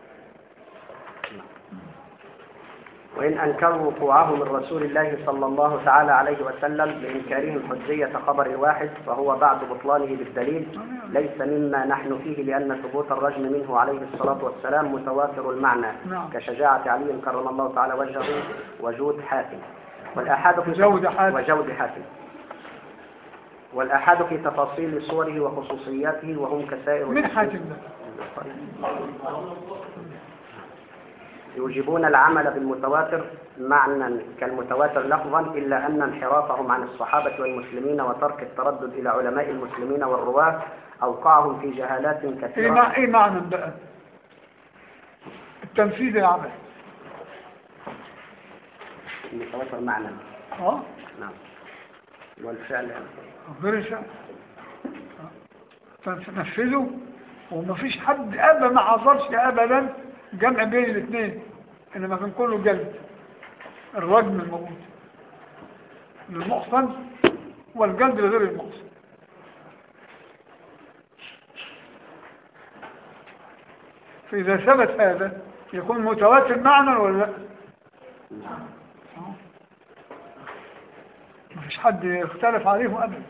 وإن أنكروا وقوعه من رسول الله صلى الله تعالى عليه وسلم بإنكارهم حجية خبر الواحد فهو بعد بطلانه بالدليل ليس مما نحن فيه لأن ثبوت الرجم منه عليه الصلاة والسلام متواتر المعنى نعم. كشجاعة علي كرم الله تعالى وجهه وجود حاتم والآحاد في وجود حاتم. وجود حاتم والآحاد في تفاصيل صوره وخصوصياته وهم كسائر من حاتم ده يوجبون العمل بالمتواتر معنى كالمتواتر لفظا إلا أن انحرافهم عن الصحابة والمسلمين وترك التردد إلى علماء المسلمين والرواة أوقعهم في جهالات ايه كثيرة مع ايه معنى بقى التنفيذ العمل المتواتر معنى اه نعم والفعل غير شيء تنفذوا ومفيش حد ابدا ما حصلش ابدا جمع بين الاثنين انما كان كله جلد الرجم الموجود للمحصن والجلد لغير المحصن فإذا ثبت هذا يكون متواتر معنى ولا لا آه. مفيش حد يختلف عليهم أبدا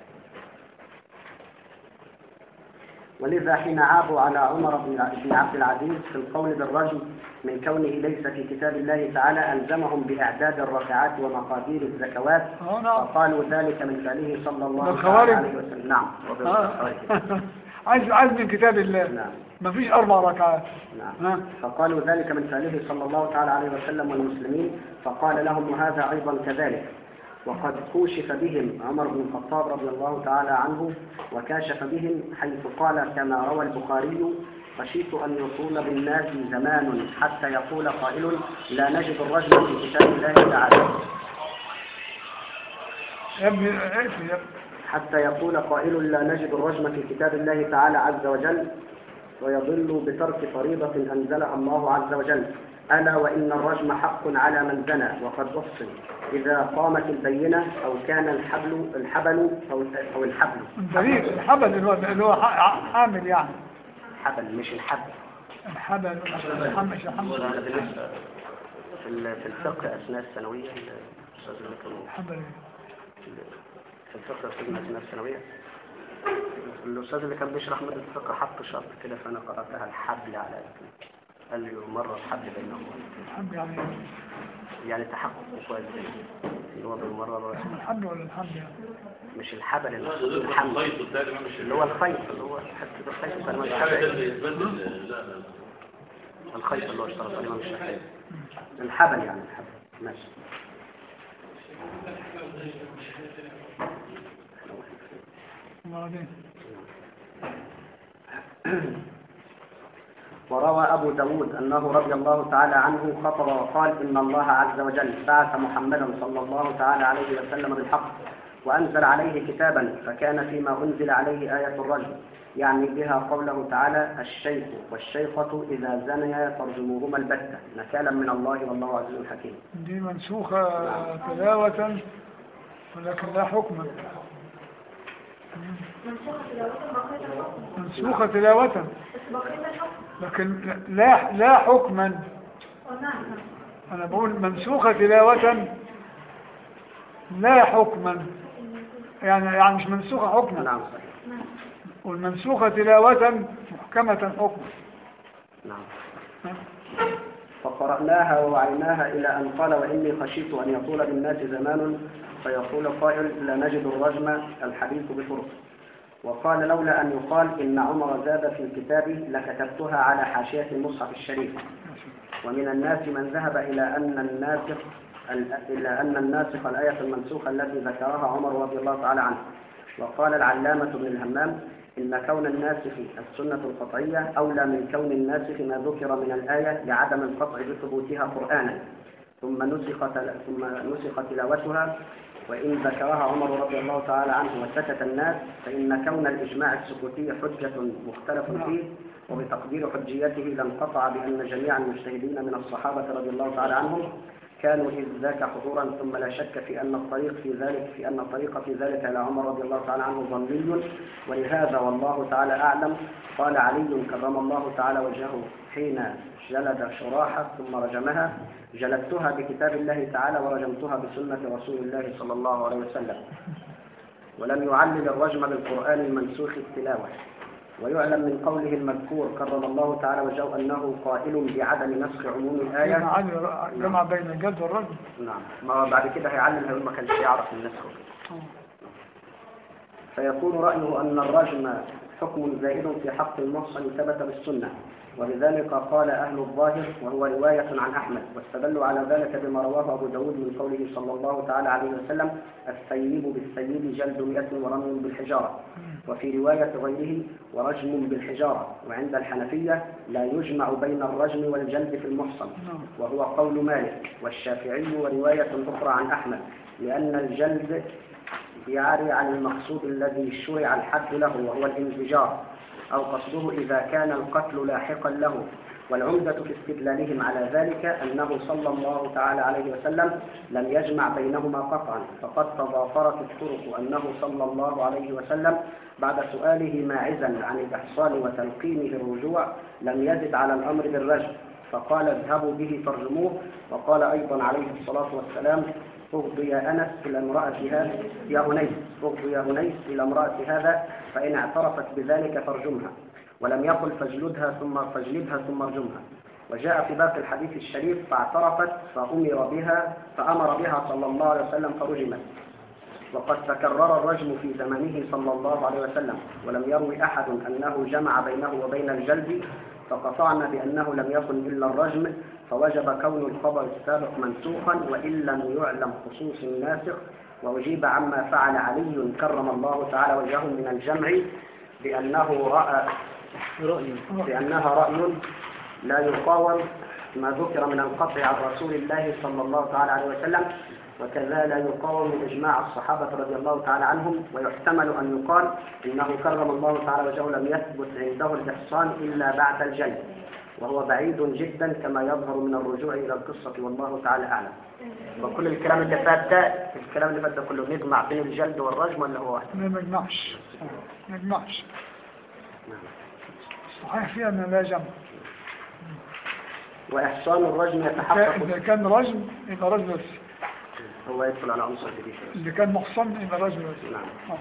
ولذا حين عابوا على عمر بن بن عبد العزيز في القول بالرجم من كونه ليس في كتاب الله تعالى ألزمهم بإعداد الركعات ومقادير الزكوات آه، نعم. فقالوا ذلك من فعله صلى الله بالخوارج. تعالى عليه وسلم نعم وبالخوارج. آه. عايز عايز من كتاب الله نعم مفيش أربع ركعات نعم ها فقالوا ذلك من فعله صلى الله تعالى عليه وسلم والمسلمين فقال لهم وهذا أيضا كذلك وقد كوشف بهم عمر بن الخطاب رضي الله تعالى عنه وكاشف بهم حيث قال كما روى البخاري خشيت أن يطول بالناس زمان حتى يقول قائل لا نجد الرجل في كتاب الله تعالى يا ابني اقفل يا ابني حتى يقول قائل لا نجد الرجم في كتاب الله تعالى عز وجل ويضل بترك فريضة أنزلها الله عز وجل ألا وإن الرجم حق على من زنى وقد أفصل إذا قامت البينة أو كان الحبل الحبل أو أو الحبل الدليل الحبل اللي هو اللي هو ح- حامل يعني حبل مش الحبل الحبل الحمل مش الحمل هذا بالنسبة في ال- في الفقه أثناء الثانوية الأستاذ اللي كانوا الحبل في الفقه أثناء أثناء الثانوية الأستاذ اللي كان بيشرح مادة الفقه حط شرط كده فأنا قرأتها الحبل على قال لي مرة الحبل بينهم الحبل يعني يعني تحقق كويس اللي هو بالمرة اسم الحبل ولا الحمل يعني مش الحبل اللي هو الخيط الحمل والتالي ما مش اللي هو الخيط اللي هو حتة الخيط بتاع الإمام الحاجة الشافعي اللي يتبدل لا لا الخيط اللي هو اشترط عليه الإمام الشافعي الحبل يعني الحبل ماشي وبعدين وروى أبو داود أنه رضي الله تعالى عنه خطب وقال إن الله عز وجل بعث محمدا صلى الله تعالى عليه وسلم بالحق وأنزل عليه كتابا فكان فيما أنزل عليه آية الرجم يعني بها قوله تعالى الشيخ والشيخة إذا زنيا فارجموهما البتة نكالا من الله والله عزيز حكيم دي منسوخة تلاوة ولكن لا حكما منسوخة تلاوة بقية الحكم منسوخة تلاوة بس بقية الحكم لكن لا لا حكما ونعم نعم. أنا بقول منسوخة تلاوة لا حكما يعني يعني مش منسوخة حكما نعم صحيح نعم والمنسوخة تلاوة محكمة حكما نعم ها؟ فقرأناها ووعيناها إلى أن قال وإني خشيت أن يطول بالناس زمان فيقول قائل لا نجد الرجم الحديث بفرص وقال لولا أن يقال إن عمر زاد في الكتاب لكتبتها على حاشية المصحف الشريف ومن الناس من ذهب إلى أن الناسخ إلى أن الناسخ الآية المنسوخة التي ذكرها عمر رضي الله تعالى عنه وقال العلامة ابن الهمام إن كون الناسخ السنة القطعية أولى من كون الناسخ ما ذكر من الآية لعدم القطع بثبوتها قرآنا ثم نسخ تل- ثم نسخ تلاوتها وإن ذكرها عمر رضي الله تعالى عنه وسكت الناس فإن كون الإجماع السكوتي حجة مختلف فيه وبتقدير حجيته لانقطع بأن جميع المجتهدين من الصحابة رضي الله تعالى عنهم كانوا إذ ذاك حضورا ثم لا شك في أن الطريق في ذلك في أن الطريق في ذلك إلى عمر رضي الله تعالى عنه ظني ولهذا والله تعالى أعلم قال علي كرم الله تعالى وجهه حين جلد شراحة ثم رجمها جلدتها بكتاب الله تعالى ورجمتها بسنة رسول الله صلى الله عليه وسلم ولم يعلل الرجم بالقرآن المنسوخ التلاوة ويعلم من قوله المذكور كرم الله تعالى وجهه أنه قائل بعدم نسخ عموم الآية جمع علي جمع بين الجلد والرجم نعم ما هو بعد كده هيعلم هيقول ما كانش يعرف النسخ فيكون رأيه أن الرجم حكم زائد في حق المحصن ثبت بالسنة ولذلك قال أهل الظاهر وهو رواية عن أحمد واستدلوا على ذلك بما رواه أبو داود من قوله صلى الله تعالى عليه وسلم السيب بالسيب جلد مئة ورمي بالحجارة وفي رواية غيره ورجم بالحجارة وعند الحنفية لا يجمع بين الرجم والجلد في المحصن وهو قول مالك والشافعي ورواية أخرى عن أحمد لأن الجلد يعري عن المقصود الذي شرع الحد له وهو الانفجار أو قصده إذا كان القتل لاحقا له والعمدة في استدلالهم على ذلك أنه صلى الله تعالى عليه وسلم لم يجمع بينهما قطعا فقد تضافرت الطرق أنه صلى الله عليه وسلم بعد سؤاله ماعزا عن الإحصان وتلقينه الرجوع لم يزد على الأمر بالرجم فقال اذهبوا به فارجموه وقال أيضا عليه الصلاة والسلام اغضي يا أنس إلى امرأة هذا يا أنيس اغضي يا أنيس إلى امرأة هذا فإن اعترفت بذلك فارجمها ولم يقل فاجلدها ثم فاجلدها ثم ارجمها وجاء في باقي الحديث الشريف فاعترفت فأمر بها فأمر بها صلى الله عليه وسلم فرجمت وقد تكرر الرجم في زمنه صلى الله عليه وسلم ولم يروي أحد أنه جمع بينه وبين الجلد فقطعنا بأنه لم يكن إلا الرجم فوجب كون الخبر السابق منسوخا وإن لم يعلم خصوص الناسخ وأجيب عما فعل علي كرم الله تعالى وجهه من الجمع بأنه رأى بأنها رأي لا يقاوم ما ذكر من القطع عن رسول الله صلى الله تعالى عليه وسلم وكذا لا يقاوم إجماع الصحابة رضي الله تعالى عنهم ويحتمل أن يقال إنه كرم الله تعالى وجهه لم يثبت عنده الإحصان إلا بعد الجلد وهو بعيد جدا كما يظهر من الرجوع إلى القصة والله تعالى أعلم وكل الكلام اللي فات ده الكلام اللي فات ده كله نجمع بين الجلد والرجم ولا هو واحد؟ ما نجمعش ما نجمعش صحيح فيها أن لا جمع وإحصان الرجم يتحقق إذا كان رجم يبقى رجم بس هو يدخل على عنصر جديد اللي كان محصن يبقى رجم بس نعم آه.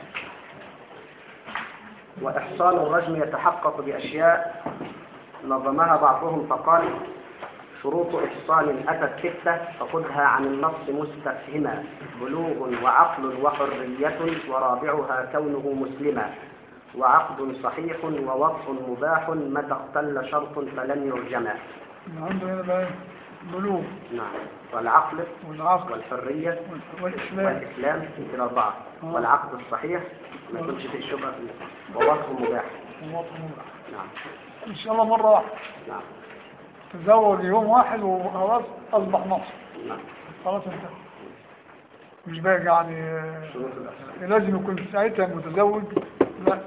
وإحصان الرجم يتحقق بأشياء نظمها بعضهم فقال شروط إحصان أتت ستة فخذها عن النص مستفهما بلوغ وعقل وحرية ورابعها كونه مسلما وعقد صحيح ووصف مباح متى اختل شرط فلن يرجما عنده هنا بقى بلوغ نعم والعقل والعقل والحرية والإسلام والإسلام يمكن أربعة آه. والعقد الصحيح ما يكونش فيه شبهة ووصف مباح والوطن مباح. نعم إن شاء الله مرة واحدة نعم تزوج يوم واحد وخلاص أصبح نصر نعم خلاص انتهى مش بقى يعني آه، شروط الإحصان لازم يكون ساعتها متزوج لا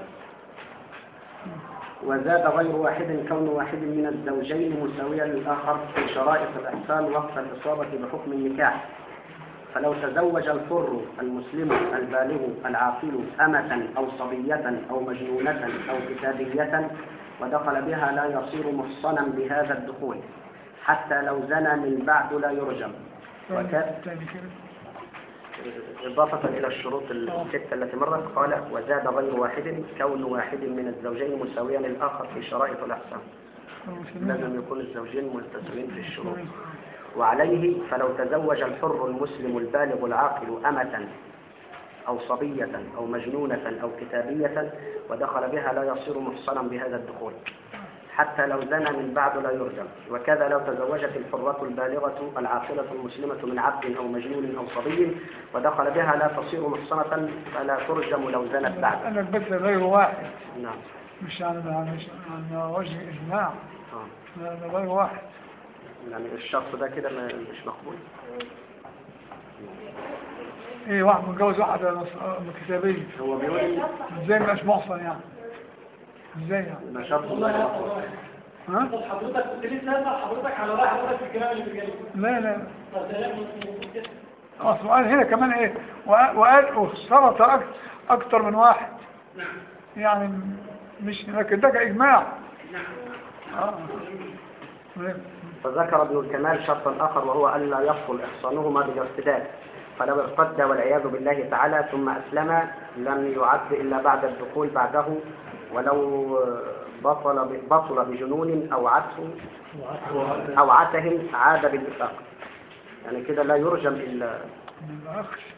وزاد غير واحد كون واحد من الزوجين مساويا للآخر في شرائط الإحسان وقت الإصابة بحكم النكاح فلو تزوج الحر المسلم البالغ العاقل أمة أو صبية أو مجنونة أو كتابية ودخل بها لا يصير محصنا بهذا الدخول حتى لو زنى من بعد لا يرجم وكان تاني كده إضافة إلى الشروط الستة التي مرت قال وزاد غير واحد كون واحد من الزوجين مساويا للآخر في شرائط الأحسان لازم يكون الزوجين ملتزمين في الشروط وعليه فلو تزوج الحر المسلم البالغ العاقل أمة أو صبية أو مجنونة أو كتابية ودخل بها لا يصير محصنا بهذا الدخول حتى لو زنى من بعد لا يرجم وكذا لو تزوجت الحرة البالغة العاقلة المسلمة من عبد أو مجنون أو صبي ودخل بها لا تصير محصنة فلا ترجم لو زنت بعد أنا بس غير واحد نعم مش عن عن عن وجه إجماع آه. لا أنا غير واحد يعني الشخص ده كده ما- مش مقبول إيه واحد متجوز واحدة نص- كتابية هو بيقول إزاي مبقاش محصن يعني إزاي يعني نشاط الله ها طب حضرتك كنت لسه اسال حضرتك على راي حضرتك في الكلام اللي في الجانب لا لا طب ده لا مش كده اصل قال هنا كمان ايه وقال وقال واشترط أك- اكتر من واحد نعم يعني مش لكن ده اجماع نعم اه فذكر ابن الكمال شرطا آخر وهو ألا يبطل إحصانهما بالارتداد فلو ارتد والعياذ بالله تعالى ثم أسلم لم يعد إلا بعد الدخول بعده ولو بطل بطل بجنون أو عته أو عته عاد بالإفاق يعني كده لا يرجم إلا من الأخ